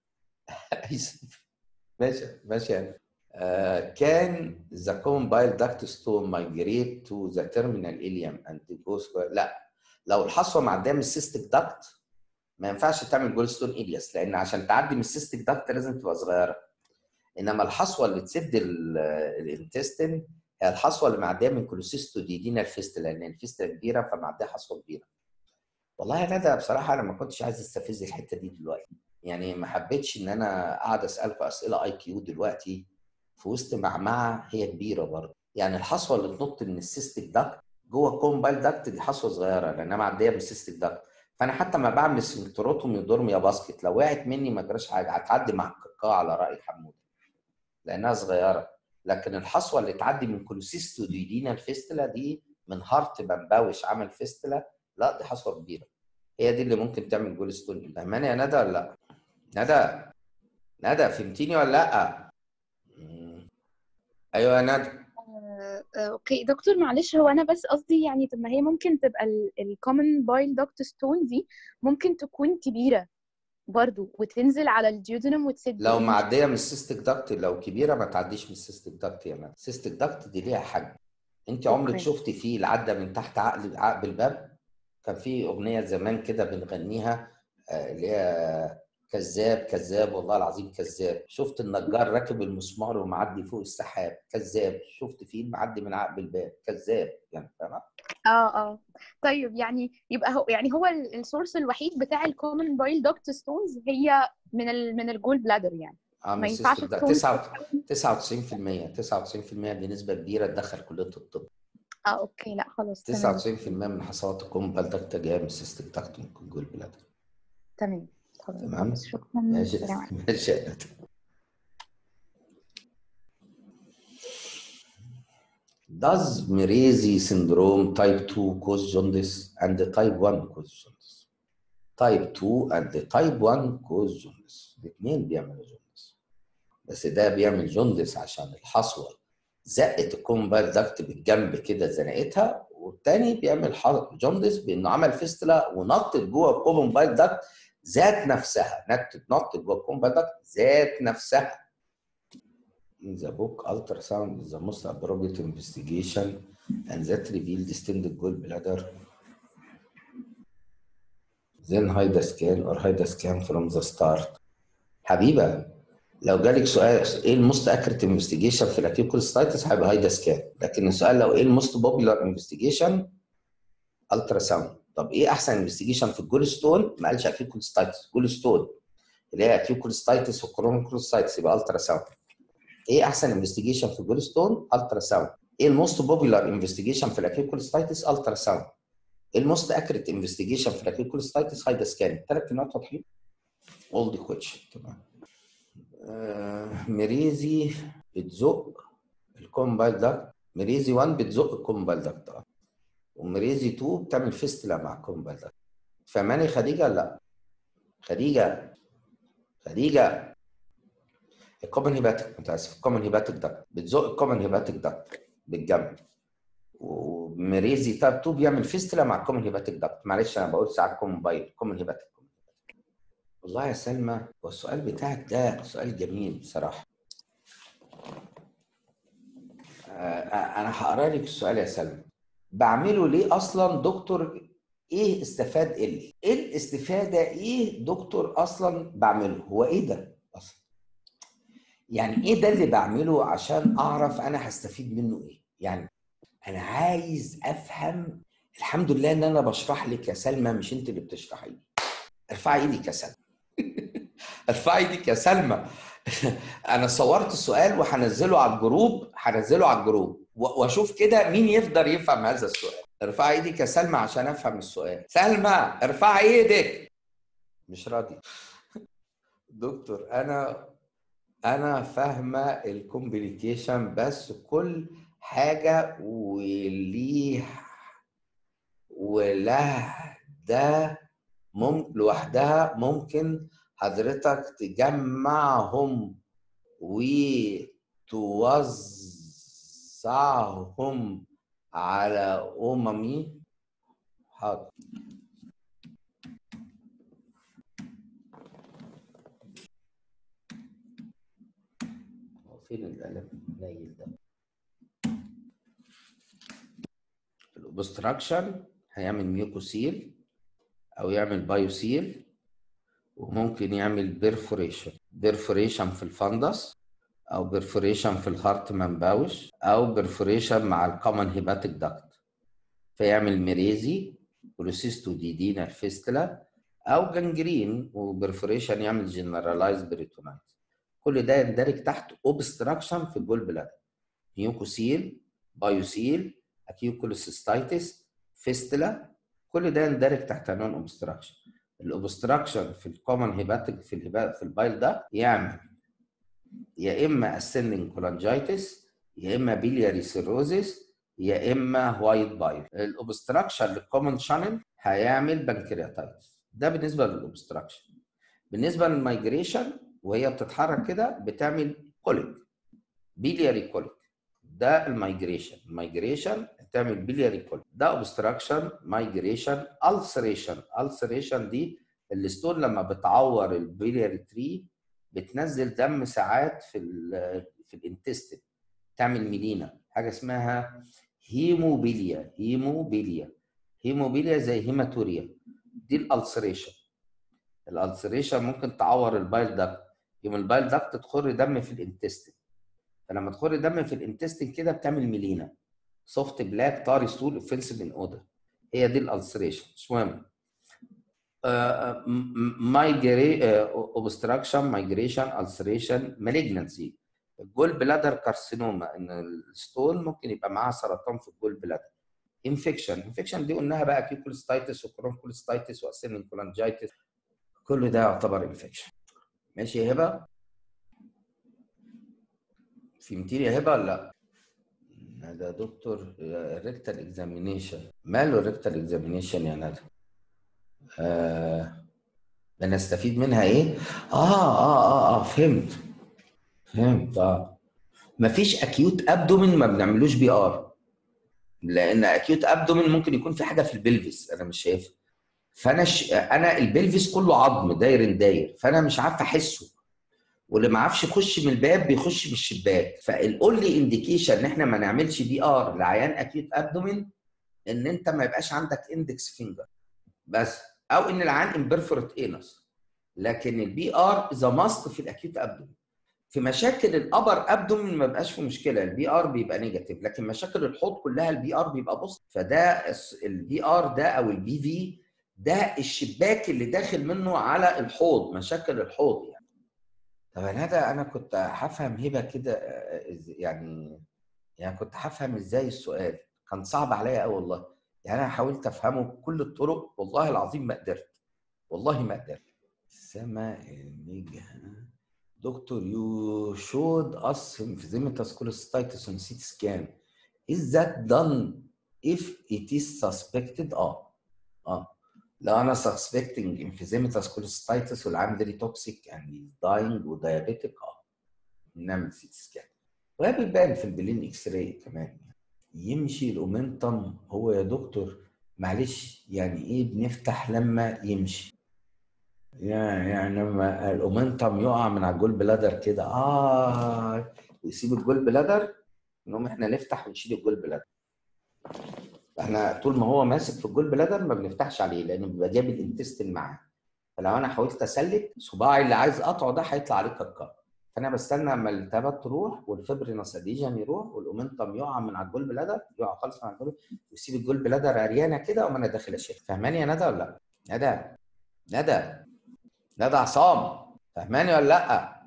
ماشي ماشي يعني uh, can the common bile duct stone migrate to the terminal ileum and go square لا لو الحصوه معديه من السيستيك داكت ما ينفعش تعمل جول ستون الياس لان عشان تعدي من السيستيك داكت لازم تبقى صغيره انما الحصوه اللي تسد الانتستين هي الحصوه اللي معديه من كولوسيستو ديدينا الفيستلا لان الفيستلا كبيره فمعديه حصوه كبيره والله يا ندى بصراحه انا ما كنتش عايز استفز الحته دي دلوقتي يعني ما حبيتش ان انا اقعد اسالكم اسئله اي كيو دلوقتي في وسط معمعه هي كبيره برضه يعني الحصوه اللي تنط من السيستيك داكت جوه كومبايل داكت دي حصوه صغيره لانها معديه من السيستيك داكت فانا حتى ما بعمل سفنكتروتومي ودورميا باسكت لو وقعت مني ما جراش حاجه هتعدي مع القاع على راي حمود لانها صغيره لكن الحصوه اللي تعدي من كولوسيستو ديدينا الفيستلا دي من هارت بمباوش عمل فيستلا لا دي حصوه كبيره هي دي اللي ممكن تعمل جول ستون فاهماني يا ندى ولا لا؟ ندى ندى فهمتيني ولا لا؟ مم. ايوه يا ندى آه، آه، اوكي دكتور معلش هو انا بس قصدي يعني طب ما هي ممكن تبقى الكومن بايل دكت ستون دي ممكن تكون كبيره برضو وتنزل على الجيودنم وتسد لو دي مش- معديه من السيستيك داكت لو كبيره ما تعديش من السيستيك داكت يا ندى السيستيك داكت دي ليها حجم انت عمرك أوكي. شفتي فيه العدى من تحت عقل عقب الباب كان في اغنيه زمان كده بنغنيها آه، اللي هي كذاب كذاب والله العظيم كذاب شفت النجار راكب المسمار ومعدي فوق السحاب كذاب شفت فيل معدي من عقب الباب كذاب يعني فاهمه اه اه طيب يعني يبقى هو يعني هو السورس الوحيد بتاع الكومن بايل دكت ستونز هي من ال من الجول بلادر يعني اه من ما ينفعش السيستم ده تكون 99% 99% دي نسبه كبيره تدخل كليه الطب اه اوكي لا خلاص تمام 99% من حصوات الكومبال داكتا جايه من السيستم داكت من جول بلادر تمام خلاص تمام. بس شكرا ماشي السلام عليكم. ماشي يا ندى. Does Merezi syndrome type 2 cause jaundice and the type 1 cause jaundice? Type 2 and the type 1 cause jaundice. الاثنين بيعملوا جوندس. بس ده بيعمل جوندس عشان الحصوة زقت الكومبال داكت بالجنب كده زنقتها والتاني بيعمل ح- جوندس بانه عمل فيستلا ونطت جوه الكومبال داكت ذات نفسها نطت نطت جوه الكومبال داكت ذات نفسها in the book ultrasound is the most appropriate investigation and that revealed distended gallbladder then hide the scan or hide the scan from the start حبيبه لو جالك سؤال ايه الموست اكريت انفستيجيشن في الاكيوكول ستايتس هيبقى هايدا سكان لكن السؤال لو ايه الموست بوبيلار انفستيجيشن الترا ساوند طب ايه احسن انفستيجيشن في الجول ستون ما قالش اكيوكول ستايتس جول ستون اللي هي اكيوكول ستايتس وكرونيكول ستايتس يبقى الترا ساوند ايه احسن انفستيجيشن في الجول ستون الترا ساوند ايه الموست بوبيلار انفستيجيشن في الاكيوكول ستايتس الترا ساوند ايه الموست اكريت انفستيجيشن في الاكيوكول ستايتس هايدا سكان ثلاث كلمات واضحين اول دي كويتشن تمام آه، مريزي بتزق الكومبايل داكت مريزي 1 بتزق الكومبايل داكت اه ومريزي 2 بتعمل فيستلا مع الكومبايل داكت فماني خديجه لا خديجه خديجه الكومن هيباتيك متاسف الكومن هيباتيك داكت بتزق الكومن هيباتيك داكت بالجنب ومريزي تايب 2 بيعمل فيستلا مع الكومن هيباتيك داكت معلش انا بقول ساعات كومن بايل كومن هيباتيك والله يا سلمى هو السؤال بتاعك ده سؤال جميل بصراحه آه، انا هقرا لك السؤال يا سلمى بعمله ليه اصلا دكتور ايه استفاد ايه ايه الاستفاده ايه دكتور اصلا بعمله هو ايه ده اصلا يعني ايه ده اللي بعمله عشان اعرف انا هستفيد منه ايه يعني انا عايز افهم الحمد لله ان انا بشرح لك يا سلمى مش انت اللي بتشرحي لي ارفعي ايدك يا سلمى ارفعي ايدك يا سلمى انا صورت السؤال وهنزله على الجروب هنزله على الجروب و- واشوف كده مين يقدر يفهم هذا السؤال ارفعي ايدك يا سلمى عشان افهم السؤال سلمى ارفعي ايدك مش راضي دكتور انا انا فاهمه الكومبليكيشن بس كل حاجه وليه وله ده ممكن لوحدها ممكن حضرتك تجمعهم وتوزعهم على أممي حاضر هو فين القلم القليل ده الاوبستراكشن هيعمل ميوكوسيل او يعمل بايوسيل وممكن يعمل بيرفوريشن بيرفوريشن في الفندس او بيرفوريشن في الهارت منباوش او بيرفوريشن مع الكومن هيباتيك داكت فيعمل ميريزي بروسيستو ديدينا الفيستلا او جنجرين وبرفوريشن يعمل جنرالايز بريتونايتس كل ده يندرج تحت اوبستراكشن في الجول بلاد ميوكوسيل بايوسيل اكيوكولوسيستايتس فيستلا كل ده يندرج تحت عنوان اوبستراكشن الاوبستراكشن في الكومن هيباتيك في الهبا في البايل ده يعمل يا اما اسندنج كولانجايتس يا اما بيلياري سيروزيس يا اما وايت بايل الاوبستراكشن للكومن شانل هيعمل بنكرياتايتس ده بالنسبه للاوبستراكشن بالنسبه للمايجريشن وهي بتتحرك كده بتعمل كوليك بيلياري كوليك ده المايجريشن المايجريشن تعمل بيلياري كوليك ده اوبستراكشن مايجريشن السريشن السريشن دي الستون لما بتعور البيلياري تري بتنزل دم ساعات في ال في الانتستين تعمل ميلينا حاجه اسمها هيموبيليا هيموبيليا هيموبيليا زي هيماتوريا دي الالسريشن الالسريشن ممكن تعور البايل داكت يوم البايل داكت تخر دم في الانتستين فلما تخر دم في الانتستين كده بتعمل ميلينا سوفت بلاك طاري ستول اوفنسيف ان اودا هي دي الالسريشن مش مهم مايجري اوبستراكشن مايجريشن السريشن مالجنسي الجول بلادر كارسينوما ان الستون ممكن يبقى معاها سرطان في الجول بلادر انفكشن انفكشن دي قلناها بقى كيكولستايتس وكرونكولستايتس واسينين كولانجايتس كل ده يعتبر انفكشن ماشي يا هبه فهمتيني يا هبه ولا لا ده دكتور الريكتال اكزامينيشن ماله الريكتال اكزامينيشن يا ندى آه بنستفيد منها ايه اه اه اه اه فهمت فهمت اه مفيش اكيوت ابدومين ما بنعملوش بي ار لان اكيوت ابدومين ممكن يكون في حاجه في البلفس انا مش شايفها فانا ش... انا البلفس كله عظم داير داير فانا مش عارف احسه واللي ما عرفش يخش من الباب بيخش من الشباك فالاونلي انديكيشن ان احنا ما نعملش بي ار لعيان اكيوت ابدومين ان انت ما يبقاش عندك اندكس فينجر بس او ان العيان امبرفورت انس لكن البي ار ذا ماست في الاكيوت ابدومين في مشاكل الابر ابدومين ما بيبقاش في مشكله البي ار بيبقى نيجاتيف لكن مشاكل الحوض كلها البي ار بيبقى بوست فده البي ار ده او البي في ده الشباك اللي داخل منه على الحوض مشاكل الحوض يعني طب انا ده انا كنت هفهم هبه كده يعني يعني كنت هفهم ازاي السؤال كان صعب عليا قوي والله يعني انا حاولت افهمه بكل الطرق والله العظيم ما قدرت والله ما قدرت سما الميجا دكتور يو شود اس emphysematous cholecystitis on CT scan is that done if it is suspected اه اه لو انا suspecting emphysematous cholecystitis والعام ده توكسيك and is dying ودايابيتك اه نعمل سيت سكان وهي بتبان في البلين اكس راي كمان يمشي الاومنتم هو يا دكتور معلش يعني ايه بنفتح لما يمشي يعني يعني لما الاومنتم يقع من على الجول بلادر كده اه ويسيب الجول بلادر نقوم احنا نفتح ونشيل الجول بلادر احنا طول ما هو ماسك في الجول بلادر ما بنفتحش عليه لانه بيبقى جايب الانتستين معاه فلو انا حاولت اسلك صباعي اللي عايز اقطعه ده هيطلع عليه كركر فانا بستنى اما الالتهابات تروح والفبرينس اديجن يروح والاومنتم يقع من على الجول بلادر يقع خالص من على الجول ويسيب الجول بلادر عريانه كده واقوم انا داخل اشيل فاهماني يا ندى ولا لا؟ ندى ندى ندى عصام فاهماني ولا لا؟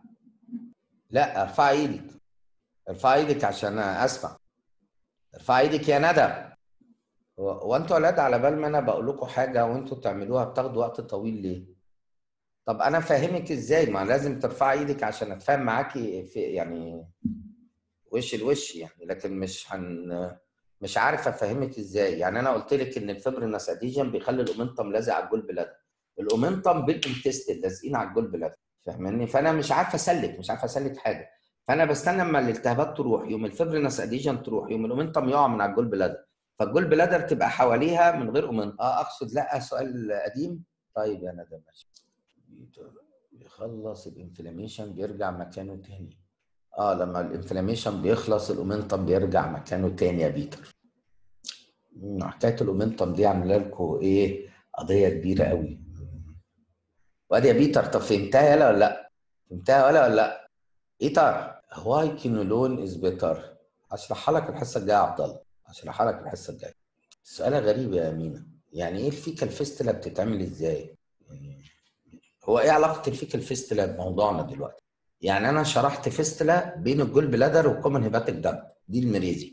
لا ارفعي ايدك ارفعي ايدك عشان اسمع ارفعي ايدك يا ندى هو انتوا ولاد على بال ما انا بقول لكم حاجه وانتوا تعملوها بتاخدوا وقت طويل ليه؟ طب انا فاهمك ازاي؟ ما لازم ترفعي ايدك عشان اتفاهم معاكي في يعني وش الوش يعني لكن مش هن مش عارف افهمك ازاي يعني انا قلت لك ان الفبرينس اديجن بيخلي الاومنتم لازق على الجول بلاد الاومنتم بالانتستين لازقين على الجول بلاد فاهماني فانا مش عارف اسلك مش عارف اسلك حاجه فانا بستنى اما الالتهابات تروح يوم الفبرينس اديجن تروح يوم الاومنتم يقع من على الجول بلاد فالجول بلادر تبقى حواليها من غير اومنتم اه اقصد لا سؤال قديم طيب يا ندى ماشي بيخلص الانفلاميشن بيرجع مكانه تاني اه لما الانفلاميشن بيخلص الاومنتم بيرجع مكانه تاني يا بيتر حكايه الاومنتم دي عامله لكم ايه قضيه كبيره قوي وادي يا بيتر طب فهمتها يلا ولا لا فهمتها ولا ولا لا بيتر واي كينولون از بيتر هشرحها لك الحصه الجايه يا عبد الله هشرحها لك الحصه الجايه سؤال غريب يا امينه يعني ايه الفيكال فيستلا بتتعمل ازاي يعني هو ايه علاقه الفيكال فيستلا بموضوعنا دلوقتي يعني انا شرحت فيستلا بين الجول بلادر والكومن هيباتيك داكت دي المريزي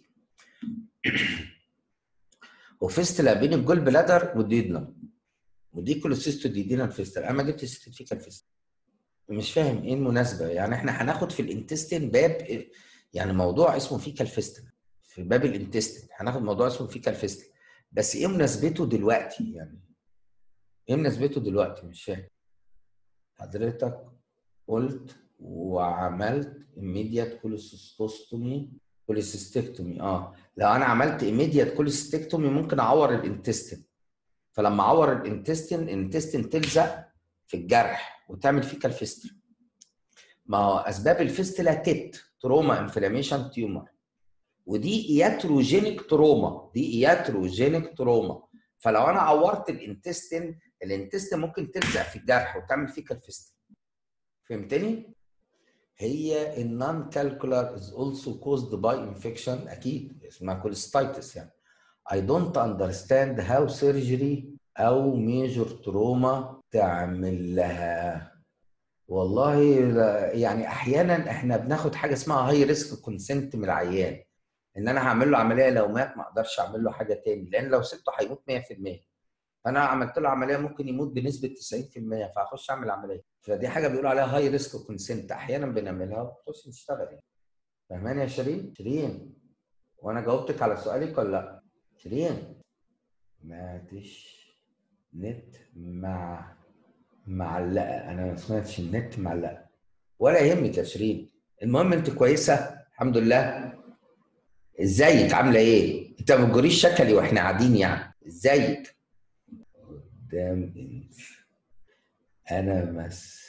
وفيستلا بين الجول بلادر والديدنم ودي كولوسيستو ديدينال فيستلا انا ما جبت سيره الفيكال فيستلا مش فاهم ايه المناسبه يعني احنا هناخد في الانتستين باب يعني موضوع اسمه فيكال فيستلا في باب الانتستين هناخد موضوع اسمه فيكال فيستلا بس ايه مناسبته دلوقتي يعني ايه مناسبته دلوقتي مش فاهم حضرتك قلت وعملت immediate كوليسيستوستومي كوليسيستكتومي اه لو انا عملت immediate كوليسيستكتومي ممكن اعور الانتستين فلما اعور الانتستين الانتستين تلزق في الجرح وتعمل فيكال فيستلا ما هو اسباب الفيستلا تيت تروما انفلاميشن تيومر ودي اياتروجينيك تروما دي اياتروجينيك تروما فلو انا عورت الانتستين الانتستين ممكن تلزق في الجرح وتعمل فيكال فيستلا فهمتني؟ هي النون كالكولار از اولسو كوزد باي انفكشن اكيد اسمها كوليستايتس يعني I don't understand how surgery او ميجور تروما تعمل لها والله يعني احيانا احنا بناخد حاجه اسمها هاي ريسك كونسنت من العيان ان انا هعمل له عمليه لو مات ما اقدرش اعمل له حاجه تاني لان لو سبته هيموت 100% فانا عملت له عمليه ممكن يموت بنسبه 90% فهخش اعمل عمليه فدي حاجه بيقولوا عليها هاي ريسك كونسنت احيانا بنعملها وبتخش نشتغل يعني فاهماني يا شيرين؟ شيرين وانا جاوبتك على سؤالك ولا لا؟ شيرين ماتش نت مع معلقه انا ما سمعتش النت معلقه ولا يهمك يا شيرين المهم انت كويسه الحمد لله ازيك عامله ايه؟ انت ما بتجريش شكلي واحنا قاعدين يعني ازيك؟ قدام انت انا بس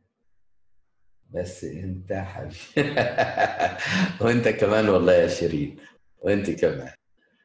بس انت حبيبي وانت كمان والله يا شيرين وانت كمان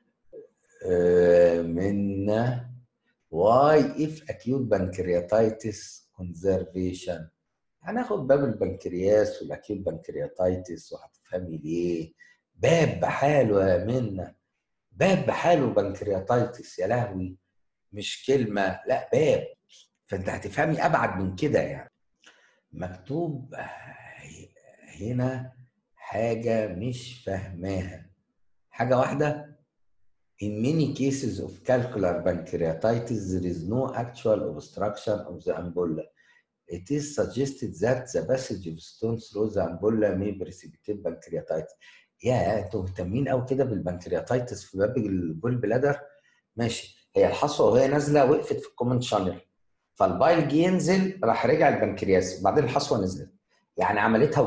منا واي اف اكيوت بنكرياتايتس كونزرفيشن هناخد باب البنكرياس والاكيوت بنكرياتايتس وهتفهمي ليه باب بحاله يا منا باب بحاله بنكرياتايتس يا لهوي مش كلمه لا باب فانت هتفهمي ابعد من كده يعني مكتوب هنا حاجه مش فاهماها حاجه واحده In many cases of calcular pancreatitis, there is no actual obstruction of the ampulla. It is suggested that the passage of stones through the ampulla may precipitate pancreatitis. يا انتوا مهتمين قوي كده بالبنكرياتايتس في باب البول بلادر ماشي هي الحصوه وهي نازله وقفت في الكومن شانل فالبايل جه ينزل راح رجع البنكرياس وبعدين الحصوه نزلت يعني عملتها وجريت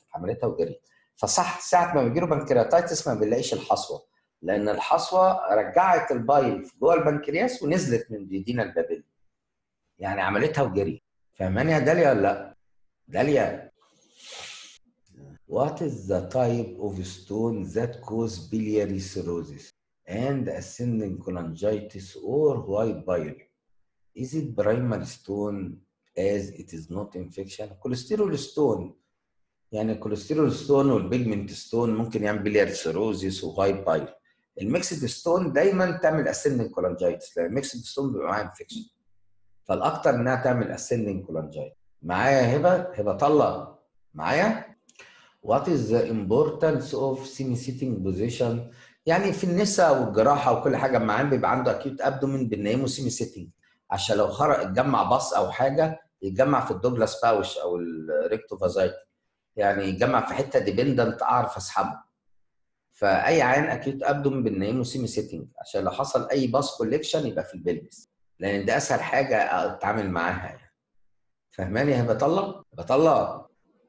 عملتها وجريت فصح ساعه ما بيجيله بنكرياتايتس ما بنلاقيش الحصوه لان الحصوه رجعت البايل جوه البنكرياس ونزلت من ديدينا البابل يعني عملتها وجريت فاهماني يا داليا ولا لا؟ داليا What is the type of stone that cause biliary cirrhosis and ascending cholangitis or white bile? Is it primary stone as it is not infection? Cholesterol stone يعني الكوليسترول ستون والبيجمنت ستون ممكن يعمل بلياري سيروزيس وهاي بايل الميكسد ستون دايما تعمل اسندنج كولانجايتس لان الميكسد ستون بيبقى معاها انفكشن فالاكتر انها تعمل اسندنج كولانجايتس معايا هبه هبه طلع معايا What is the importance of semi-sitting position؟ يعني في النساء والجراحه وكل حاجه معاه بيبقى عنده اكيوت ابدومين بننيمه سيمي سيتنج عشان لو خرج اتجمع باص او حاجه يتجمع في الدوجلاس باوش او الريكتو فازايت يعني يتجمع في حته ديبندنت اعرف اسحبه فاي عين اكيوت ابدومين بننيمه سيمي سيتنج عشان لو حصل اي باص كوليكشن يبقى في البلبس لان ده اسهل حاجه اتعامل معاها يعني فاهماني يا بطلع بطلع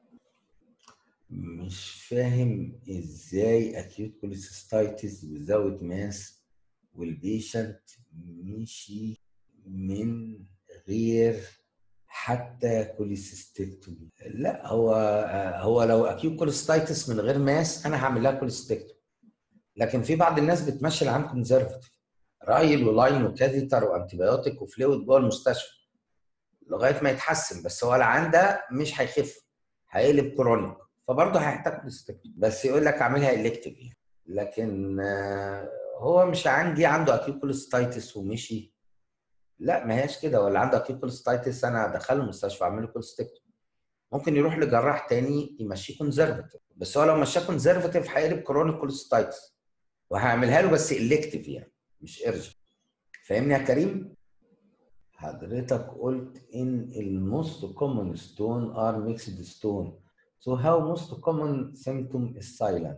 مش فاهم ازاي اكيوت كوليسيستايتس بزود ماس والبيشنت مشي من غير حتى كوليسيستكتومي لا هو هو لو اكيوت كوليسيستايتس من غير ماس انا هعمل لها كوليسيستكتومي لكن في بعض الناس بتمشي العام كونزرفتيف رايل ولاين وكاثيتر وانتيبيوتيك وفلويد جوه المستشفى لغايه ما يتحسن بس هو العيان ده مش هيخف هيقلب كرونيك فبرضه هيحتاج كوليسيستكتومي بس يقول لك اعملها الكتيف يعني لكن هو مش عندي عنده اكيوت كوليسيستايتس ومشي لا ما هياش كده ولا عنده اكيوت كوليسيستايتس انا ادخله المستشفى اعمل له كوليسيستكتومي ممكن يروح لجراح تاني يمشيه كونزرفتيف بس هو لو مشاه كونزرفتيف هيقلب كرونيك كوليسيستايتس وهعملها له بس الكتيف يعني مش ارجع فاهمني يا كريم؟ حضرتك قلت ان الموست كومن ستون ار ميكسد ستون So how most common symptom is silent?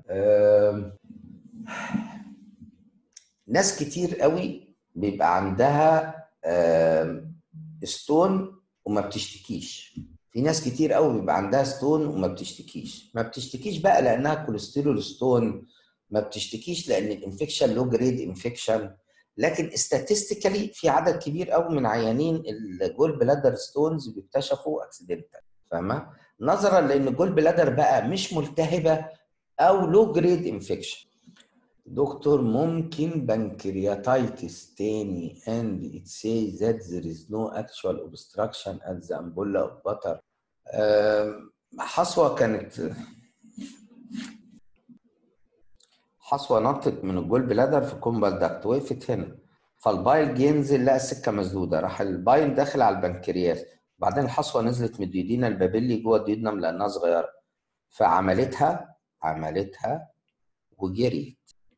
ناس كتير قوي بيبقى عندها ستون وما بتشتكيش في ناس كتير قوي بيبقى عندها ستون وما بتشتكيش ما بتشتكيش بقى لانها كوليسترول ستون ما بتشتكيش لان الانفكشن لو جريد انفكشن لكن استاتستيكالي في عدد كبير قوي من عيانين الجول بلادر ستونز بيكتشفوا اكسيدنتال فاهمه؟ نظرا لان الجول بلادر بقى مش ملتهبه او لو جريد انفكشن دكتور ممكن بنكرياتايتس تاني and it says that there is no actual obstruction at the ampulla of butter حصوة كانت حصوة نطت من الجول بلادر في كومبال داكت وقفت هنا فالبايل جه ينزل لقى السكة مسدودة راح البايل داخل على البنكرياس بعدين الحصوه نزلت من الديودينا البابلي جوه الديودنم لانها صغيره فعملتها عملتها وجريت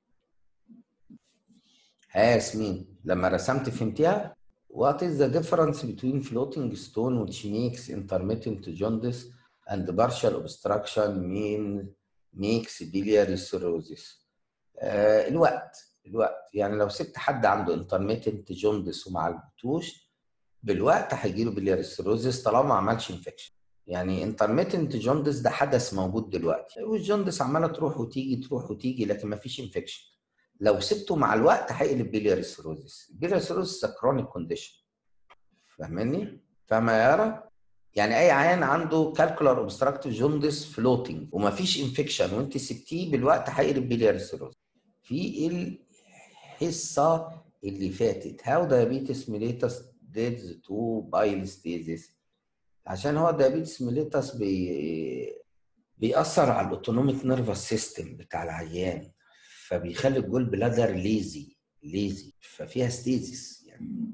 ها ياسمين لما رسمت فهمتيها What is the difference between floating stone which makes intermittent jaundice and partial obstruction mean makes biliary cirrhosis؟ آه الوقت الوقت يعني لو سبت حد عنده intermittent jaundice وما عالجتوش بالوقت هيجي له بلياري سيروزيس طالما ما عملش انفكشن يعني انترميتنت جوندس ده حدث موجود دلوقتي والجوندس عماله تروح وتيجي تروح وتيجي لكن ما فيش انفكشن لو سبته مع الوقت هيقلب بلياري سيروزيس البلياري سيروزيس كرونيك كونديشن فاهماني فاهمه يا يارا يعني اي عيان عنده كالكولار اوبستراكتيف جوندس فلوتنج وما فيش انفكشن وانت سبتيه بالوقت هيقلب بلياري سيروزيس في الحصه اللي فاتت هاو دايابيتس ميليتس ديدز تو بايل ستيزيس عشان هو الدايابيتس ميليتس بي بيأثر على الاوتونوميك نيرفس سيستم بتاع العيان فبيخلي الجول بلادر ليزي ليزي ففيها ستيزيس يعني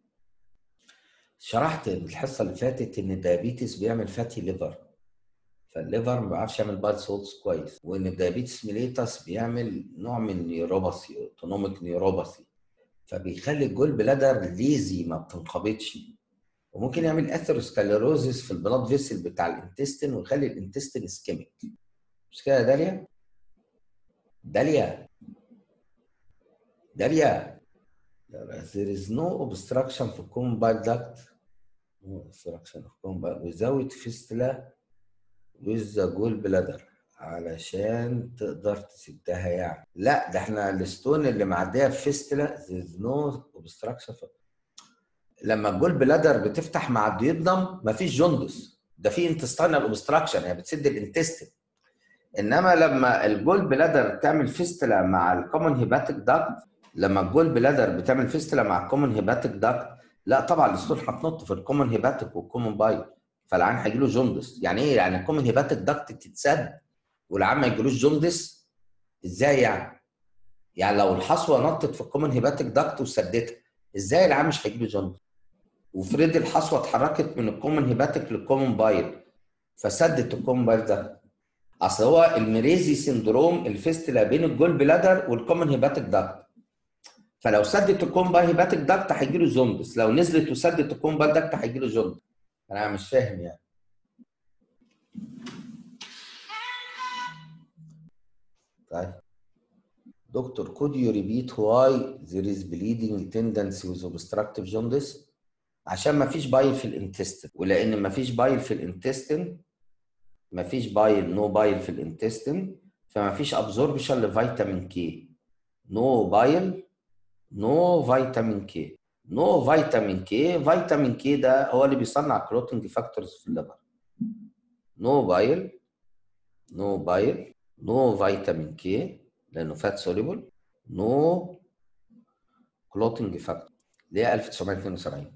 شرحت الحصه اللي فاتت ان الدايابيتس بيعمل فاتي ليفر فالليفر ما بيعرفش يعمل بايل سولتس كويس وان الدايابيتس ميليتس بيعمل نوع من نيوروباثي اوتونوميك نيوروباثي فبيخلي الجول بلادر ليزي ما بتنقبضش وممكن يعمل اثيروسكليروزيس في البلاد فيسل بتاع الانتستين ويخلي الانتستين اسكيميك مش كده يا داليا؟ داليا داليا there is no obstruction في common bile duct no obstruction of common bile without fistula with the gall bladder علشان تقدر تسدها يعني لا ده احنا الستون اللي معديه في فيستلا there's no obstruction for- لما الجول بلادر بتفتح مع الديودنم مفيش جوندس ده في انتستينال اوبستراكشن يعني بتسد الانتستين انما لما الجول بلادر تعمل فيستلا مع الكومن هيباتيك داكت لما الجول بلادر بتعمل فيستلا مع الكومن هيباتيك داكت لا طبعا الستون هتنط في الكومن هيباتيك والكومن بايل فالعين هيجي له جوندس يعني ايه يعني الكومن هيباتيك داكت تتسد والعين ما يجيلوش جوندس ازاي يعني؟ يعني لو الحصوه نطت في الكومن هيباتيك داكت وسدتها ازاي العين مش هيجيله جوندس؟ وفريد الحصوه اتحركت من الكومن هيباتيك للكومن بايل فسدت الكومن بايل ده اصل هو الميريزي سندروم الفيستلا بين الجول بلادر والكومن هيباتيك داكت فلو سدت الكومن بايل هيباتيك داكت هيجي له جوندس لو نزلت وسدت الكومن بايل داكت هيجي له جوندس انا مش فاهم يعني طيب دكتور could you repeat why there is bleeding tendency with obstructive jaundice عشان ما فيش بايل في الانتستين ولان ما فيش بايل في الانتستين ما فيش بايل نو بايل في الانتستين فما فيش ابزوربشن لفيتامين كي نو بايل نو فيتامين كي نو فيتامين كي فيتامين كي ده هو اللي بيصنع كلوتنج فاكتورز في الليفر نو بايل نو بايل نو فيتامين كي لانه فات سوليبل نو كلوتنج فاكتور اللي هي 1972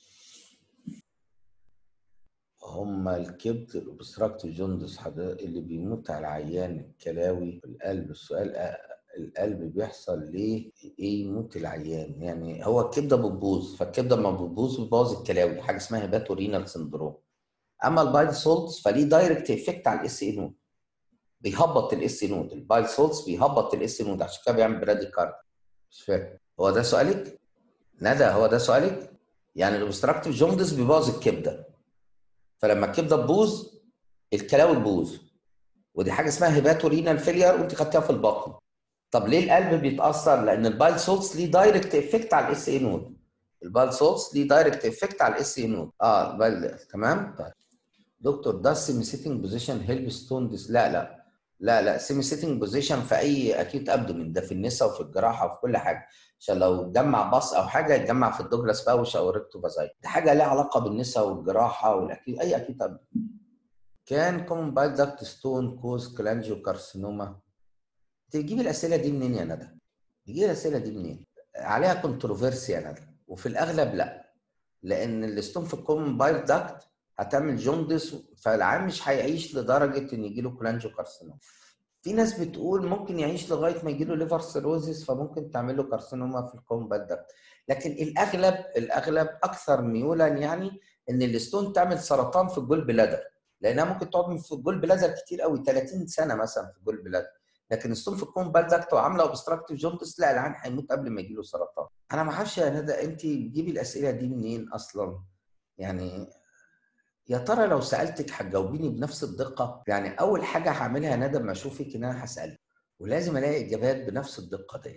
هما الكبد الاوبستراكتيف جوندس اللي بيموت على العيان الكلاوي القلب السؤال أ- القلب بيحصل ليه ايه يموت العيان يعني هو الكبده بتبوظ فالكبده لما بتبوظ بتبوظ الكلاوي حاجه اسمها هيباتورينال سندروم اما البايل سولتس فليه دايركت افكت على الاس اي نود بيهبط الاس نود البايل سولتس بيهبط الاس نود عشان كده بيعمل برادي كارد مش فاهم هو ده سؤالك؟ ندى هو ده سؤالك؟ يعني الاوبستراكتيف جوندس بيبوظ الكبده فلما الكبده تبوظ الكلاوي تبوظ ودي حاجه اسمها هيباتورينال فيلير وانت خدتيها في البطن طب ليه القلب بيتاثر؟ لان البايل سولتس ليه دايركت افكت على الاس اي نود البايل سولتس ليه دايركت افكت على الاس اي نود اه البايل تمام طيب دكتور ده سيمي سيتنج بوزيشن هيلب ستون ديس لا لا لا لا سيمي سيتنج بوزيشن في اي اكيد ابدومين ده في النساء وفي الجراحه وفي كل حاجه عشان لو اتجمع باص او حاجه يتجمع في الدوجلاس باوش او الريكتو فازاي دي حاجه ليها علاقه بالنساء والجراحه والاكيد اي اكيد ابدومين كان كومن بايل داكت ستون كوز كلانجيو كارسينوما تجيب الاسئله دي منين يا ندى؟ تجيب الاسئله دي منين؟ عليها كونتروفيرسي يا ندى وفي الاغلب لا لان الستون في الكومن بايل داكت هتعمل جوندس فالعام مش هيعيش لدرجه ان يجيله كولانجيو كارسينوما في ناس بتقول ممكن يعيش لغايه ما يجيله ليفر سيروزيس فممكن تعمل له كارسينوما في الكومن بايل داكت لكن الاغلب الاغلب اكثر ميولا يعني ان الستون تعمل سرطان في الجول بلادر لانها ممكن تقعد في الجول بلادر كتير قوي 30 سنه مثلا في الجول بلادر لكن ستون في الكون بالدكت وعامله اوبستراكتيف جونتس لا العين هيموت قبل ما يجيله سرطان انا ما اعرفش يا ندى انت تجيبي الاسئله دي منين اصلا يعني يا ترى لو سالتك هتجاوبيني بنفس الدقه يعني اول حاجه هعملها يا ندى لما اشوفك ان انا هسالك ولازم الاقي اجابات بنفس الدقه دي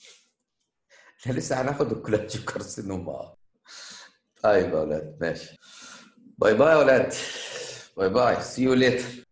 احنا لسه هناخد الكولاجين كارسينوما طيب يا اولاد ماشي باي باي يا اولاد باي باي سي يو ليتر